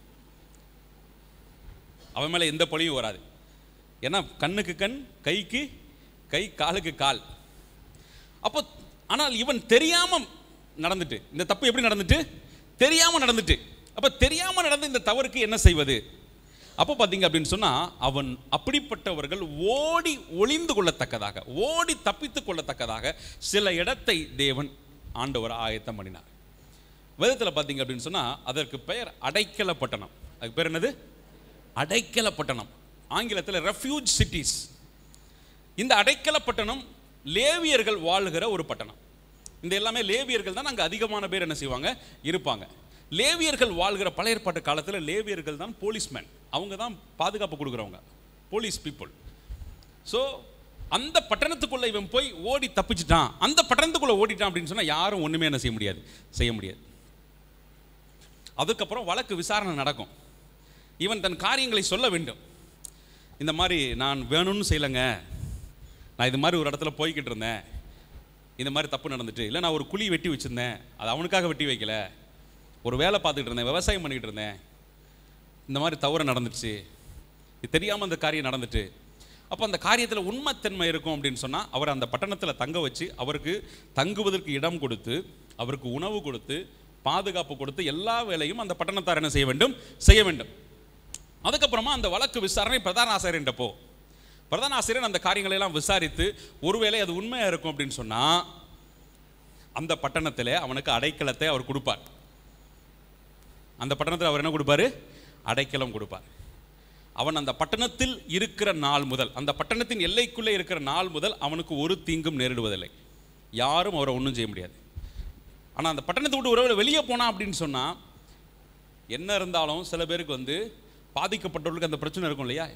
அவன் மேலே எந்த பழியும் வராது ஏன்னா கண்ணுக்கு கண் கைக்கு கை காலுக்கு கால் அப்போ ஆனால் இவன் தெரியாம நடந்துட்டு இந்த தப்பு எப்படி நடந்துட்டு தெரியாம நடந்துட்டு அப்ப தெரியாம நடந்த இந்த தவறுக்கு என்ன செய்வது அப்போ பார்த்தீங்க அப்படின்னு சொன்னா அவன் அப்படிப்பட்டவர்கள் ஓடி ஒளிந்து கொள்ளத்தக்கதாக ஓடி தப்பித்துக் கொள்ளத்தக்கதாக சில இடத்தை தேவன் ஆண்டவர் ஆயத்தம் பண்ணினார் வேதத்தில் பார்த்தீங்க அப்படின்னு சொன்னா அதற்கு பெயர் அடைக்கல பட்டணம் அதுக்கு பேர் என்னது அடைக்கல பட்டணம் ஆங்கிலத்தில் ரெஃப்யூஜ் சிட்டிஸ் இந்த அடைக்கல பட்டணம் லேவியர்கள் வாழ்கிற ஒரு பட்டணம் இந்த எல்லாமே லேவியர்கள் தான் அங்கே அதிகமான பேர் என்ன செய்வாங்க இருப்பாங்க லேவியர்கள் வாழ்கிற பழைய ஏற்பாட்டு காலத்தில் லேவியர்கள் தான் போலீஸ்மேன் அவங்க தான் பாதுகாப்பு கொடுக்குறவங்க போலீஸ் பீப்புள் ஸோ அந்த பட்டணத்துக்குள்ள இவன் போய் ஓடி தப்பிச்சிட்டான் அந்த பட்டணத்துக்குள்ள ஓடிட்டான் அப்படின்னு சொன்னா யாரும் ஒண்ணுமே என்ன செய்ய முடியாது செய்ய முடியாது அதுக்கப்புறம் வழக்கு விசாரணை நடக்கும் இவன் தன் காரியங்களை சொல்ல வேண்டும் இந்த மாதிரி நான் வேணும்னு செய்யலைங்க நான் இது மாதிரி ஒரு இடத்துல போய்கிட்டு இருந்தேன் இந்த மாதிரி தப்பு நடந்துட்டு இல்லை நான் ஒரு குழி வெட்டி வச்சிருந்தேன் அது அவனுக்காக வெட்டி வைக்கல ஒரு வேலை பார்த்துக்கிட்டு இருந்தேன் விவசாயம் பண்ணிக்கிட்டு இருந்தேன் இந்த மாதிரி தவறு நடந்துச்சு இது தெரியாமல் அந்த காரியம் நடந்துட்டு அப்போ அந்த காரியத்தில் உண்மைத்தன்மை இருக்கும் அப்படின்னு சொன்னால் அவர் அந்த பட்டணத்தில் தங்க வச்சு அவருக்கு தங்குவதற்கு இடம் கொடுத்து அவருக்கு உணவு கொடுத்து பாதுகாப்பு கொடுத்து எல்லா வேலையும் அந்த பட்டணத்தார் என்ன செய்ய வேண்டும் செய்ய வேண்டும் அதுக்கப்புறமா அந்த வழக்கு விசாரணை பிரதான ஆசிரியர்கிட்ட போ பிரதான ஆசிரியர் அந்த காரியங்களை எல்லாம் விசாரித்து ஒருவேளை அது உண்மையாக இருக்கும் அப்படின்னு சொன்னால் அந்த பட்டணத்தில் அவனுக்கு அடைக்கலத்தை அவர் கொடுப்பார் அந்த பட்டணத்தில் அவர் என்ன கொடுப்பாரு அடைக்கலம் கொடுப்பார் அவன் அந்த பட்டணத்தில் இருக்கிற நாள் முதல் அந்த பட்டணத்தின் எல்லைக்குள்ளே இருக்கிற நாள் முதல் அவனுக்கு ஒரு தீங்கும் நேரிடுவதில்லை யாரும் அவரை ஒன்றும் செய்ய முடியாது ஆனால் அந்த பட்டணத்தை விட்டு ஒருவேளை வெளியே போனான் அப்படின்னு சொன்னால் என்ன இருந்தாலும் சில பேருக்கு வந்து பாதிக்கப்பட்டவர்களுக்கு அந்த பிரச்சனை இருக்கும் இல்லையா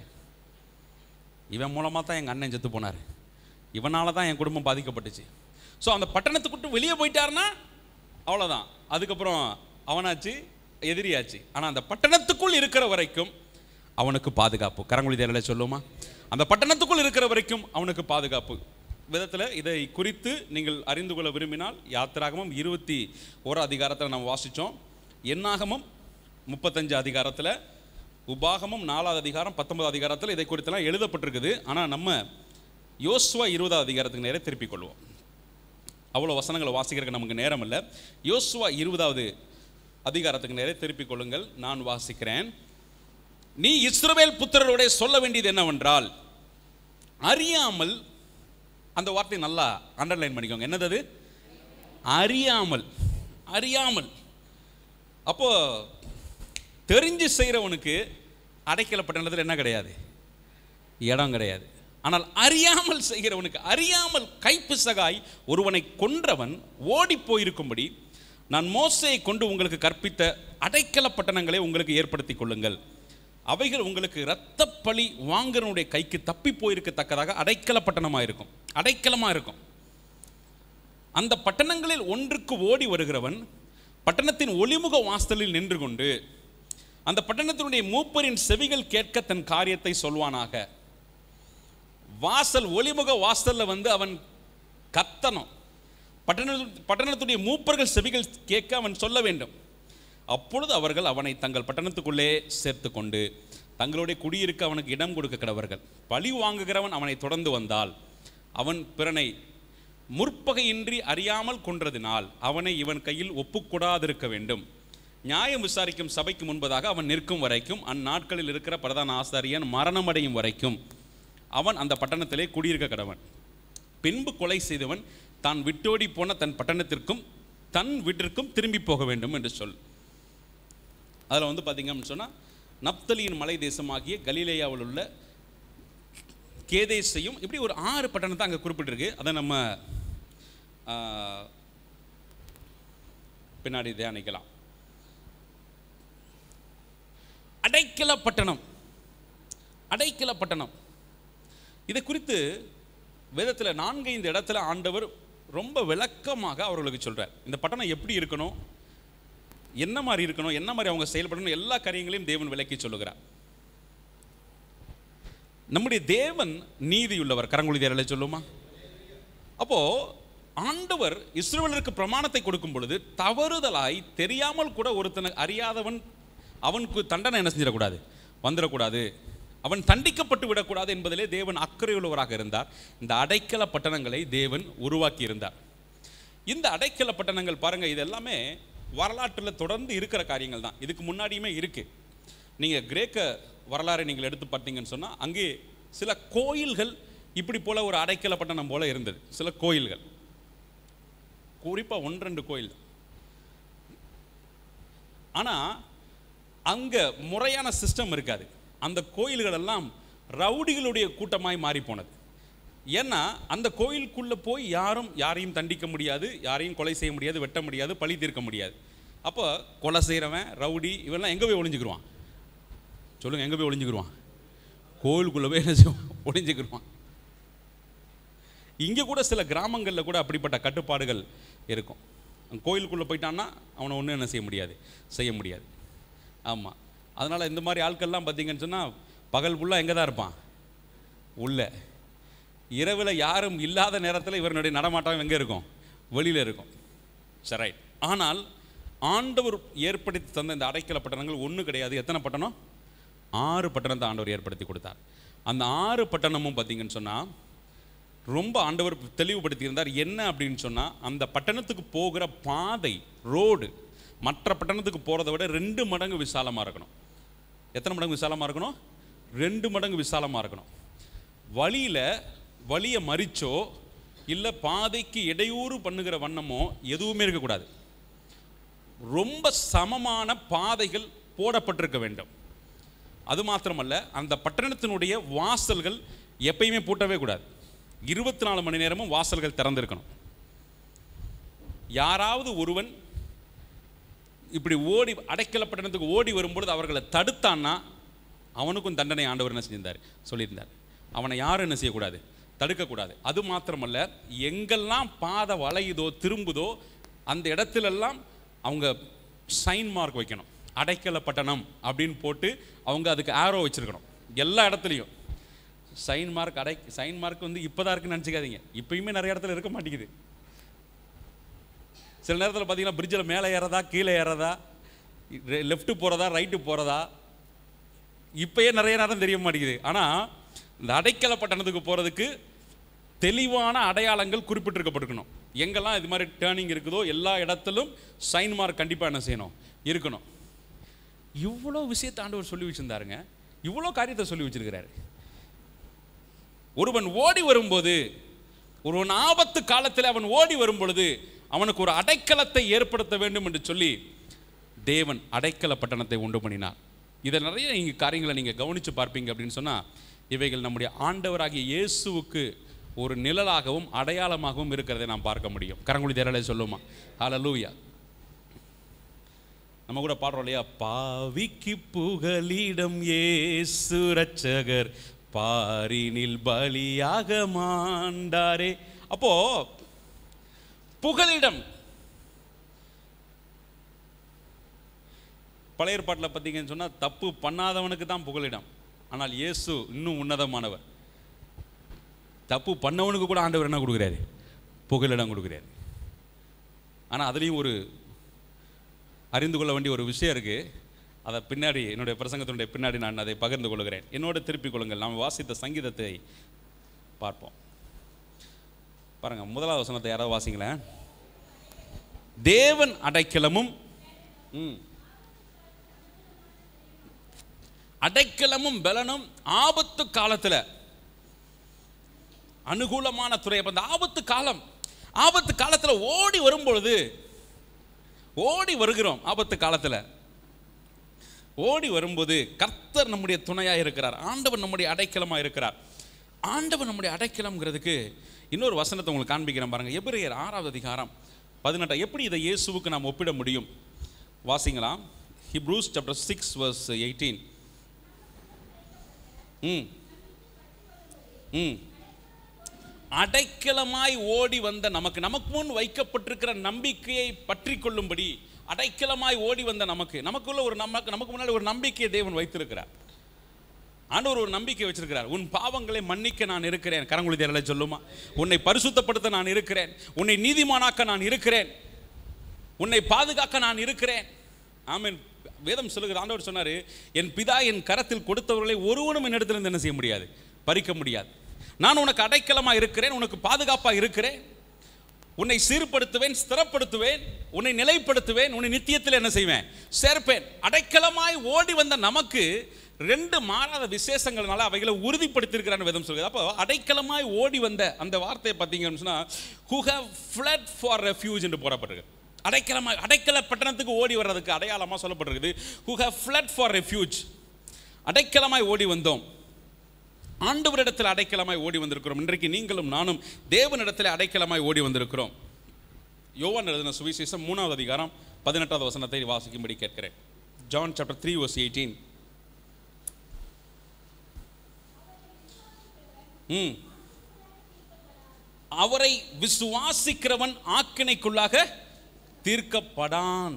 இவன் மூலமாக தான் எங்கள் அண்ணன் செத்து போனார் இவனால தான் என் குடும்பம் பாதிக்கப்பட்டுச்சு ஸோ அந்த பட்டணத்துக்கு விட்டு வெளியே போயிட்டாருன்னா அவ்வளோதான் அதுக்கப்புறம் அவனாச்சு எதிரியாச்சு ஆனால் அந்த பட்டணத்துக்குள் இருக்கிற வரைக்கும் அவனுக்கு பாதுகாப்பு கரங்குழி தேரலை சொல்லுமா அந்த பட்டணத்துக்குள் இருக்கிற வரைக்கும் அவனுக்கு பாதுகாப்பு விதத்தில் இதை குறித்து நீங்கள் அறிந்து கொள்ள விரும்பினால் யாத்திராகமம் இருபத்தி ஒரு அதிகாரத்தில் நம்ம வாசித்தோம் எண்ணாகமம் முப்பத்தஞ்சு அதிகாரத்தில் உபாகமம் நாலாவது அதிகாரம் பத்தொன்பது அதிகாரத்தில் இதை குறித்தெல்லாம் எழுதப்பட்டிருக்குது ஆனால் நம்ம யோசுவா இருபதாவது அதிகாரத்துக்கு நேரே திருப்பிக் கொள்வோம் அவ்வளோ வசனங்களை வாசிக்கிறதுக்கு நமக்கு நேரம் இல்லை யோசுவா இருபதாவது அதிகாரத்துக்கு நேரே திருப்பிக் கொள்ளுங்கள் நான் வாசிக்கிறேன் நீ இஸ்ரவேல் புத்திரரோட சொல்ல வேண்டியது என்னவென்றால் அறியாமல் அந்த வார்த்தை நல்லா அண்டர்லைன் பண்ணிக்கோங்க என்னது அது அறியாமல் அறியாமல் அப்போ தெரிஞ்சு செய்கிறவனுக்கு அடைக்கலப்பட்டனத்தில் என்ன கிடையாது இடம் கிடையாது ஆனால் அறியாமல் செய்கிறவனுக்கு அறியாமல் கைப்பு சகாய் ஒருவனை கொன்றவன் ஓடி போயிருக்கும்படி நான் மோசையை கொண்டு உங்களுக்கு கற்பித்த அடைக்கல பட்டணங்களை உங்களுக்கு ஏற்படுத்தி கொள்ளுங்கள் அவைகள் உங்களுக்கு இரத்த பழி வாங்குறவனுடைய கைக்கு தப்பி போயிருக்கத்தக்கதாக அடைக்கல பட்டணமாக இருக்கும் அடைக்கலமாக இருக்கும் அந்த பட்டணங்களில் ஒன்றுக்கு ஓடி வருகிறவன் பட்டணத்தின் ஒளிமுக வாசலில் நின்று கொண்டு அந்த பட்டணத்தினுடைய மூப்பரின் செவிகள் கேட்க தன் காரியத்தை சொல்வானாக வாசல் ஒளிமுக வாசல்ல வந்து அவன் கத்தணும் பட்டண பட்டணத்துடைய மூப்பர்கள் செவிகள் கேட்க அவன் சொல்ல வேண்டும் அப்பொழுது அவர்கள் அவனை தங்கள் பட்டணத்துக்குள்ளே சேர்த்து கொண்டு தங்களுடைய குடியிருக்க அவனுக்கு இடம் கொடுக்க கிடவர்கள் பழி வாங்குகிறவன் அவனை தொடர்ந்து வந்தால் அவன் பிறனை முற்பகையின்றி அறியாமல் கொன்றதினால் அவனை இவன் கையில் ஒப்புக்கூடாதிருக்க வேண்டும் நியாயம் விசாரிக்கும் சபைக்கு முன்பதாக அவன் நிற்கும் வரைக்கும் அந்நாட்களில் இருக்கிற பிரதான ஆசாரியன் மரணமடையும் வரைக்கும் அவன் அந்த பட்டணத்திலே குடியிருக்க கடவன் பின்பு கொலை செய்தவன் தான் விட்டோடி போன தன் பட்டணத்திற்கும் தன் வீட்டிற்கும் திரும்பி போக வேண்டும் என்று சொல் அதில் வந்து பார்த்தீங்கன்னு சொன்னால் நப்தலியின் மலை தேசமாகிய கலிலேயாவில் உள்ள கேதேசையும் இப்படி ஒரு ஆறு பட்டணத்தை அங்கே குறிப்பிட்டிருக்கு அதை நம்ம ஆ, பின்னாடி தியானிக்கலாம் அடைக்கல பட்டணம் அடைக்கல பட்டணம் இதை குறித்து வேதத்தில் நான்கு இந்த இடத்துல ஆண்டவர் ரொம்ப விளக்கமாக அவர்களுக்கு சொல்றார் இந்த பட்டணம் எப்படி இருக்கணும் என்ன மாதிரி இருக்கணும் என்ன மாதிரி அவங்க செயல்படணும் எல்லா காரியங்களையும் தேவன் விளக்கி சொல்லுகிறார் நம்முடைய தேவன் நீதியுள்ளவர் கரங்குழி தேரலை சொல்லுமா அப்போ ஆண்டவர் இஸ்ரவேலருக்கு பிரமாணத்தை கொடுக்கும் பொழுது தவறுதலாய் தெரியாமல் கூட ஒருத்தனை அறியாதவன் அவனுக்கு தண்டனை என்ன செஞ்சிடக்கூடாது வந்துடக்கூடாது அவன் தண்டிக்கப்பட்டு விடக்கூடாது என்பதிலே தேவன் அக்கறையுள்ளவராக இருந்தார் இந்த அடைக்கல பட்டணங்களை தேவன் உருவாக்கி இருந்தார் இந்த அடைக்கல பட்டணங்கள் பாருங்க இது எல்லாமே வரலாற்றில் தொடர்ந்து இருக்கிற காரியங்கள் தான் இதுக்கு முன்னாடியுமே இருக்கு நீங்க கிரேக்க வரலாறை நீங்கள் எடுத்து பார்த்தீங்கன்னு சொன்னா அங்கே சில கோயில்கள் இப்படி போல ஒரு அடைக்கல பட்டணம் போல இருந்தது சில கோயில்கள் குறிப்பா ஒன்றெண்டு கோயில் ஆனா அங்க முறையான சிஸ்டம் இருக்காது அந்த கோயில்கள் எல்லாம் ரவுடிகளுடைய கூட்டமாய் மாறி போனது ஏன்னா அந்த கோயிலுக்குள்ள போய் யாரும் யாரையும் தண்டிக்க முடியாது யாரையும் கொலை செய்ய முடியாது வெட்ட முடியாது பழி தீர்க்க முடியாது அப்போ கொலை செய்கிறவன் ரவுடி இவெல்லாம் எங்கே போய் ஒளிஞ்சுக்கிருவான் சொல்லுங்க எங்கே போய் ஒளிஞ்சுக்கிருவான் கோயிலுக்குள்ளே போய் என்ன செய்வான் ஒளிஞ்சுக்கிருவான் இங்கே கூட சில கிராமங்களில் கூட அப்படிப்பட்ட கட்டுப்பாடுகள் இருக்கும் கோயிலுக்குள்ளே போயிட்டான்னா அவனை ஒன்றும் என்ன செய்ய முடியாது செய்ய முடியாது ஆமாம் அதனால் இந்த மாதிரி ஆட்கள்லாம் பார்த்தீங்கன்னு சொன்னால் பகல் ஃபுல்லாக எங்கே தான் இருப்பான் உள்ள இரவில் யாரும் இல்லாத நேரத்தில் இவருடைய நடமாட்டம் எங்கே இருக்கும் வெளியில் இருக்கும் சரி ரைட் ஆனால் ஆண்டவர் ஏற்படுத்தி தந்த இந்த அடைக்கல பட்டணங்கள் ஒன்று கிடையாது எத்தனை பட்டணம் ஆறு பட்டணத்தை ஆண்டவர் ஏற்படுத்தி கொடுத்தார் அந்த ஆறு பட்டணமும் பார்த்தீங்கன்னு சொன்னால் ரொம்ப ஆண்டவர் தெளிவுபடுத்தியிருந்தார் என்ன அப்படின்னு சொன்னால் அந்த பட்டணத்துக்கு போகிற பாதை ரோடு மற்ற பட்டணத்துக்கு போகிறத விட ரெண்டு மடங்கு விசாலமாக இருக்கணும் எத்தனை மடங்கு விசாலமாக இருக்கணும் ரெண்டு மடங்கு விசாலமாக இருக்கணும் வழியில் வழியை மறிச்சோ இல்லை பாதைக்கு இடையூறு பண்ணுகிற வண்ணமோ எதுவுமே இருக்கக்கூடாது ரொம்ப சமமான பாதைகள் போடப்பட்டிருக்க வேண்டும் அது மாத்திரமல்ல அந்த பட்டணத்தினுடைய வாசல்கள் எப்பயுமே பூட்டவே கூடாது இருபத்தி நாலு மணி நேரமும் வாசல்கள் திறந்திருக்கணும் யாராவது ஒருவன் இப்படி ஓடி அடைக்கல பட்டணத்துக்கு ஓடி வரும்பொழுது அவர்களை தடுத்தான்னா அவனுக்கும் தண்டனை ஆண்டவர் என்ன செஞ்சிருந்தார் சொல்லியிருந்தார் அவனை யாரும் என்ன செய்யக்கூடாது தடுக்கக்கூடாது அது மாத்திரமல்ல எங்கெல்லாம் பாதை வளையுதோ திரும்புதோ அந்த இடத்துலெல்லாம் அவங்க சைன் மார்க் வைக்கணும் அடைக்கல பட்டணம் அப்படின்னு போட்டு அவங்க அதுக்கு ஆரோ வச்சிருக்கணும் எல்லா இடத்துலையும் சைன் மார்க் அடை சைன் மார்க் வந்து இப்போதான் இருக்குன்னு நினச்சிக்காதீங்க இப்பயுமே நிறைய இடத்துல இருக்க மாட்டேங்குது சில நேரத்தில் பார்த்தீங்கன்னா பிரிட்ஜில் மேலே ஏறதா கீழே ஏறதா லெஃப்ட் போகிறதா ரைட்டு போகிறதா இப்பயே நிறைய நேரம் தெரிய மாட்டேங்குது ஆனால் இந்த அடைக்கல பட்டணத்துக்கு போகிறதுக்கு தெளிவான அடையாளங்கள் குறிப்பிட்டிருக்கப்பட்டிருக்கணும் எங்கெல்லாம் இது மாதிரி டேர்னிங் இருக்குதோ எல்லா இடத்திலும் சைன் மார்க் கண்டிப்பாக என்ன செய்யணும் இருக்கணும் இவ்வளோ விஷயத்தை ஆண்டவர் சொல்லி வச்சிருந்தாருங்க இவ்வளோ காரியத்தை சொல்லி வச்சிருக்கிறாரு ஒருவன் ஓடி வரும்போது ஒருவன் ஆபத்து காலத்தில் அவன் ஓடி வரும் பொழுது அவனுக்கு ஒரு அடைக்கலத்தை ஏற்படுத்த வேண்டும் என்று சொல்லி தேவன் அடைக்கல பட்டணத்தை உண்டு பண்ணினார் இதை நிறைய நீங்க காரியங்களை நீங்கள் கவனித்து பார்ப்பீங்க அப்படின்னு சொன்னால் இவைகள் நம்முடைய ஆண்டவராகிய இயேசுவுக்கு ஒரு நிழலாகவும் அடையாளமாகவும் இருக்கிறதை நாம் பார்க்க முடியும் கரங்குழி தேரலை சொல்லுமா ஹalleluya நம்ம கூட பாடுறோம் இல்லையா பாவிக்கு புகலிடம் ஏசு ரட்சகர் பாரினில் பலியாக மாண்டாரே அப்போ புகலிடம் பழைய ஏற்பாட்டில் பார்த்தீங்கன்னு சொன்னால் தப்பு பண்ணாதவனுக்கு தான் புகலிடம் ஆனால் இயேசு இன்னும் உன்னதமானவர் தப்பு பண்ணவனுக்கு கூட ஆண்டவர் என்ன கொடுக்குறாரு புகலிடம் கொடுக்குறாரு ஆனால் அதுலேயும் ஒரு அறிந்து கொள்ள வேண்டிய ஒரு விஷயம் இருக்குது அதை பின்னாடி என்னுடைய பிரசங்கத்தினுடைய பின்னாடி நான் அதை பகிர்ந்து கொள்கிறேன் என்னோட திருப்பிக் கொள்ளுங்கள் நாம் வாசித்த சங்கீதத்தை பார்ப்போம் பாருங்க முதலாவது வசனத்தை யாராவது வாசிங்களேன் தேவன் அடைக்கலமும் ம். அடைக்கலமும் பலனும் ஆபத்து காலத்துல அனுகூலமான துறை அப்ப அந்த ஆபத்து காலம் ஆபத்து காலத்துல ஓடி வரும் பொழுது ஓடி வருகிறோம் ஆபத்து காலத்துல ஓடி வரும்போது கர்த்தர் நம்முடைய துணையா இருக்கிறார் ஆண்டவர் நம்முடைய அடைக்கலமா இருக்கிறார் ஆண்டவர் நம்முடைய அடைக்கலம்ங்கிறதுக்கு இன்னொரு வசனத்தை உங்களுக்கு காண்பிக்கிறேன் பாருங்க எபிரேயர் ஆறாவது அதிகாரம் பதினெட்டா எப்படி இதை இயேசுவுக்கு நாம் ஒப்பிட முடியும் வாசிங்களா Hebrews chapter six verse eighteen ம் ம் அடைக்கலமாய் ஓடி வந்த நமக்கு நமக்கு முன் வைக்கப்பட்டிருக்கிற நம்பிக்கையை பற்றி கொள்ளும்படி அடைக்கலமாய் ஓடி வந்த நமக்கு நமக்குள்ள ஒரு நமக்கு நமக்கு முன்னாடி ஒரு நம்பிக்கையை தேவன் வைத்திருக்கிறார் ஆண்டவர் ஒரு நம்பிக்கை வச்சிருக்கிறார் உன் பாவங்களை மன்னிக்க நான் இருக்கிறேன் கரங்குழி தேரலை சொல்லுமா உன்னை பரிசுத்தப்படுத்த நான் இருக்கிறேன் உன்னை நீதிமானாக்க நான் இருக்கிறேன் உன்னை பாதுகாக்க நான் இருக்கிறேன் ஆமென் வேதம் சொல்லுகிற ஆண்டவர் சொன்னாரு என் பிதா என் கரத்தில் கொடுத்தவர்களை ஒருவனும் என்னிடத்திலிருந்து என்ன செய்ய முடியாது பறிக்க முடியாது நான் உனக்கு அடைக்கலமா இருக்கிறேன் உனக்கு பாதுகாப்பா இருக்கிறேன் உன்னை சீர்படுத்துவேன் ஸ்திரப்படுத்துவேன் உன்னை நிலைப்படுத்துவேன் உன்னை நித்தியத்தில் என்ன செய்வேன் சேர்ப்பேன் அடைக்கலமாய் ஓடி வந்த நமக்கு ரெண்டு மாறாத விசேஷங்கள்னால அவைகளை உறுதிப்படுத்தியிருக்கிறான்னு வேதம் சொல்கிறது அப்போ அடைக்கலமாய் ஓடி வந்த அந்த வார்த்தையை பார்த்தீங்கன்னு சொன்னால் who have fled for refuge என்று போடப்பட்டிருக்கு அடைக்கலமாய் அடைக்கல பட்டணத்துக்கு ஓடி வர்றதுக்கு அடையாளமாக சொல்லப்பட்டிருக்குது who have fled for refuge அடைக்கலமாய் ஓடி வந்தோம் ஆண்டவரிடத்தில் அடைக்கலமாய் ஓடி வந்திருக்கிறோம் இன்றைக்கு நீங்களும் நானும் தேவனிடத்தில் அடைக்கலமாய் ஓடி வந்திருக்கிறோம் யோவான் எழுதின சுவிசேஷம் மூணாவது அதிகாரம் பதினெட்டாவது வசனத்தை வாசிக்கும்படி கேட்கிறேன் John chapter three verse eighteen ம் அவரை விசுவாசிக்கிறவன் ஆக்கினைக்குள்ளாக தீர்க்கப்படான்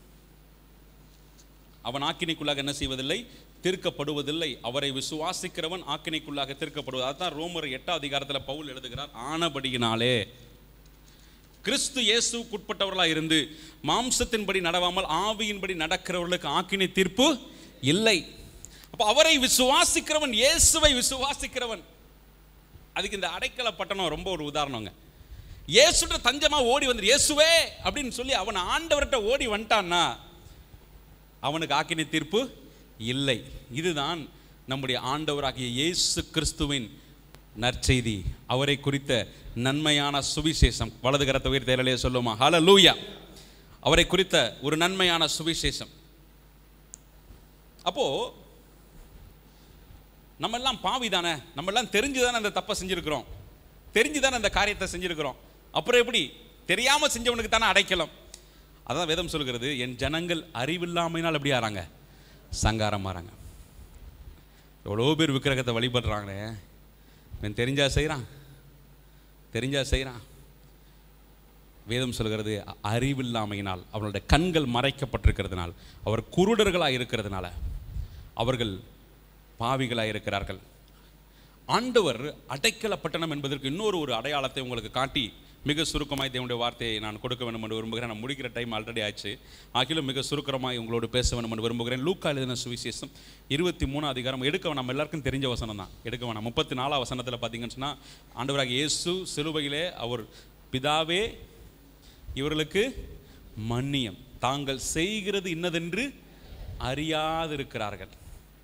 அவன் ஆக்கினைக்குள்ளாக என்ன செய்வதில்லை தீர்க்கப்படுவதில்லை அவரை விசுவாசிக்கிறவன் ஆக்கினைக்குள்ளாக தீர்க்கப்படுவது அதுதான் ரோமர் எட்டாம் அதிகாரத்தில் பவுல் எழுதுகிறார் ஆனபடியினாலே கிறிஸ்து இயேசுக்குட்பட்டவர்களாக இருந்து மாம்சத்தின்படி நடவாமல் ஆவியின்படி நடக்கிறவர்களுக்கு ஆக்கினை தீர்ப்பு இல்லை அப்போ அவரை விசுவாசிக்கிறவன் இயேசுவை விசுவாசிக்கிறவன் அதுக்கு இந்த அடைக்கல பட்டணம் ரொம்ப ஒரு உதாரணங்க இயேசுட்ட தஞ்சமா ஓடி வந்து இயேசுவே அப்படின்னு சொல்லி அவன் ஆண்டவர்கிட்ட ஓடி வந்துட்டான்னா அவனுக்கு ஆக்கினை தீர்ப்பு இல்லை இதுதான் நம்முடைய ஆண்டவராகிய இயேசு கிறிஸ்துவின் நற்செய்தி அவரை குறித்த நன்மையான சுவிசேஷம் வலது கரத்தை உயிர் தேரலையே சொல்லுமா ஹalleluya அவரை குறித்த ஒரு நன்மையான சுவிசேஷம் அப்போ நம்ம எல்லாம் பாவி தானே நம்ம எல்லாம் தெரிஞ்சு தானே அந்த தப்பை செஞ்சிருக்கிறோம் தெரிஞ்சு தானே அந்த காரியத்தை செஞ்சிருக்கிறோம் அப்புறம் எப்படி தெரியாம செஞ்சவனுக்கு தானே அடைக்கலம் அதான் வேதம் சொல்கிறது என் ஜனங்கள் அறிவில்லாமையினால் எப்படி ஆறாங்க சங்காரம் ஆறாங்க எவ்வளோ பேர் விக்கிரகத்தை வழிபடுறாங்களே இவன் தெரிஞ்சா செய்கிறான் தெரிஞ்சா செய்கிறான் வேதம் சொல்கிறது அ- அறிவில்லாமையினால் அவர்களுடைய கண்கள் மறைக்கப்பட்டிருக்கிறதுனால் அவர் குருடர்களாக இருக்கிறதுனால அவர்கள் பாவிகளாக இருக்கிறார்கள் ஆண்டவர் அடைக்கல பட்டணம் என்பதற்கு இன்னொரு ஒரு அடையாளத்தை உங்களுக்கு காட்டி மிக சுருக்கமாய் தேவனுடைய வார்த்தையை நான் கொடுக்க வேண்டும் என்று விரும்புகிறேன் நான் முடிக்கிற டைம் ஆல்ரெடி ஆச்சு ஆகிலும் மிக சுருக்கமாய் உங்களோடு பேச வேண்டும் என்று விரும்புகிறேன் லூக்கா எழுதின சுவிசேஷம் இருபத்தி மூணு அதிகாரம் எடுக்க வேணாம் எல்லாருக்கும் தெரிஞ்ச வசனம் தான் எடுக்க வேணாம் முப்பத்தி நாலாம் வசனத்தில் பார்த்தீங்கன்னு சொன்னால் ஆண்டவராக இயேசு சிலுவையிலே அவர் பிதாவே இவர்களுக்கு மன்னியம் தாங்கள் செய்கிறது இன்னதென்று அறியாதிருக்கிறார்கள்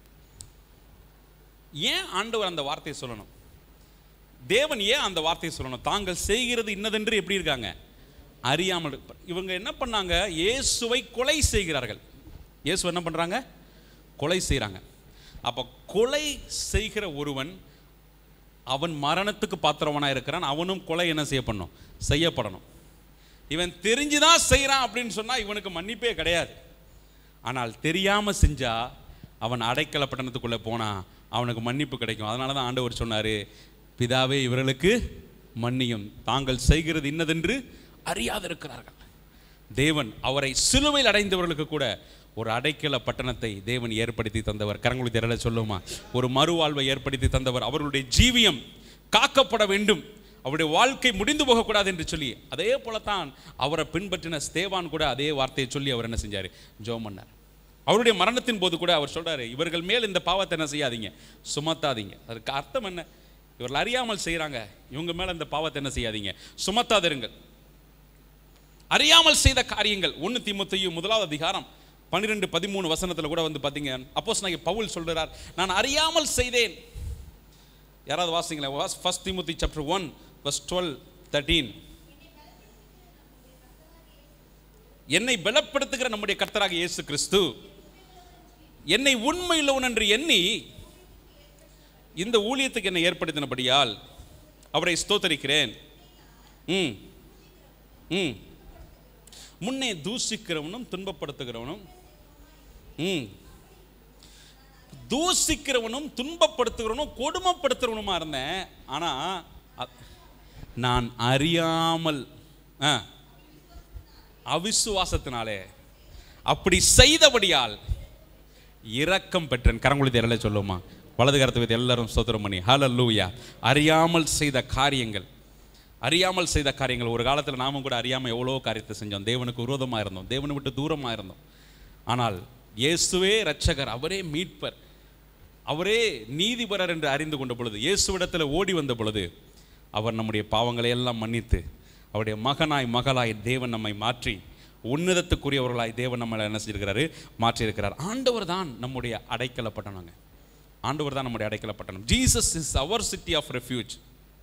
ஏன் ஆண்டவர் அந்த வார்த்தையை சொல்லணும் தேவன் ஏன் அந்த வார்த்தையை சொல்லணும் தாங்கள் செய்கிறது இன்னதென்று எப்படி இருக்காங்க அறியாமல் இருப்ப- இவங்க என்ன பண்ணாங்க இயேசுவை கொலை செய்கிறார்கள் இயேசு என்ன பண்றாங்க கொலை செய்கிறாங்க அப்போ கொலை செய்கிற ஒருவன் அவன் மரணத்துக்கு பாத்திரவனாக இருக்கிறான் அவனும் கொலை என்ன செய்யப்படணும் செய்யப்படணும் இவன் தெரிஞ்சுதான் செய்கிறான் அப்படின்னு சொன்னால் இவனுக்கு மன்னிப்பே கிடையாது ஆனால் தெரியாமல் செஞ்சா அவன் அடைக்கல பட்டணத்துக்குள்ளே போனா அவனுக்கு மன்னிப்பு கிடைக்கும் அதனால தான் ஆண்டவர் சொன்னார் பிதாவே இவர்களுக்கு மன்னியும் தாங்கள் செய்கிறது இன்னதென்று அறியாதிருக்கிறார்கள் தேவன் அவரை சிலுவையில் அடைந்தவர்களுக்கு கூட ஒரு அடைக்கல பட்டணத்தை தேவன் ஏற்படுத்தி தந்தவர் கரங்குடி திரள சொல்லுமா ஒரு மறுவாழ்வை ஏற்படுத்தி தந்தவர் அவர்களுடைய ஜீவியம் காக்கப்பட வேண்டும் அவருடைய வாழ்க்கை முடிந்து போகக்கூடாது என்று சொல்லி அதே போலத்தான் அவரை பின்பற்றின ஸ்தேவான் கூட அதே வார்த்தையை சொல்லி அவர் என்ன செஞ்சார் ஜோம் பண்ணார் அவருடைய மரணத்தின் போது கூட அவர் சொல்றாரு இவர்கள் மேல் இந்த பாவத்தை என்ன செய்யாதீங்க சுமத்தாதீங்க அதுக்கு அர்த்தம் என்ன இவர்கள் அறியாமல் செய்கிறாங்க இவங்க மேல இந்த பாவத்தை என்ன செய்யாதீங்க சுமத்தாதிருங்கள் அறியாமல் செய்த காரியங்கள் ஒன்று தீமுத்தையும் முதலாவது அதிகாரம் பன்னிரெண்டு பதிமூணு வசனத்தில் கூட வந்து பார்த்தீங்க அப்போஸ் நான் பவுல் சொல்றார் நான் அறியாமல் செய்தேன் யாராவது வாசிங்களேன் வாஸ் first Timothy chapter one verse twelve thirteen என்னை பலப்படுத்துகிற நம்முடைய கர்த்தராக இயேசு கிறிஸ்து என்னை உண்மையுள்ளவன் என்று எண்ணி இந்த ஊழியத்துக்கு என்னை ஏற்படுத்தினபடியால் அவரை ஸ்தோத்தரிக்கிறேன் ம் ம் முன்னே தூசிக்கிறவனும் துன்பப்படுத்துகிறவனும் ம் தூசிக்கிறவனும் துன்பப்படுத்துகிறவனும் கொடுமைப்படுத்துகிறவனுமா இருந்தேன் ஆனா அ- நான் அறியாமல் ஆ, அவிசுவாசத்தினாலே அப்படி செய்தபடியால் இரக்கம் பெற்றேன் கரங்குழி தேரல சொல்லுமா வலது கரத்தை வைத்து எல்லாரும் ஸ்தோத்திரம் பண்ணி ஹalleluya அறியாமல் செய்த காரியங்கள் அறியாமல் செய்த காரியங்கள் ஒரு காலத்தில் நாமும் கூட அறியாமல் எவ்வளோ காரியத்தை செஞ்சோம் தேவனுக்கு விரோதமாக இருந்தோம் தேவனை விட்டு தூரமாக இருந்தோம் ஆனால் இயேசுவே இரட்சகர் அவரே மீட்பர் அவரே நீதிபரர் என்று அறிந்து கொண்ட பொழுது இயேசுவிடத்தில் ஓடி வந்த பொழுது அவர் நம்முடைய பாவங்களை எல்லாம் மன்னித்து அவருடைய மகனாய் மகளாய் தேவன் நம்மை மாற்றி உன்னதத்துக்குரியவர்களாய் தேவன் நம்மளை என்ன செஞ்சிருக்கிறாரு மாற்றியிருக்கிறார் ஆண்டவர் தான் நம்முடைய அடைக்கல பட்டணங்க ஆண்டவர் தான் நம்முடைய அடைக்கல பட்டணம் Jesus is our city of refuge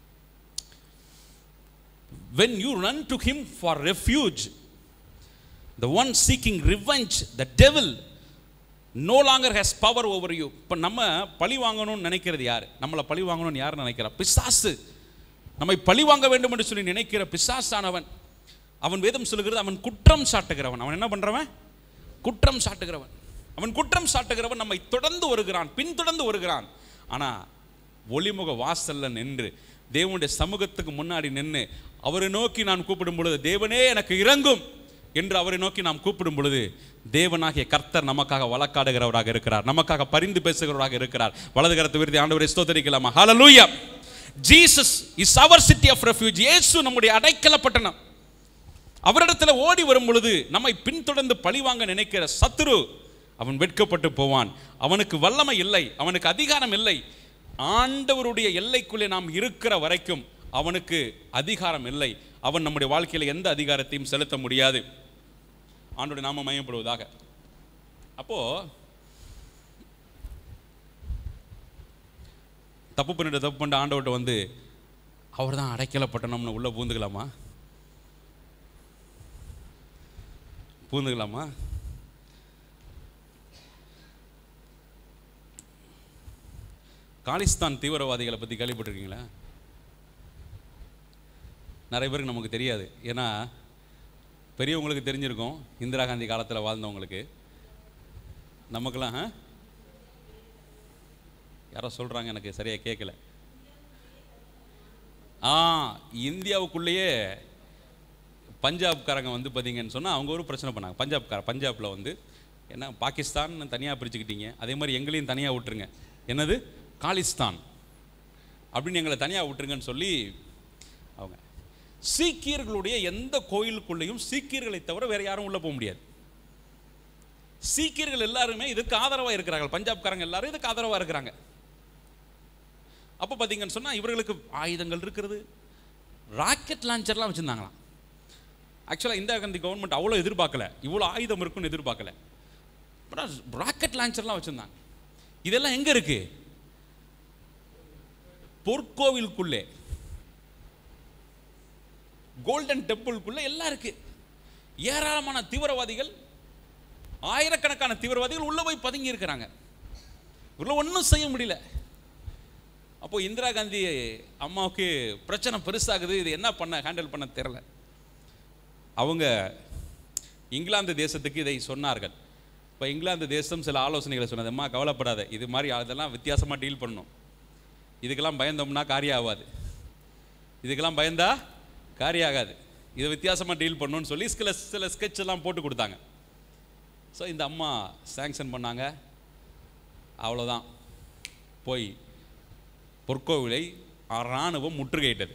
when you run to him for refuge the one seeking revenge the devil no longer has power over you இப்போ நம்ம பழி வாங்கணும்னு நினைக்கிறது யார் நம்மளை பழி வாங்கணும்னு யார் நினைக்கிறா பிசாசு நம்மை பழி வாங்க வேண்டும் என்று சொல்லி நினைக்கிற பிசாசானவன் அவன் வேதம் சொல்லுகிறது அவன் குற்றம் சாட்டுகிறவன் அவன் என்ன பண்றவன் குற்றம் சாட்டுகிறவன் அவன் குற்றம் சாட்டுகிறவன் நம்மை தொடர்ந்து வருகிறான் பின்தொடர்ந்து வருகிறான் ஆனா ஒளிமுக வாசல்ல நின்று தேவனுடைய சமூகத்துக்கு முன்னாடி நின்று அவரை நோக்கி நான் கூப்பிடும் பொழுது தேவனே எனக்கு இறங்கும் என்று அவரை நோக்கி நாம் கூப்பிடும் பொழுது தேவனாகிய கர்த்தர் நமக்காக வழக்காடுகிறவராக இருக்கிறார் நமக்காக பரிந்து பேசுகிறவராக இருக்கிறார் வலது கரத்து விருதி ஆண்டவரை ஸ்தோத்தரிக்கலாமா hallelujah Jesus is our city of refuge இயேசு நம்முடைய அடைக்கல பட்டணம் அவரிடத்துல ஓடி வரும் பொழுது நம்மை பின்தொடர்ந்து பழிவாங்க நினைக்கிற சத்துரு அவன் வெட்கப்பட்டு போவான் அவனுக்கு வல்லமை இல்லை அவனுக்கு அதிகாரம் இல்லை ஆண்டவருடைய எல்லைக்குள்ளே நாம் இருக்கிற வரைக்கும் அவனுக்கு அதிகாரம் இல்லை அவன் நம்முடைய வாழ்க்கையில் எந்த அதிகாரத்தையும் செலுத்த முடியாது ஆண்டோட நாம மயப்படுவதாக அப்போ தப்பு பண்ணிட்டு தப்பு பண்ணிட்டு ஆண்டவர்கிட்ட வந்து அவர் தான் அடைக்கலப்பட்டணம்னு உள்ளே பூந்துக்கலாமா பூந்துக்கலாமா காலிஸ்தான் தீவிரவாதிகளை பற்றி கேள்விப்பட்டிருக்கீங்களா நிறைய பேருக்கு நமக்கு தெரியாது ஏன்னா பெரியவங்களுக்கு தெரிஞ்சிருக்கும் இந்திரா காந்தி காலத்தில் வாழ்ந்தவங்களுக்கு நமக்கெல்லாம் ஆ? யாரோ சொல்கிறாங்க எனக்கு சரியாக கேட்கல ஆ இந்தியாவுக்குள்ளேயே பஞ்சாப்காரங்க வந்து பார்த்தீங்கன்னு சொன்னால் அவங்க ஒரு பிரச்சனை பண்ணாங்க பஞ்சாப்கார பஞ்சாபில் வந்து என்ன பாகிஸ்தான் தனியாக பிரிச்சுக்கிட்டீங்க அதே மாதிரி எங்களையும் தனியாக விட்டுருங்க என்னது காலிஸ்தான் அப்படின்னு எங்களை தனியாக விட்டுருங்கன்னு சொல்லி அவங்க சீக்கியர்களுடைய எந்த கோயிலுக்குள்ளேயும் சீக்கியர்களை தவிர வேற யாரும் உள்ளே போக முடியாது சீக்கியர்கள் எல்லாருமே இதுக்கு ஆதரவாக இருக்கிறார்கள் பஞ்சாப்காரங்க எல்லாரும் இதுக்கு ஆதரவாக இருக்கிறாங்க அப்போ பார்த்தீங்கன்னு சொன்னால் இவர்களுக்கு ஆயுதங்கள் இருக்கிறது ராக்கெட் லான்ச்சர்லாம் வச்சுருந்தாங்களாம் ஆக்சுவலாக இந்திரா காந்தி கவர்மெண்ட் அவ்வளோ எதிர்பார்க்கல இவ்வளோ ஆயுதம் இருக்குன்னு எதிர்பார்க்கல ராக்கெட் லான்ச்சர்லாம் வச்சுருந்தாங்க இதெல்லாம் எங்கே இருக்கு பொற்கோவிலுக்குள்ளே கோல்டன் டெம்பிள்குள்ளே எல்லாம் இருக்கு ஏராளமான தீவிரவாதிகள் ஆயிரக்கணக்கான தீவிரவாதிகள் உள்ள போய் பதுங்கி இருக்கிறாங்க உள்ள ஒன்றும் செய்ய முடியல அப்போ இந்திரா காந்தி அம்மாவுக்கு பிரச்சனை பெருசாகுது இது என்ன பண்ண ஹேண்டில் பண்ண தெரில அவங்க இங்கிலாந்து தேசத்துக்கு இதை சொன்னார்கள் இப்போ இங்கிலாந்து தேசம் சில ஆலோசனைகளை சொன்னது அம்மா கவலைப்படாத இது மாதிரி அதெல்லாம் வித்தியாசமாக டீல் பண்ணணும் இதுக்கெல்லாம் பயந்தோம்னா காரியம் ஆகாது இதுக்கெல்லாம் பயந்தா காரியம் ஆகாது இதை வித்தியாசமாக டீல் பண்ணணும்னு சொல்லி சில சில sketch எல்லாம் போட்டு கொடுத்தாங்க ஸோ இந்த அம்மா சேங்ஷன் பண்ணாங்க அவ்வளோதான் போய் பொற்கோவிலை இராணுவம் முற்றுகையிட்டது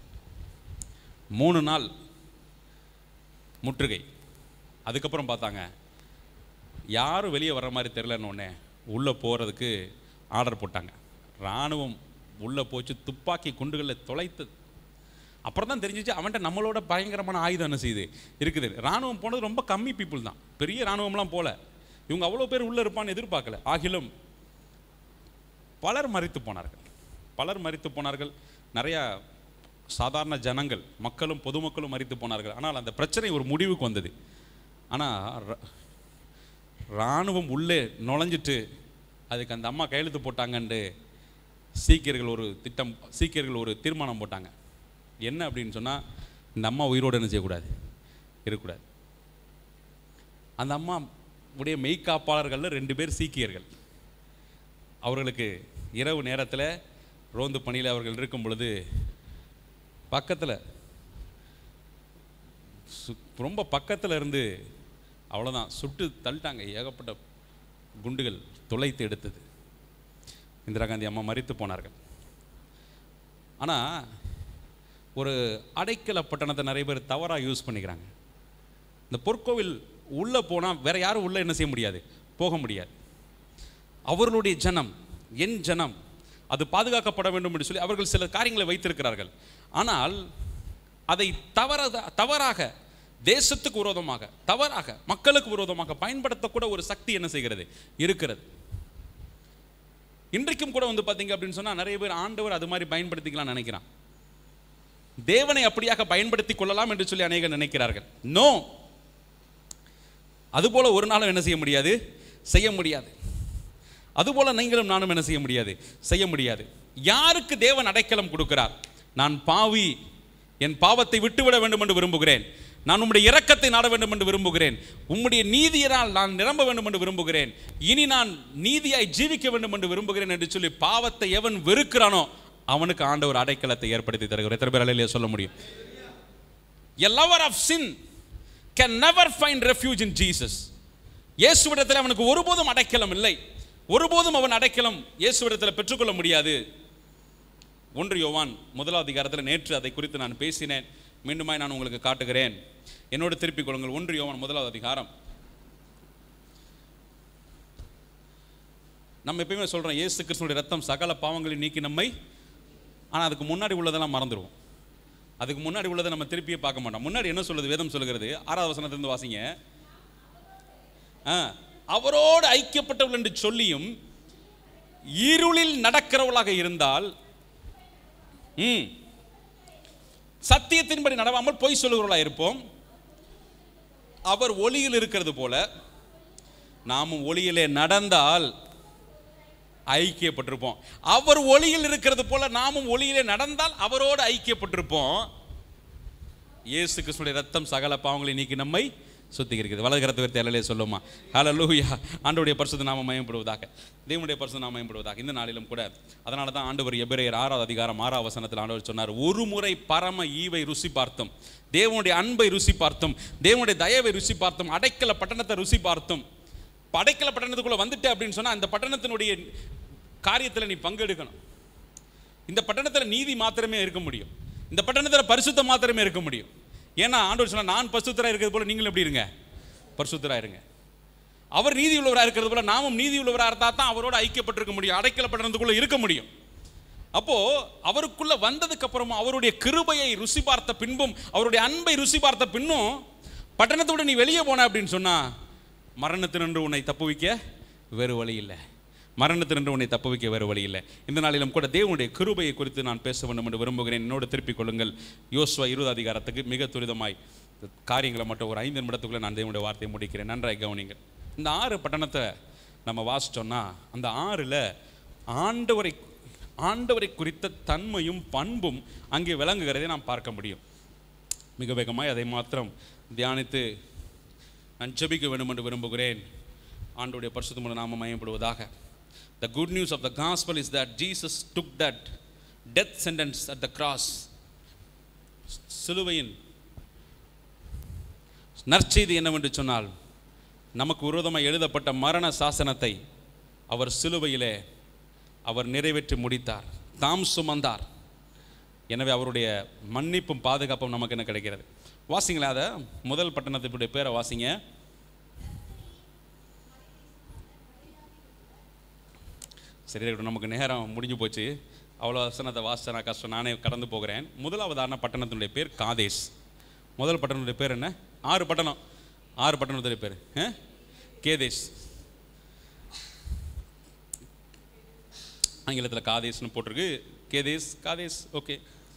மூணு நாள் முற்றுகை அதுக்கப்புறம் பார்த்தாங்க யாரும் வெளியே வர்ற மாதிரி தெரிலன்னு உடனே உள்ளே போகிறதுக்கு ஆர்டர் போட்டாங்க இராணுவம் உள்ளே போச்சு துப்பாக்கி குண்டுகளில் தொலைத்தது அப்புறம் தான் தெரிஞ்சிச்சு அவன்கிட்ட நம்மளோட பயங்கரமான ஆயுதம் என்ன செய்யுது இருக்குது இராணுவம் போனது ரொம்ப கம்மி பீப்புள் தான் பெரிய இராணுவம்லாம் போல இவங்க அவ்வளோ பேர் உள்ளே இருப்பான்னு எதிர்பார்க்கல ஆகிலும் பலர் மறித்து போனார்கள் பலர் மறித்து போனார்கள் நிறையா சாதாரண ஜனங்கள் மக்களும் பொதுமக்களும் மறித்து போனார்கள் ஆனால் அந்த பிரச்சனை ஒரு முடிவுக்கு வந்தது ஆனால் இராணுவம் உள்ளே நுழைஞ்சிட்டு அதுக்கு அந்த அம்மா கையெழுத்து போட்டாங்கன்ட்டு சீக்கியர்கள் ஒரு திட்டம் சீக்கியர்கள் ஒரு தீர்மானம் போட்டாங்க என்ன அப்படின்னு சொன்னால் இந்த அம்மா உயிரோடு என்ன செய்யக்கூடாது இருக்கக்கூடாது அந்த அம்மா உடைய மெய்க்காப்பாளர்களில் ரெண்டு பேர் சீக்கியர்கள் அவர்களுக்கு இரவு நேரத்தில் ரோந்து பணியில் அவர்கள் இருக்கும் பொழுது பக்கத்தில் சு- ரொம்ப பக்கத்தில் இருந்து அவ்வளோதான் சுட்டு தள்ளிட்டாங்க ஏகப்பட்ட குண்டுகள் துளைத்து எடுத்தது இந்திரா காந்தி அம்மா மறித்து போனார்கள் ஆனால் ஒரு அடைக்கல பட்டணத்தை நிறைய பேர் தவறாக யூஸ் பண்ணிக்கிறாங்க இந்த பொற்கோவில் உள்ளே போனால் வேற யாரும் உள்ளே என்ன செய்ய முடியாது போக முடியாது அவர்களுடைய ஜனம் என் ஜனம் அது பாதுகாக்கப்பட வேண்டும் என்று சொல்லி அவர்கள் சில காரியங்களை வைத்திருக்கிறார்கள் ஆனால் அதை தவற தவறாக தேசத்துக்கு விரோதமாக தவறாக மக்களுக்கு விரோதமாக பயன்படுத்தக்கூட ஒரு சக்தி என்ன செய்கிறது இருக்கிறது இன்றைக்கும் கூட வந்து பார்த்தீங்க அப்படின்னு சொன்னால் நிறைய பேர் ஆண்டவர் அது மாதிரி பயன்படுத்திக்கலாம் நினைக்கிறான் தேவனை அப்படியாக பயன்படுத்திக் கொள்ளலாம் என்று சொல்லி அநேகர் நினைக்கிறார்கள் நோ அதுபோல ஒரு நாளும் என்ன செய்ய முடியாது செய்ய முடியாது அதுபோல நீங்களும் நானும் என்ன செய்ய முடியாது செய்ய முடியாது யாருக்கு தேவன் அடைக்கலம் கொடுக்கிறார் நான் பாவி என் பாவத்தை விட்டுவிட வேண்டும் என்று விரும்புகிறேன் நான் உம்முடைய இரக்கத்தை நாட வேண்டும் என்று விரும்புகிறேன் உம்முடைய நீதியினால் நான் நிரம்ப வேண்டும் என்று விரும்புகிறேன் இனி நான் நீதியாய் ஜீவிக்க வேண்டும் என்று விரும்புகிறேன் என்று சொல்லி பாவத்தை எவன் வெறுக்கிறானோ அவனுக்கு ஆண்டவர் அடைக்கலத்தை ஏற்படுத்தி தருகிறார் எத்தனை பேர் அலையிலே சொல்ல முடியும் A lover of sin can never find refuge in Jesus. இயேசுவிடத்தில் அவனுக்கு ஒருபோதும் அடைக்கலம் இல்லை ஒருபோதும் அவன் அடைக்கலம் இயேசுவிடத்தில் பெற்றுக்கொள்ள முடியாது ஒன்று யோவான் முதலாவது அதிகாரத்தில் நேற்று அதை குறித்து நான் பேசினேன் மீண்டுமாய் நான் உங்களுக்கு காட்டுகிறேன் என்னோடு திருப்பிக் கொள்ளுங்கள் ஒன்று யோவான் முதலாவது அதிகாரம் நம்ம எப்பயுமே சொல்றோம் இயேசு கிறிஸ்துனுடைய ரத்தம் சகல பாவங்களை நீக்கி நம்மை ஆனால் அதுக்கு முன்னாடி உள்ளதெல்லாம் மறந்துடுவோம் அதுக்கு முன்னாடி உள்ளதை நம்ம திருப்பியே பார்க்க மாட்டோம் முன்னாடி என்ன சொல்லுது வேதம் சொல்லுகிறது ஆறாவது வசனத்திலிருந்து வாசிங்க ஆ, அவரோடு ஐக்கியப்பட்டவர்கள் என்று சொல்லியும் இருளில் நடக்கிறவளாக இருந்தால் ம் சத்தியத்தின்படி நடவாமல் பொய் சொல்லுகிறவர்களாக இருப்போம் அவர் ஒளியில் இருக்கிறது போல நாமும் ஒளியிலே நடந்தால் ஐக்கியப்பட்டிருப்போம் அவர் ஒளியில் இருக்கிறது போல நாமும் ஒளியிலே நடந்தால் அவரோடு ஐக்கியப்பட்டிருப்போம் இயேசு கிறிஸ்துடைய ரத்தம் சகல பாவங்களை நீக்கி நம்மை சுத்திகரிக்கிறது வலது கரத்தை உயர்த்தி அல்லலே சொல்லுமா ஹalleluya ஆண்டவருடைய பரிசுத்த நாம மயம்படுவதாக தேவனுடைய பரிசுத்த நாம மயம்படுவதாக இந்த நாளிலும் கூட அதனால தான் ஆண்டவர் எபிரேயர் ஆறாவது அதிகாரம் ஆறாவது வசனத்தில் ஆண்டவர் சொன்னார் ஒரு முறை பரம ஈவை ருசி பார்த்தோம் தேவனுடைய அன்பை ருசி பார்த்தோம் தேவனுடைய தயவை ருசி பார்த்தோம் அடைக்கல பட்டணத்தை ருசி பார்த்தோம் படைக்கல பட்டணத்துக்குள்ள வந்துட்டே அப்படின்னு சொன்னா அந்த பட்டணத்தினுடைய காரியத்தில் நீ பங்கெடுக்கணும் இந்த பட்டணத்தில் நீதி மாத்திரமே இருக்க முடியும் இந்த பட்டணத்தில் பரிசுத்தம் மாத்திரமே இருக்க முடியும் ஏன்னா ஆண்டவர் சொன்னா நான் பரிசுத்தராக இருக்கிறது போல நீங்களும் எப்படி இருங்க பரிசுத்தராக இருங்க அவர் நீதி உள்ளவராக இருக்கிறது போல நாமும் நீதி உள்ளவராக இருந்தால் தான் அவரோட ஐக்கியப்பட்டிருக்க முடியும் அடைக்கல பட்டணத்துக்குள்ள இருக்க முடியும் அப்போ அவருக்குள்ள வந்ததுக்கு அப்புறமும் அவருடைய கிருபையை ருசி பார்த்த பின்பும் அவருடைய அன்பை ருசி பார்த்த பின்னும் பட்டணத்தை விட்டு நீ வெளியே போன அப்படின்னு சொன்னா மரணத்தினின்று உன்னை தப்புவிக்க வேறு வழி இல்லை மரணத்தினின்று உன்னை தப்புவிக்க வேறு வழி இல்லை இந்த நாளிலும் கூட தேவனுடைய கிருபையை குறித்து நான் பேச வேண்டும் என்று விரும்புகிறேன் என்னோடு திருப்பிக் கொள்ளுங்கள் யோசுவா இருபது அதிகாரத்துக்கு மிக துரிதமாய் காரியங்களை மட்டும் ஒரு ஐந்து நிமிடத்துக்குள்ள நான் தேவனுடைய வார்த்தையை முடிக்கிறேன் நன்றாய் கவனிங்கள் இந்த ஆறு பட்டணத்தை நம்ம வாசிச்சோம்னா அந்த ஆறில் ஆண்டவரை ஆண்டவரை குறித்த தன்மையும் பண்பும் அங்கே விளங்குகிறதை நாம் பார்க்க முடியும் மிக வேகமாய் அதை மாத்திரம் தியானித்து நான் ஜெபிக்க வேண்டும் என்று விரும்புகிறேன் ஆண்டுடைய பரிசுத்தமுள்ள நாம மயப்படுவதாக the good news of the gospel is that Jesus took that death sentence at the cross சிலுவையின் நற்செய்தி என்னவென்று சொன்னால் நமக்கு விரோதமாக எழுதப்பட்ட மரண சாசனத்தை அவர் சிலுவையிலே அவர் நிறைவேற்றி முடித்தார் தாம் சுமந்தார் எனவே அவருடைய மன்னிப்பும் பாதுகாப்பும் நமக்கு என்ன கிடைக்கிறது வாசிங்களேன் அதை முதல் பட்டணத்தினுடைய பேரை வாசிங்க சரி இருக்கட்டும் நமக்கு நேரம் முடிஞ்சு போச்சு அவ்வளோ வசனத்தை வாசிச்ச நான் கஷ்டம் நானே கடந்து போகிறேன் முதலாவதான பட்டணத்தினுடைய பேர் காதேஸ் முதல் பட்டணத்துடைய பேர் என்ன ஆறு பட்டணம் ஆறு பட்டணத்துடைய பேர் ஆ? கேதேஸ் ஆங்கிலத்தில் காதேஸ்னு போட்டிருக்கு கேதேஸ் காதேஸ் ஓகே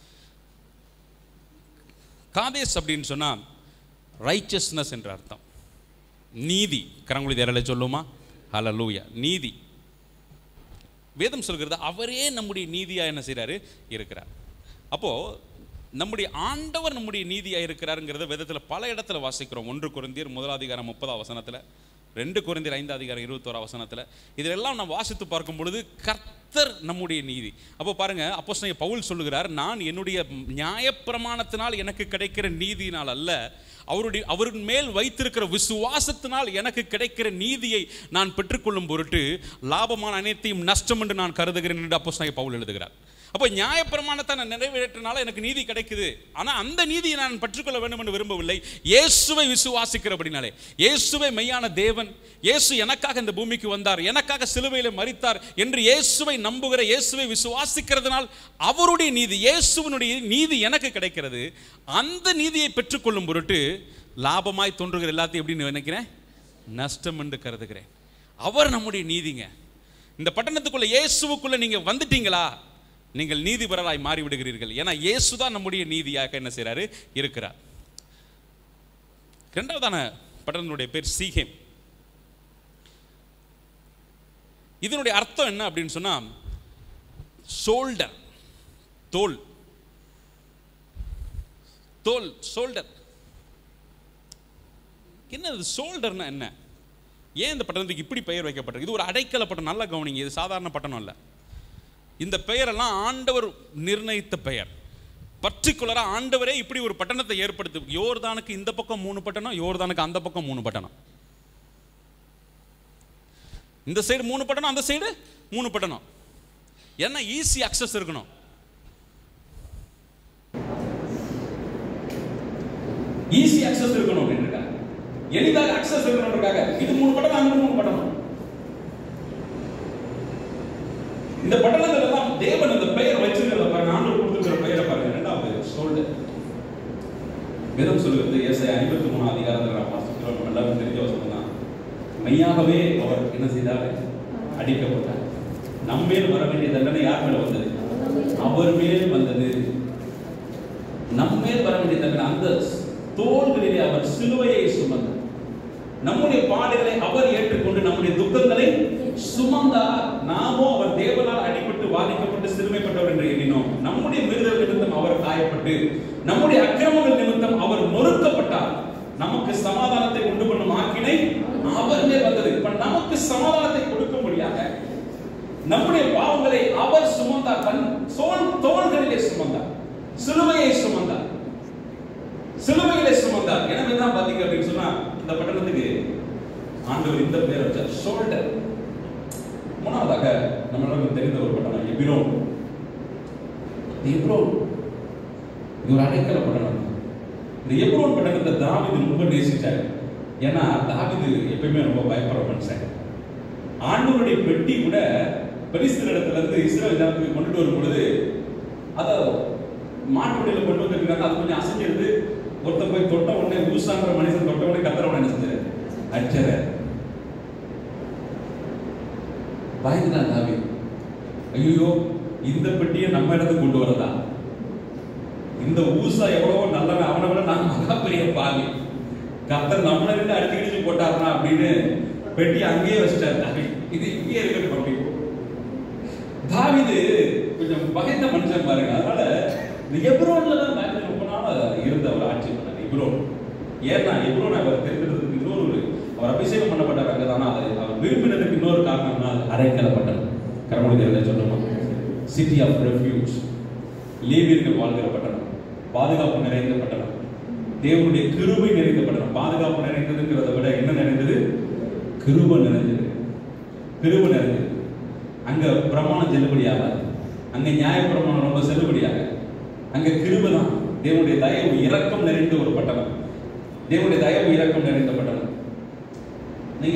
காதேஸ் அப்படின்னு சொன்னால் ரைச்சஸ்னஸ் என்ற அர்த்தம் நீதி கரங்குழி தேரலை சொல்லுமா ஹalleluya நீதி வேதம் சொல்கிறது அவரே நம்முடைய நீதியா என்ன செய்றாரு இருக்கிறார் அப்போ நம்முடைய ஆண்டவர் நம்முடைய நீதியா இருக்கிறாருங்கிறத வேதத்தில் பல இடத்துல வாசிக்கிறோம் ஒன்று குருந்தியர் முதலாதிகாரம் முப்பதாம் வசனத்துல ரெண்டு குருந்தியர் ஐந்து அதிகாரம் இருபத்தோரா வசனத்துல இதிலெல்லாம் நாம் வாசித்து பார்க்கும் பொழுது கர்த்தர் நம்முடைய நீதி அப்போ பாருங்க அப்போ பவுல் சொல்லுகிறார் நான் என்னுடைய நியாயப்பிரமாணத்தினால் எனக்கு கிடைக்கிற நீதியினால் அல்ல அவருடைய அவரின் மேல் வைத்திருக்கிற விசுவாசத்தினால் எனக்கு கிடைக்கிற நீதியை நான் பெற்றுக்கொள்ளும் பொருட்டு லாபமான அனைத்தையும் நஷ்டம் என்று நான் கருதுகிறேன் என்று அப்போ பவுல் எழுதுகிறார் அப்போ நியாயப்பிரமாணத்தை நான் நிறைவேற்றினால எனக்கு நீதி கிடைக்குது ஆனால் அந்த நீதியை நான் பெற்றுக்கொள்ள வேண்டும் என்று விரும்பவில்லை இயேசுவை விசுவாசிக்கிறபடினாலே இயேசுவை மெய்யான தேவன் இயேசு எனக்காக இந்த பூமிக்கு வந்தார் எனக்காக சிலுவையில் மரித்தார் என்று இயேசுவை நம்புகிற இயேசுவை விசுவாசிக்கிறதுனால் அவருடைய நீதி இயேசுவினுடைய நீதி எனக்கு கிடைக்கிறது அந்த நீதியை பெற்றுக்கொள்ளும் பொருட்டு லாபமாய் தோன்றுகிற எல்லாத்தையும் எப்படின்னு நினைக்கிறேன் நஷ்டம் என்று கருதுகிறேன் அவர் நம்முடைய நீதிங்க இந்த பட்டணத்துக்குள்ள இயேசுவுக்குள்ள நீங்க வந்துட்டீங்களா நீங்கள் நீதிபரராய் மாறி விடுகிறீர்கள் ஏன்னா இயேசு தான் நம்முடைய நீதியாக என்ன செய்றாரு இருக்கிறார் இரண்டாவதான பட்டணத்தினுடைய பேர் சீகேம் இதனுடைய அர்த்தம் என்ன அப்படின்னு சொன்னா ஷோல்டர் தோல் தோல் ஷோல்டர் என்ன இது ஷோல்டர்னா என்ன ஏன் இந்த பட்டணத்துக்கு இப்படி பெயர் வைக்கப்பட்டிருக்கு இது ஒரு அடைக்கல பட்டணம் நல்லா கவனிங்க இது சாதாரண பட்டணம் இல்லை இந்த பெயரெல்லாம் ஆண்டவர் நிர்ணயித்த பெயர் பர்டிகுலராக ஆண்டவரே இப்படி ஒரு பட்டணத்தை ஏற்படுத்தி யோர்தானுக்கு இந்த பக்கம் மூணு பட்டணம் யோர்தானுக்கு அந்த பக்கம் மூணு பட்டணம் இந்த சைடு மூணு பட்டணம் அந்த சைடு மூணு பட்டணம் ஏன்னா ஈஸி அக்சஸ் இருக்கணும் ஈஸி அக்சஸ் இருக்கணும் அப்படின்றாங்க எளிதாக அக்சஸ் இருக்கணும்ன்றக்காக இது மூணு பட்டணம் அங்க மூணு பட்டணம் இந்த பட்டணத்துல எல்லாம் தேவன் இந்த பெயர் வச்சிருக்கிறத பாருங்க ஆண்டவர் கொடுத்திருக்கிற பெயரை பாருங்க ரெண்டாவது ஷோல்டர் வேதம் சொல்லுகிறது ஏசாயா ஐம்பத்தி மூணு அதிகாரத்தில் நான் வாசிக்கிறோம் நம்ம எல்லாரும் தெரிஞ்ச வசனம் தான் மெய்யாகவே அவர் என்ன செய்தார் அடிக்கப்பட்டார் நம்ம மேல் வர வேண்டிய தண்டனை யார் மேல வந்தது அவர் மேல் வந்தது நம்ம மேல் வர வேண்டிய தண்டனை அந்த தோள்களிலே அவர் சிலுவையை சுமந்தார் நம்முடைய பாடுகளை அவர் ஏற்றுக்கொண்டு நம்முடைய துக்கங்களை சுமந்தார் நாமோ அவர் தேவனால் அடிபட்டு வாதிக்கப்பட்டு சிறுமைப்பட்டவர் என்று எண்ணினோம் நம்முடைய மிருதல் நிமித்தம் அவர் காயப்பட்டு நம்முடைய அக்கிரமங்கள் நிமித்தம் அவர் நொறுக்கப்பட்டார் நமக்கு சமாதானத்தை உண்டு பண்ணும் ஆக்கினை அவர் மேல் வந்தது இப்ப நமக்கு சமாதானத்தை கொடுக்கும்படியாக நம்முடைய பாவங்களை அவர் சுமந்தார் தன் சோல் தோள்களிலே சுமந்தார் சிலுவையை சுமந்தார் சிலுவையிலே சுமந்தார் எனவே தான் பாத்தீங்க அப்படின்னு சொன்னா இந்த பட்டணத்துக்கு ஆண்டவர் இந்த பேர் வச்சார் ஷோல்டர் மூணாவதாக நம்மளுக்கு தெரிந்த ஒரு பட்டணம் எபிரோன் எப்ரோன் இது ஒரு அடைக்கல பட்டணம் இந்த எப்ரோன் பட்டணத்தை தாவிது ரொம்ப நேசிச்சார் ஏன்னா தாவிது எப்பயுமே ரொம்ப பயப்படுற மனுஷன் ஆண்டவருடைய பெட்டி கூட பெரிஸ்தர் இடத்துல இருந்து இஸ்ரேல் ஜனத்துக்கு கொண்டுட்டு வரும் பொழுது அதை மாட்டுவடியில கொண்டு வந்துருக்காங்க அது கொஞ்சம் அசைஞ்சிருது ஒருத்தன் போய் தொட்ட உடனே ஊசாங்கிற மனுஷன் தொட்ட உடனே கத்துற உடனே என்ன செஞ்சாரு அடிச்சாரு பயந்துதான் தாவி ஐயோ இந்த பெட்டியை நம்ம இடத்துக்கு கொண்டு வரதா இந்த ஊசா எவ்வளவோ நல்லவன் அவனை விட நான் மகா பெரிய பாவி கத்தர் நம்மளை ரெண்டு அடிச்சு கிடிச்சு போட்டாருனா அப்படின்னு பெட்டி அங்கேயே வச்சிட்டாரு தாவி இது இங்கேயே இருக்கட்டும் அப்படி தாவிது கொஞ்சம் பகைத்த மனுஷன் பாருங்க அதனால இந்த எப்ரோன்ல தான் தாவிது ரொம்ப நாள் இருந்த அவர் ஆட்சி பண்ணார் எப்ரோன் ஏன்னா எப்ரோன் அவர் தெரிந்ததுக்கு இன்னொரு ஒரு அவர் அபிஷேகம் பண்ணப்பட்டார் அங்கதானா அது அவர் விரும்பினதுக்கு இன்னொரு காரணம்னா அது அரைக்கலப்பட்டது கரமொழி சொல்லணுமா சிட்டி ஆஃப் ரெஃப்யூஜ் லேவியர்கள் வாழ்கிற பட்டணம் பாதுகாப்பு நிறைந்த பட்டணம் தேவனுடைய கிருபை நிறைந்த பட்டணம் பாதுகாப்பு நிறைந்ததுங்கிறத விட என்ன நிறைந்தது கிருபை நிறைந்தது கிருபை நிறைந்தது அங்க பிரமாணம் செல்லுபடியாகாது அங்க நியாய பிரமாணம் ரொம்ப செல்லுபடியாக அங்க கிருபை தான் தேவனுடைய தயவு இரக்கம் நிறைந்த ஒரு பட்டணம் தேவனுடைய தயவு இரக்கம் நிறைந்த பட்டணம் நீங்க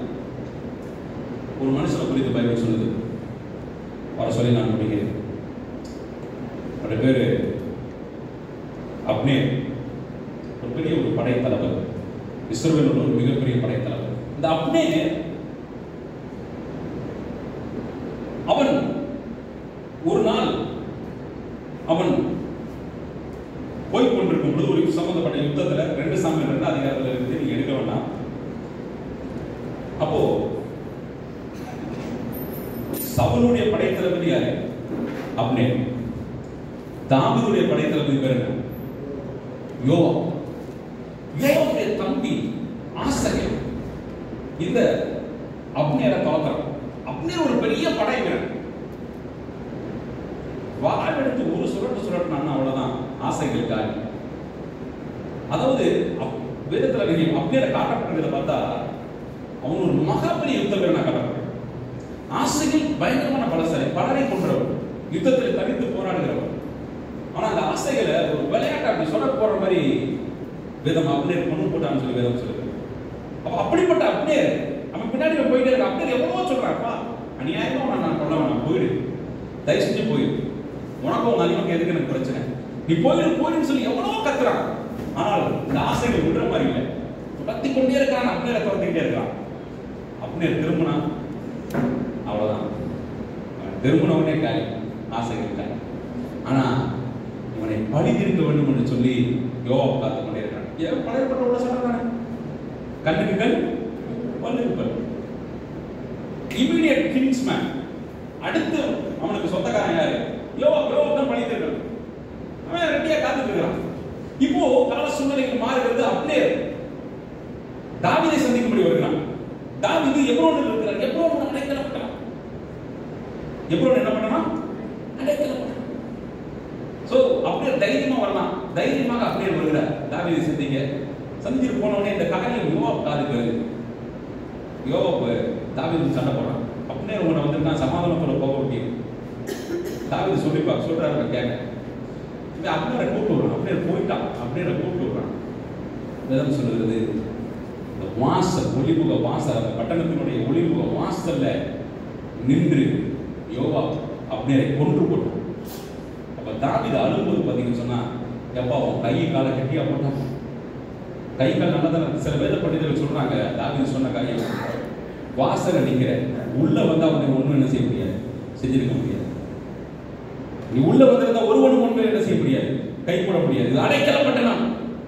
ஒரு மனுஷனை குறித்து பைபிள் சொல்லுது வர சொல்லி நான் முடிக்கிறேன் அவருடைய பேரு அப்னேர் ஒரு பெரிய ஒரு படைத்தலைவர் இஸ்ரவேல் உள்ள ஒரு மிகப்பெரிய படைத்தலைவர் இந்த அப்னேர் அவன் ஒரு நாள் அவன் போய் கொண்டிருக்கும் பொழுது ஒரு சம்பந்தப்பட்ட யுத்தத்துல ரெண்டு சாமியில் ரெண்டு அதிகாரத்துல இருந்து நீங்க எடுக்க வேண்டாம் அப்போ சவுலுடைய படைத்தளபதி யாரு அப்னேர் தாவீதுடைய படைத்தளபதி பேர் என்ன யோவா யோவாவுடைய தம்பி ஆசகர் இந்த அப்னேரை தோற்கிறான் அப்னேர் ஒரு பெரிய படை வீரன் வாள் எடுத்து ஒரு சுரட்டு சுரட்டினான்னா அவ்வளவுதான் ஆசைகள் காரி அதாவது அப்- வேதத்துல நீங்க அப்னேரை காட்டப்படுறத பார்த்தா அவன் ஒரு மகா பெரிய யுத்த வீரனா காட்டப்படுறான் ஆசைகள் பயங்கரமான பலசாலி பலரை கொன்றவர் யுத்தத்தில் தனித்து போராடுகிறவர் ஆனா அந்த ஆசைகளை ஒரு விளையாட்டு அப்படி சொல்ல போற மாதிரி வேதம் அப்னேர் கொண்டு போட்டான்னு சொல்லி வேதம் சொல்லுது அப்ப அப்படிப்பட்ட அப்னேர் அவன் பின்னாடி இவன் போயிட்டே இருக்க அப்னேர் எவ்வளவோ சொல்றான்ப்பா அநியாயமா உன்னை நான் கொல்ல வேணாம் போயிடு தயவு செஞ்சு போயிடு உனக்கும் உங்க அதிகம் எதுக்கு எனக்கு பிரச்சனை நீ போயிடு போயிடுன்னு சொல்லி எவ்வளவோ கத்துறான் ஆனால் இந்த ஆசைகள் விடுற மாதிரி இல்லை துரத்தி கொண்டே இருக்கான் அப்னேரை துரத்திக்கிட்டே இருக்கான் அப்னேர் திரும்பினா அவ்வளவுதான் அவன் திரும்பின உடனே காலி ஆசைகள் காலி ஆனா இவனை பழிதிருக்க வேண்டும் என்று சொல்லி யோவா காத்து கொண்டே இருக்கிறான் ஏன் பழையப்பட்ட உள்ள சொல்றாங்க கண்ணுக்கு கண் பல்லுக்கு பல் இமீடியட் கிங்ஸ்மேன் அடுத்து அவனுக்கு சொந்தக்காரன் யாரு யோவா யோவா தான் பழித்திருக்கிறது அவன் ரெட்டியா காத்துட்டு இருக்கிறான் இப்போ கால சூழ்நிலைகள் மாறுகிறது அப்படியே தாவீதை சந்திக்கும்படி வருகிறான் தாவீது எப்ரோனில் இருக்கிறார் எப்ரோன் அடைக்கலப்பட்டான் எப்ரோன் என்ன பண்ணான் அடைக்கலப்பட்டான் சோ அப்படியே தைரியமா வரலாம் தைரியமாக அப்படியே வருகிறார் தாவீதை சந்திக்க சந்திச்சுட்டு போன உடனே இந்த காரியம் யோவாப் காதுக்கு வருது யோவாப் தாவீது சண்டை போடுறான் அப்படியே உங்களை வந்து நான் சமாதானத்துல போக விட்டி தாவீது சொல்லிப்பா சொல்றாரு நான் கேட்க இவன் அப்படியே கூப்பிட்டு விடுறான் அப்படியே போயிட்டான் அப்படியே கூப்பிட்டு விடுறான் வேதம் சொல்லுகிறது இந்த வாசல் ஒளிமுக வாசல் அந்த பட்டணத்தினுடைய ஒளிமுக வாசல்ல நின்று யோவா அப்படியே கொன்று போட்டான் அப்ப தாவீது அழும்போது பாத்தீங்கன்னு சொன்னா எப்பா அவன் கை காலை கட்டியா போட்டான் கை கால் நல்லா தான் சில வேத பண்டிதர்கள் சொல்றாங்க தாவீது சொன்ன காரியம் வாசல்ல நிக்கிற உள்ள வந்து அவனை ஒண்ணும் என்ன செய்ய முடியாது செஞ்சிருக்க முடியாது நீ உள்ள வந்திருந்தா ஒருவனும் ஒன்று என்ன செய்ய முடியாது கை போட முடியாது இது அடைக்கலப்பட்ட நான்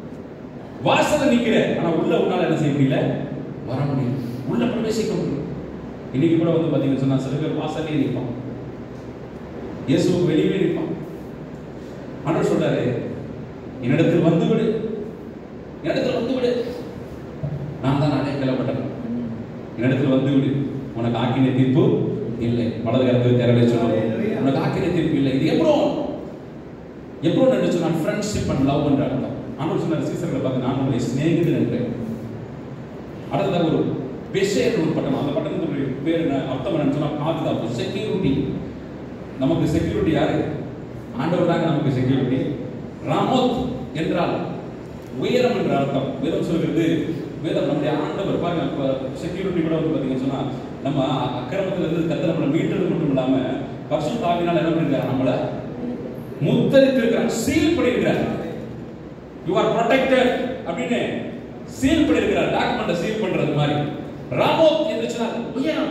வாசல்ல நிக்கிற ஆனா உள்ள உன்னால என்ன செய்ய முடியல வர முடியும் உள்ள பிரவேசிக்க முடியும் இன்னைக்கு கூட வந்து பாத்தீங்கன்னு சொன்னா சில பேர் வாசல்லே நிற்பான் இயேசுவுக்கு வெளியே நிற்பான் ஆண்டவர் சொல்றாரு என்னிடத்தில் வந்து விடு என்னிடத்தில் வந்து விடு நான் தான் அடைக்கலப்பட்டவன் என்னிடத்தில் வந்து விடு உனக்கு ஆக்கின தீர்ப்பு இல்லை வலது கரத்தில் திறவை சொல்லுவோம் உனக்கு ஆக்கின தீர்ப்பு இல்லை இது எப்போ எப்போ என்று சொன்னால் ஃப்ரெண்ட்ஷிப் அண்ட் லவ் என்ற அர்த்தம் ஆண்டவர் சொன்னார் சீசர்களை பார்த்து நான் உங்களை சிநேகிதன் என்றேன் அடுத்ததாக ஒரு பெஷேர் ஒரு பட்டணம் அந்த பட்டணத்துடைய பேர் என்ன அர்த்தம் என்னன்னு சொன்னா பாதுகாப்பு செக்யூரிட்டி நமக்கு செக்யூரிட்டி யாரு ஆண்டவர் தாங்க நமக்கு செக்யூரிட்டி ராமோத் என்றால் உயரம் என்ற அர்த்தம் வேதம் சொல்கிறது வேதம் நம்முடைய ஆண்டவர் பாருங்க இப்போ செக்யூரிட்டி கூட வந்து பார்த்தீங்கன்னு சொன்னா நம்ம அக்கிரமத்துல இருந்து கத்தரை நம்மளை மீட்டது மட்டும் இல்லாம பர்சன் தாவினால் என்ன பண்ணிருக்காரு நம்மள முத்தரித்திருக்கிறார் சீல் பண்ணியிருக்கிறார் யூ ஆர் ப்ரொடெக்டட் அப்படின்னு சீல் பண்ணியிருக்கிறார் டாக்குமெண்ட்டை சீல் பண்றது மாதிரி ராமோத் என்று சொன்னார் உயரம்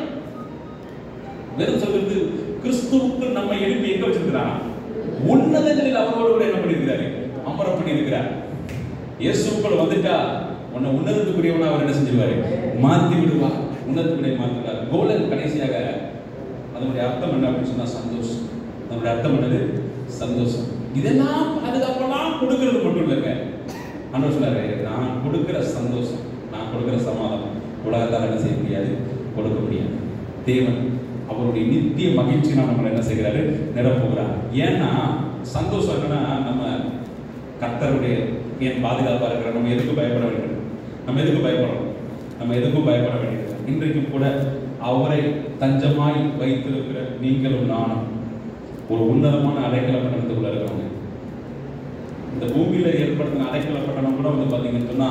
வேதம் சொல்கிறது கிறிஸ்துவுக்கு நம்ம எழுப்பி எங்க வச்சிருக்கிறாரா உன்னதங்களில் அவரோடு கூட என்ன பண்ணியிருக்கிறாரு அமர பண்ணியிருக்கிறார் இயேசுக்குள்ள வந்துட்டா உன்னை உன்னதத்துக்குரியவனா அவர் என்ன செஞ்சிருவாரு மாத்தி விடுவார் உன்னதத்துக்குரிய மாத்துவார் கோலன் கடைசியாக அதனுடைய அர்த்தம் என்ன அப்படின்னு சொன்னா சந்தோஷம் அதனுடைய அர்த்தம் என்னது சந்தோஷம் இதெல்லாம் பாதுகாப்பெல்லாம் கொடுக்கிறது மட்டும் இல்லைங்க ஆண்டவர் சொன்னாரு நான் கொடுக்கிற சந்தோஷம் நான் கொடுக்கிற சமாதானம் உலகத்தால் என்ன செய்ய முடியாது கொடுக்க முடியாது தேவன் அவருடைய நித்திய மகிழ்ச்சி நம்மளை என்ன செய்கிறாரு நிரப்புகிறார் ஏன்னா சந்தோஷம் என்னன்னா நம்ம கர்த்தருடைய ஏன் பாதுகாப்பா இருக்கிற நம்ம எதுக்கு பயப்பட வேண்டும் நம்ம எதுக்கு பயப்படணும் நம்ம எதுக்கும் பயப்பட வேண்டியது இன்றைக்கும் கூட அவரை தஞ்சமாய் வைத்திருக்கிற நீங்களும் நானும் ஒரு உன்னதமான அடைக்கல பட்டணத்துக்குள்ள இருக்கிறவங்க இந்த பூமியில ஏற்படுத்தின அடைக்கல பட்டணம் கூட வந்து பாத்தீங்கன்னு சொன்னா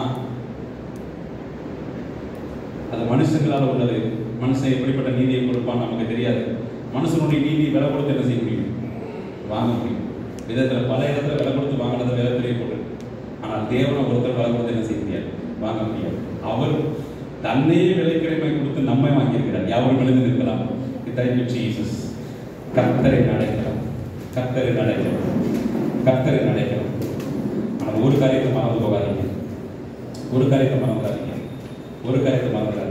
அது மனுஷங்களால உள்ளது மனுஷன் எப்படிப்பட்ட நீதியை கொடுப்பான்னு நமக்கு தெரியாது மனுஷனுடைய நீதியை விலை கொடுத்து என்ன செய்ய முடியும் வாங்க முடியும் விதத்துல பல இடத்துல விலை கொடுத்து வாங்கினது வேதத்திலேயே போட்டு ஆனால் தேவனை ஒருத்தர் விலை கொடுத்து என்ன செய்ய முடியாது வாங்க முடியாது அவர் தன்னையே விலைக்கிழமை கொடுத்து நம்மை வாங்கியிருக்கிறார் யாவரும் எழுந்து நிற்கலாம் தேங்க்யூ ஜீசஸ் கர்த்தரை நடக்கலாம் கர்த்தரை நடக்கலாம் கர்த்தரை நடக்கலாம் ஆனால் ஒரு காரியத்தை மறந்து போகாதீங்க ஒரு காரியத்தை மறந்துடாதீங்க ஒரு காரியத்தை மறந்துடாதீங்க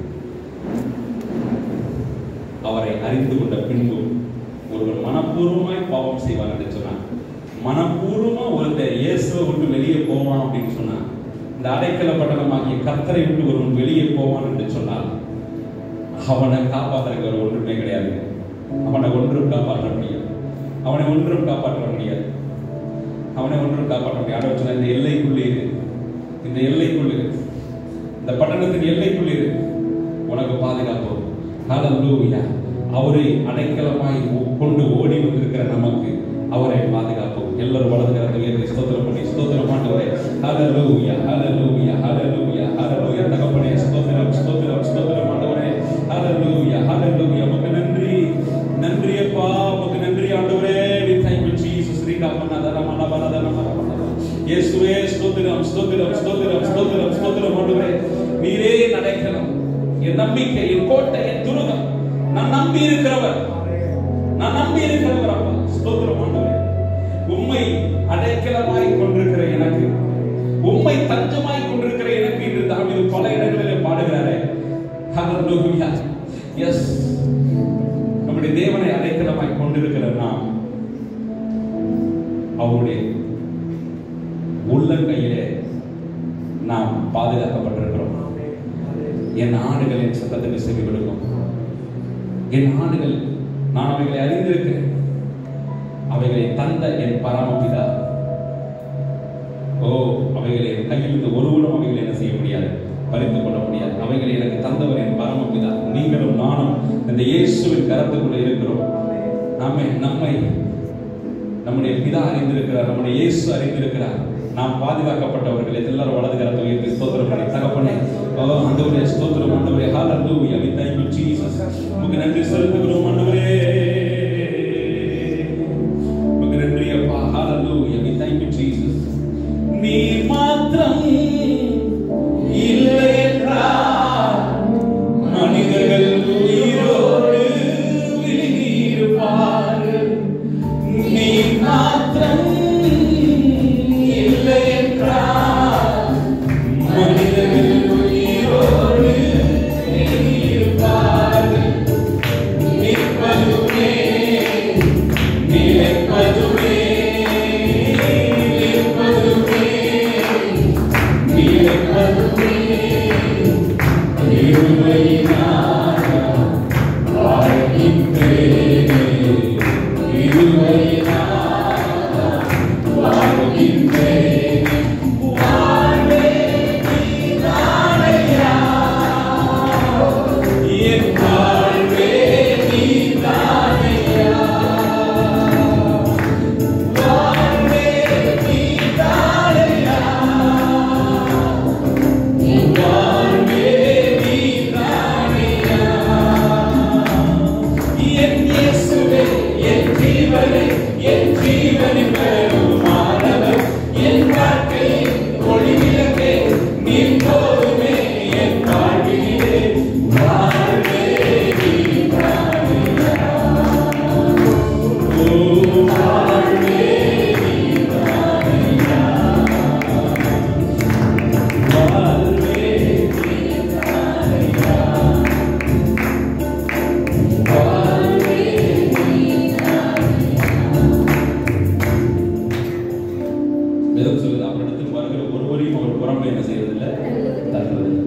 அவரை அறிந்து கொண்ட பின்பு ஒருவர் மனப்பூர்வமாய் பாவம் செய்வார் என்று சொன்னார் மனப்பூர்வமா ஒருத்தர் இயேசுவை விட்டு வெளியே போவான் அப்படின்னு சொன்னான் இந்த அடைக்கல பட்டணமாகிய கர்த்தரை விட்டு ஒருவன் வெளியே போவான் என்று சொன்னால் அவனை காப்பாற்றுறதுக்கு ஒரு ஒன்றுமே கிடையாது அவனை ஒன்றும் காப்பாற்ற முடியாது அவனை ஒன்றும் காப்பாற்ற முடியாது அவனை ஒன்றும் காப்பாற்ற முடியாது ஆண்டவர் சொன்னார், இந்த எல்லைக்குள்ளே இரு இந்த எல்லைக்குள்ளே இரு இந்த பட்டணத்தின் எல்லைக்குள்ளே இரு உனக்கு பாதுகாப்பு ஹalleluya அவரை அடைக்கலமாய் கொண்டு ஓடி வந்திருக்கிற நமக்கு அவரை பாதுகாப்பு எல்லாரும் வலது கரத்தை உயர்த்தி ஸ்தோத்திரம் பண்ணி ஸ்தோத்திரம் ஆண்டவரே ஹalleluya ஹalleluya ஹalleluya ஹalleluya தகப்பனே ஸ்தோத்திரம் ஸ்தோத்திரம் ஸ்தோத்திரம் ஆண்டவரே ஹalleluya ஹalleluya உமக்கு நன்றி நன்றி அப்பா உமக்கு நன்றி ஆண்டவரே we thank you jesus Reeka பண்ணாதர மனபலதர மனபலதர இயேசுவே ஸ்தோத்திரம் ஸ்தோத்திரம் ஸ்தோத்திரம் ஸ்தோத்திரம் ஸ்தோத்திரம் ஆண்டவரே நீரே நடக்கலாம் என் நம்பிக்கை என் கோட்டை என் துருகம் நான் நம்பி இருக்கிறவர் நான் நம்பி இருக்கிறவர் அப்பா ஸ்தோத்திரம் ஆண்டவரே உம்மை அடைக்கலமாய் கொண்டிருக்கிற எனக்கு உம்மை தஞ்சமாய் கொண்டிருக்கிற எனக்கு என்று தாவீது பல இடங்களிலே பாடுகிறாரே ஹalleluya எஸ் நம்முடைய தேவனை அடைக்கலமாய் கொண்டிருக்கிற நாம் அவருடைய உள்ளங்கையிலே நாம் பாதுகாக்கப்பட்டிருக்கிறோம் என் ஆடுகளின் சத்தத்துக்கு செவி கொடுக்கும் என் ஆடுகள் நான் அவைகளை அறிந்திருக்கிறேன் அவைகளை தந்த என் பரமபிதா ஓ அவைகளை என் கையிலிருந்து ஒருவனும் அவைகளை என்ன செய்ய முடியாது பறித்துக் கொள்ள முடியாது அவைகளை எனக்கு தந்தவர் என் பரமபிதா நீங்களும் நானும் இந்த இயேசுவின் கரத்துக்குள்ள இருக்கிறோம் நாமே நம்மை நம்முடைய பிதா அறிந்திருக்கிறார் நம்முடைய இயேசு அறிந்திருக்கிறார் நாம் பாதுகாக்கப்பட்டவர்கள் எல்லாரும் வலது கரத்தை உயர்த்தி ஸ்தோத்திரம் பண்ணி தகப்பனே ஓ ஆண்டவரே ஸ்தோத்திரம் ஆண்டவரே ஹalleluya we thank you jesus உமக்கு நன்றி செலுத்துகிறோம் ஆண்டவரே உமக்கு நன்றி அப்பா ஹalleluya we thank you jesus நீ மாத்திரம் இல்லை என்றால் மனிதர்கள் உயிரோடு விழுகிடுவார் வேதம் சொல்லுது அவரிடத்தில் வருகிற ஒருவரையும் அவர் புறம்பே என்ன செய்வதில்லை தள்ளுவதில்லை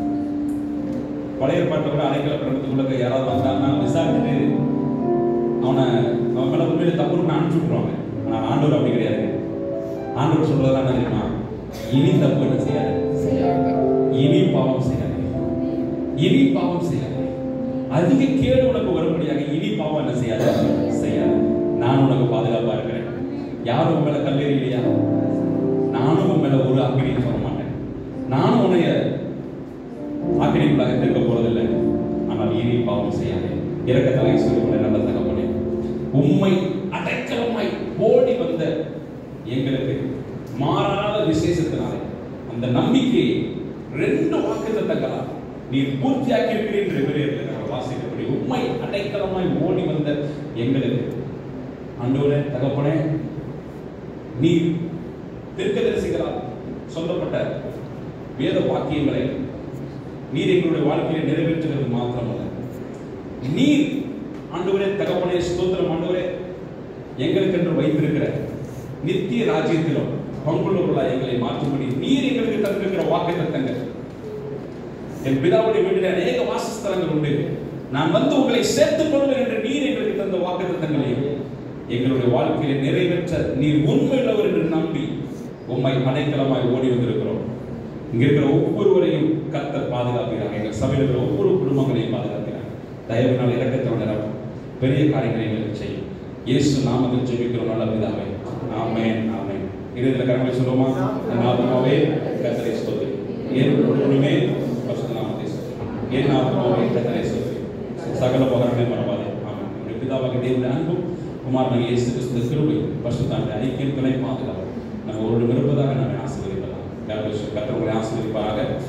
பழைய ஏற்பாட்டில் கூட அடைக்கல படத்துக்குள்ள யாராவது வந்தாங்கன்னா விசாரிச்சுட்டு அவனை அவன் மேல உண்மையில தப்புன்னு அனுப்பிச்சு விட்டுருவாங்க ஆனால் ஆண்டவர் அப்படி கிடையாது ஆண்டவர் சொல்றதெல்லாம் என்ன தெரியுமா இனி தப்பு என்ன செய்யாது இனி பாவம் செய்யாது இனி பாவம் செய்யாது அதிக கேடு உனக்கு வரும்படியாக இனி பாவம் என்ன செய்யாது செய்யாது நான் உனக்கு பாதுகாப்பா இருக்கிறேன் யாரும் உன் மேல கல்லெறி இல்லையா நானும் உன் மேல ஒரு அக்கினியும் சொல்ல மாட்டேன் நானும் உன்னைய ஆக்கினிக்குள்ளாக திருக்க போறதில்லை ஆனால் இனி பாவம் செய்யாதே இறக்கத்தலை சொல்லி நல்ல தகப்பனே உம்மை அடைக்கலமாய் ஓடி வந்த எங்களுக்கு மாறாத விசேஷத்தினாலே அந்த நம்பிக்கையை ரெண்டு வாக்கு தத்தங்களா நீர் பூர்த்தியாக்கி இருக்கிறீர் என்று நாங்கள் வாசிக்கிறபடி உண்மை அடைக்கலமாய் ஓடி வந்த எங்களுக்கு அண்டோரே தகப்பனே நீர் தீர்க்கதரிசிகளால் சொல்லப்பட்ட வேத வாக்கியங்களை நீர் எங்களுடைய வாழ்க்கையை நிறைவேற்றுகிறது மாத்திரமல்ல நீர் ஆண்டவரே தகப்பனே ஸ்தோத்திரம் ஆண்டவரே எங்களுக்கென்று வைத்திருக்கிற நித்திய ராஜ்யத்திலும் பங்குள்ளவர்களாக எங்களை மாற்றும்படி நீர் எங்களுக்கு தந்திருக்கிற வாக்கு தத்தங்கள் என் பிதாவுடைய வீட்டில் அநேக வாசஸ்தலங்கள் உண்டு நான் வந்து உங்களை சேர்த்துக் கொள்வேன் என்று நீர் எங்களுக்கு தந்த வாக்கு தத்தங்களையும் எங்களுடைய வாழ்க்கையை நிறைவேற்ற நீர் உண்மையுள்ளவர் என்று நம்பி உம்மை அடைக்கலமாய் ஓடி வந்திருக்கிறோம் இங்க இருக்கிற ஒவ்வொருவரையும் கர்த்தர் பாதுகாக்கிறார் எங்கள் சபையில் இருக்கிற ஒவ்வொரு குடும்பங்களையும் பாதுகாக்கிறார் தயவினால் இறக்கத்தோட நிறம் பெரிய காரியங்களை எங்களுக்கு செய்யும் இயேசு நாமத்தில் ஜெபிக்கிறோம் நல்ல பிதாவே ஆமென் ஆமென் இறுதியில் கரங்களை சொல்லுவோமா என் ஆத்மாவே கர்த்தரை ஸ்தோத்திரி என் முழுமே பரிசுத்த நாமத்தை ஸ்தோத்திரி என் ஆத்மாவே கர்த்தரை ஸ்தோத்திரி சகல பகரங்களை மறவாதே ஆமென் நம்முடைய பிதாவாக தேவனுடைய அன்பும் குமாரனாக இயேசு கிறிஸ்து கிருபை பரிசுத்தாண்ட ஐக்கியம் துணை பாதுகாப்பு நம்ம ஒரு இருப்பதாக நம்மை ஆசீர்வதிப்பதாக கர்த்தர் உங்களை ஆசீர்வதிப்பாராக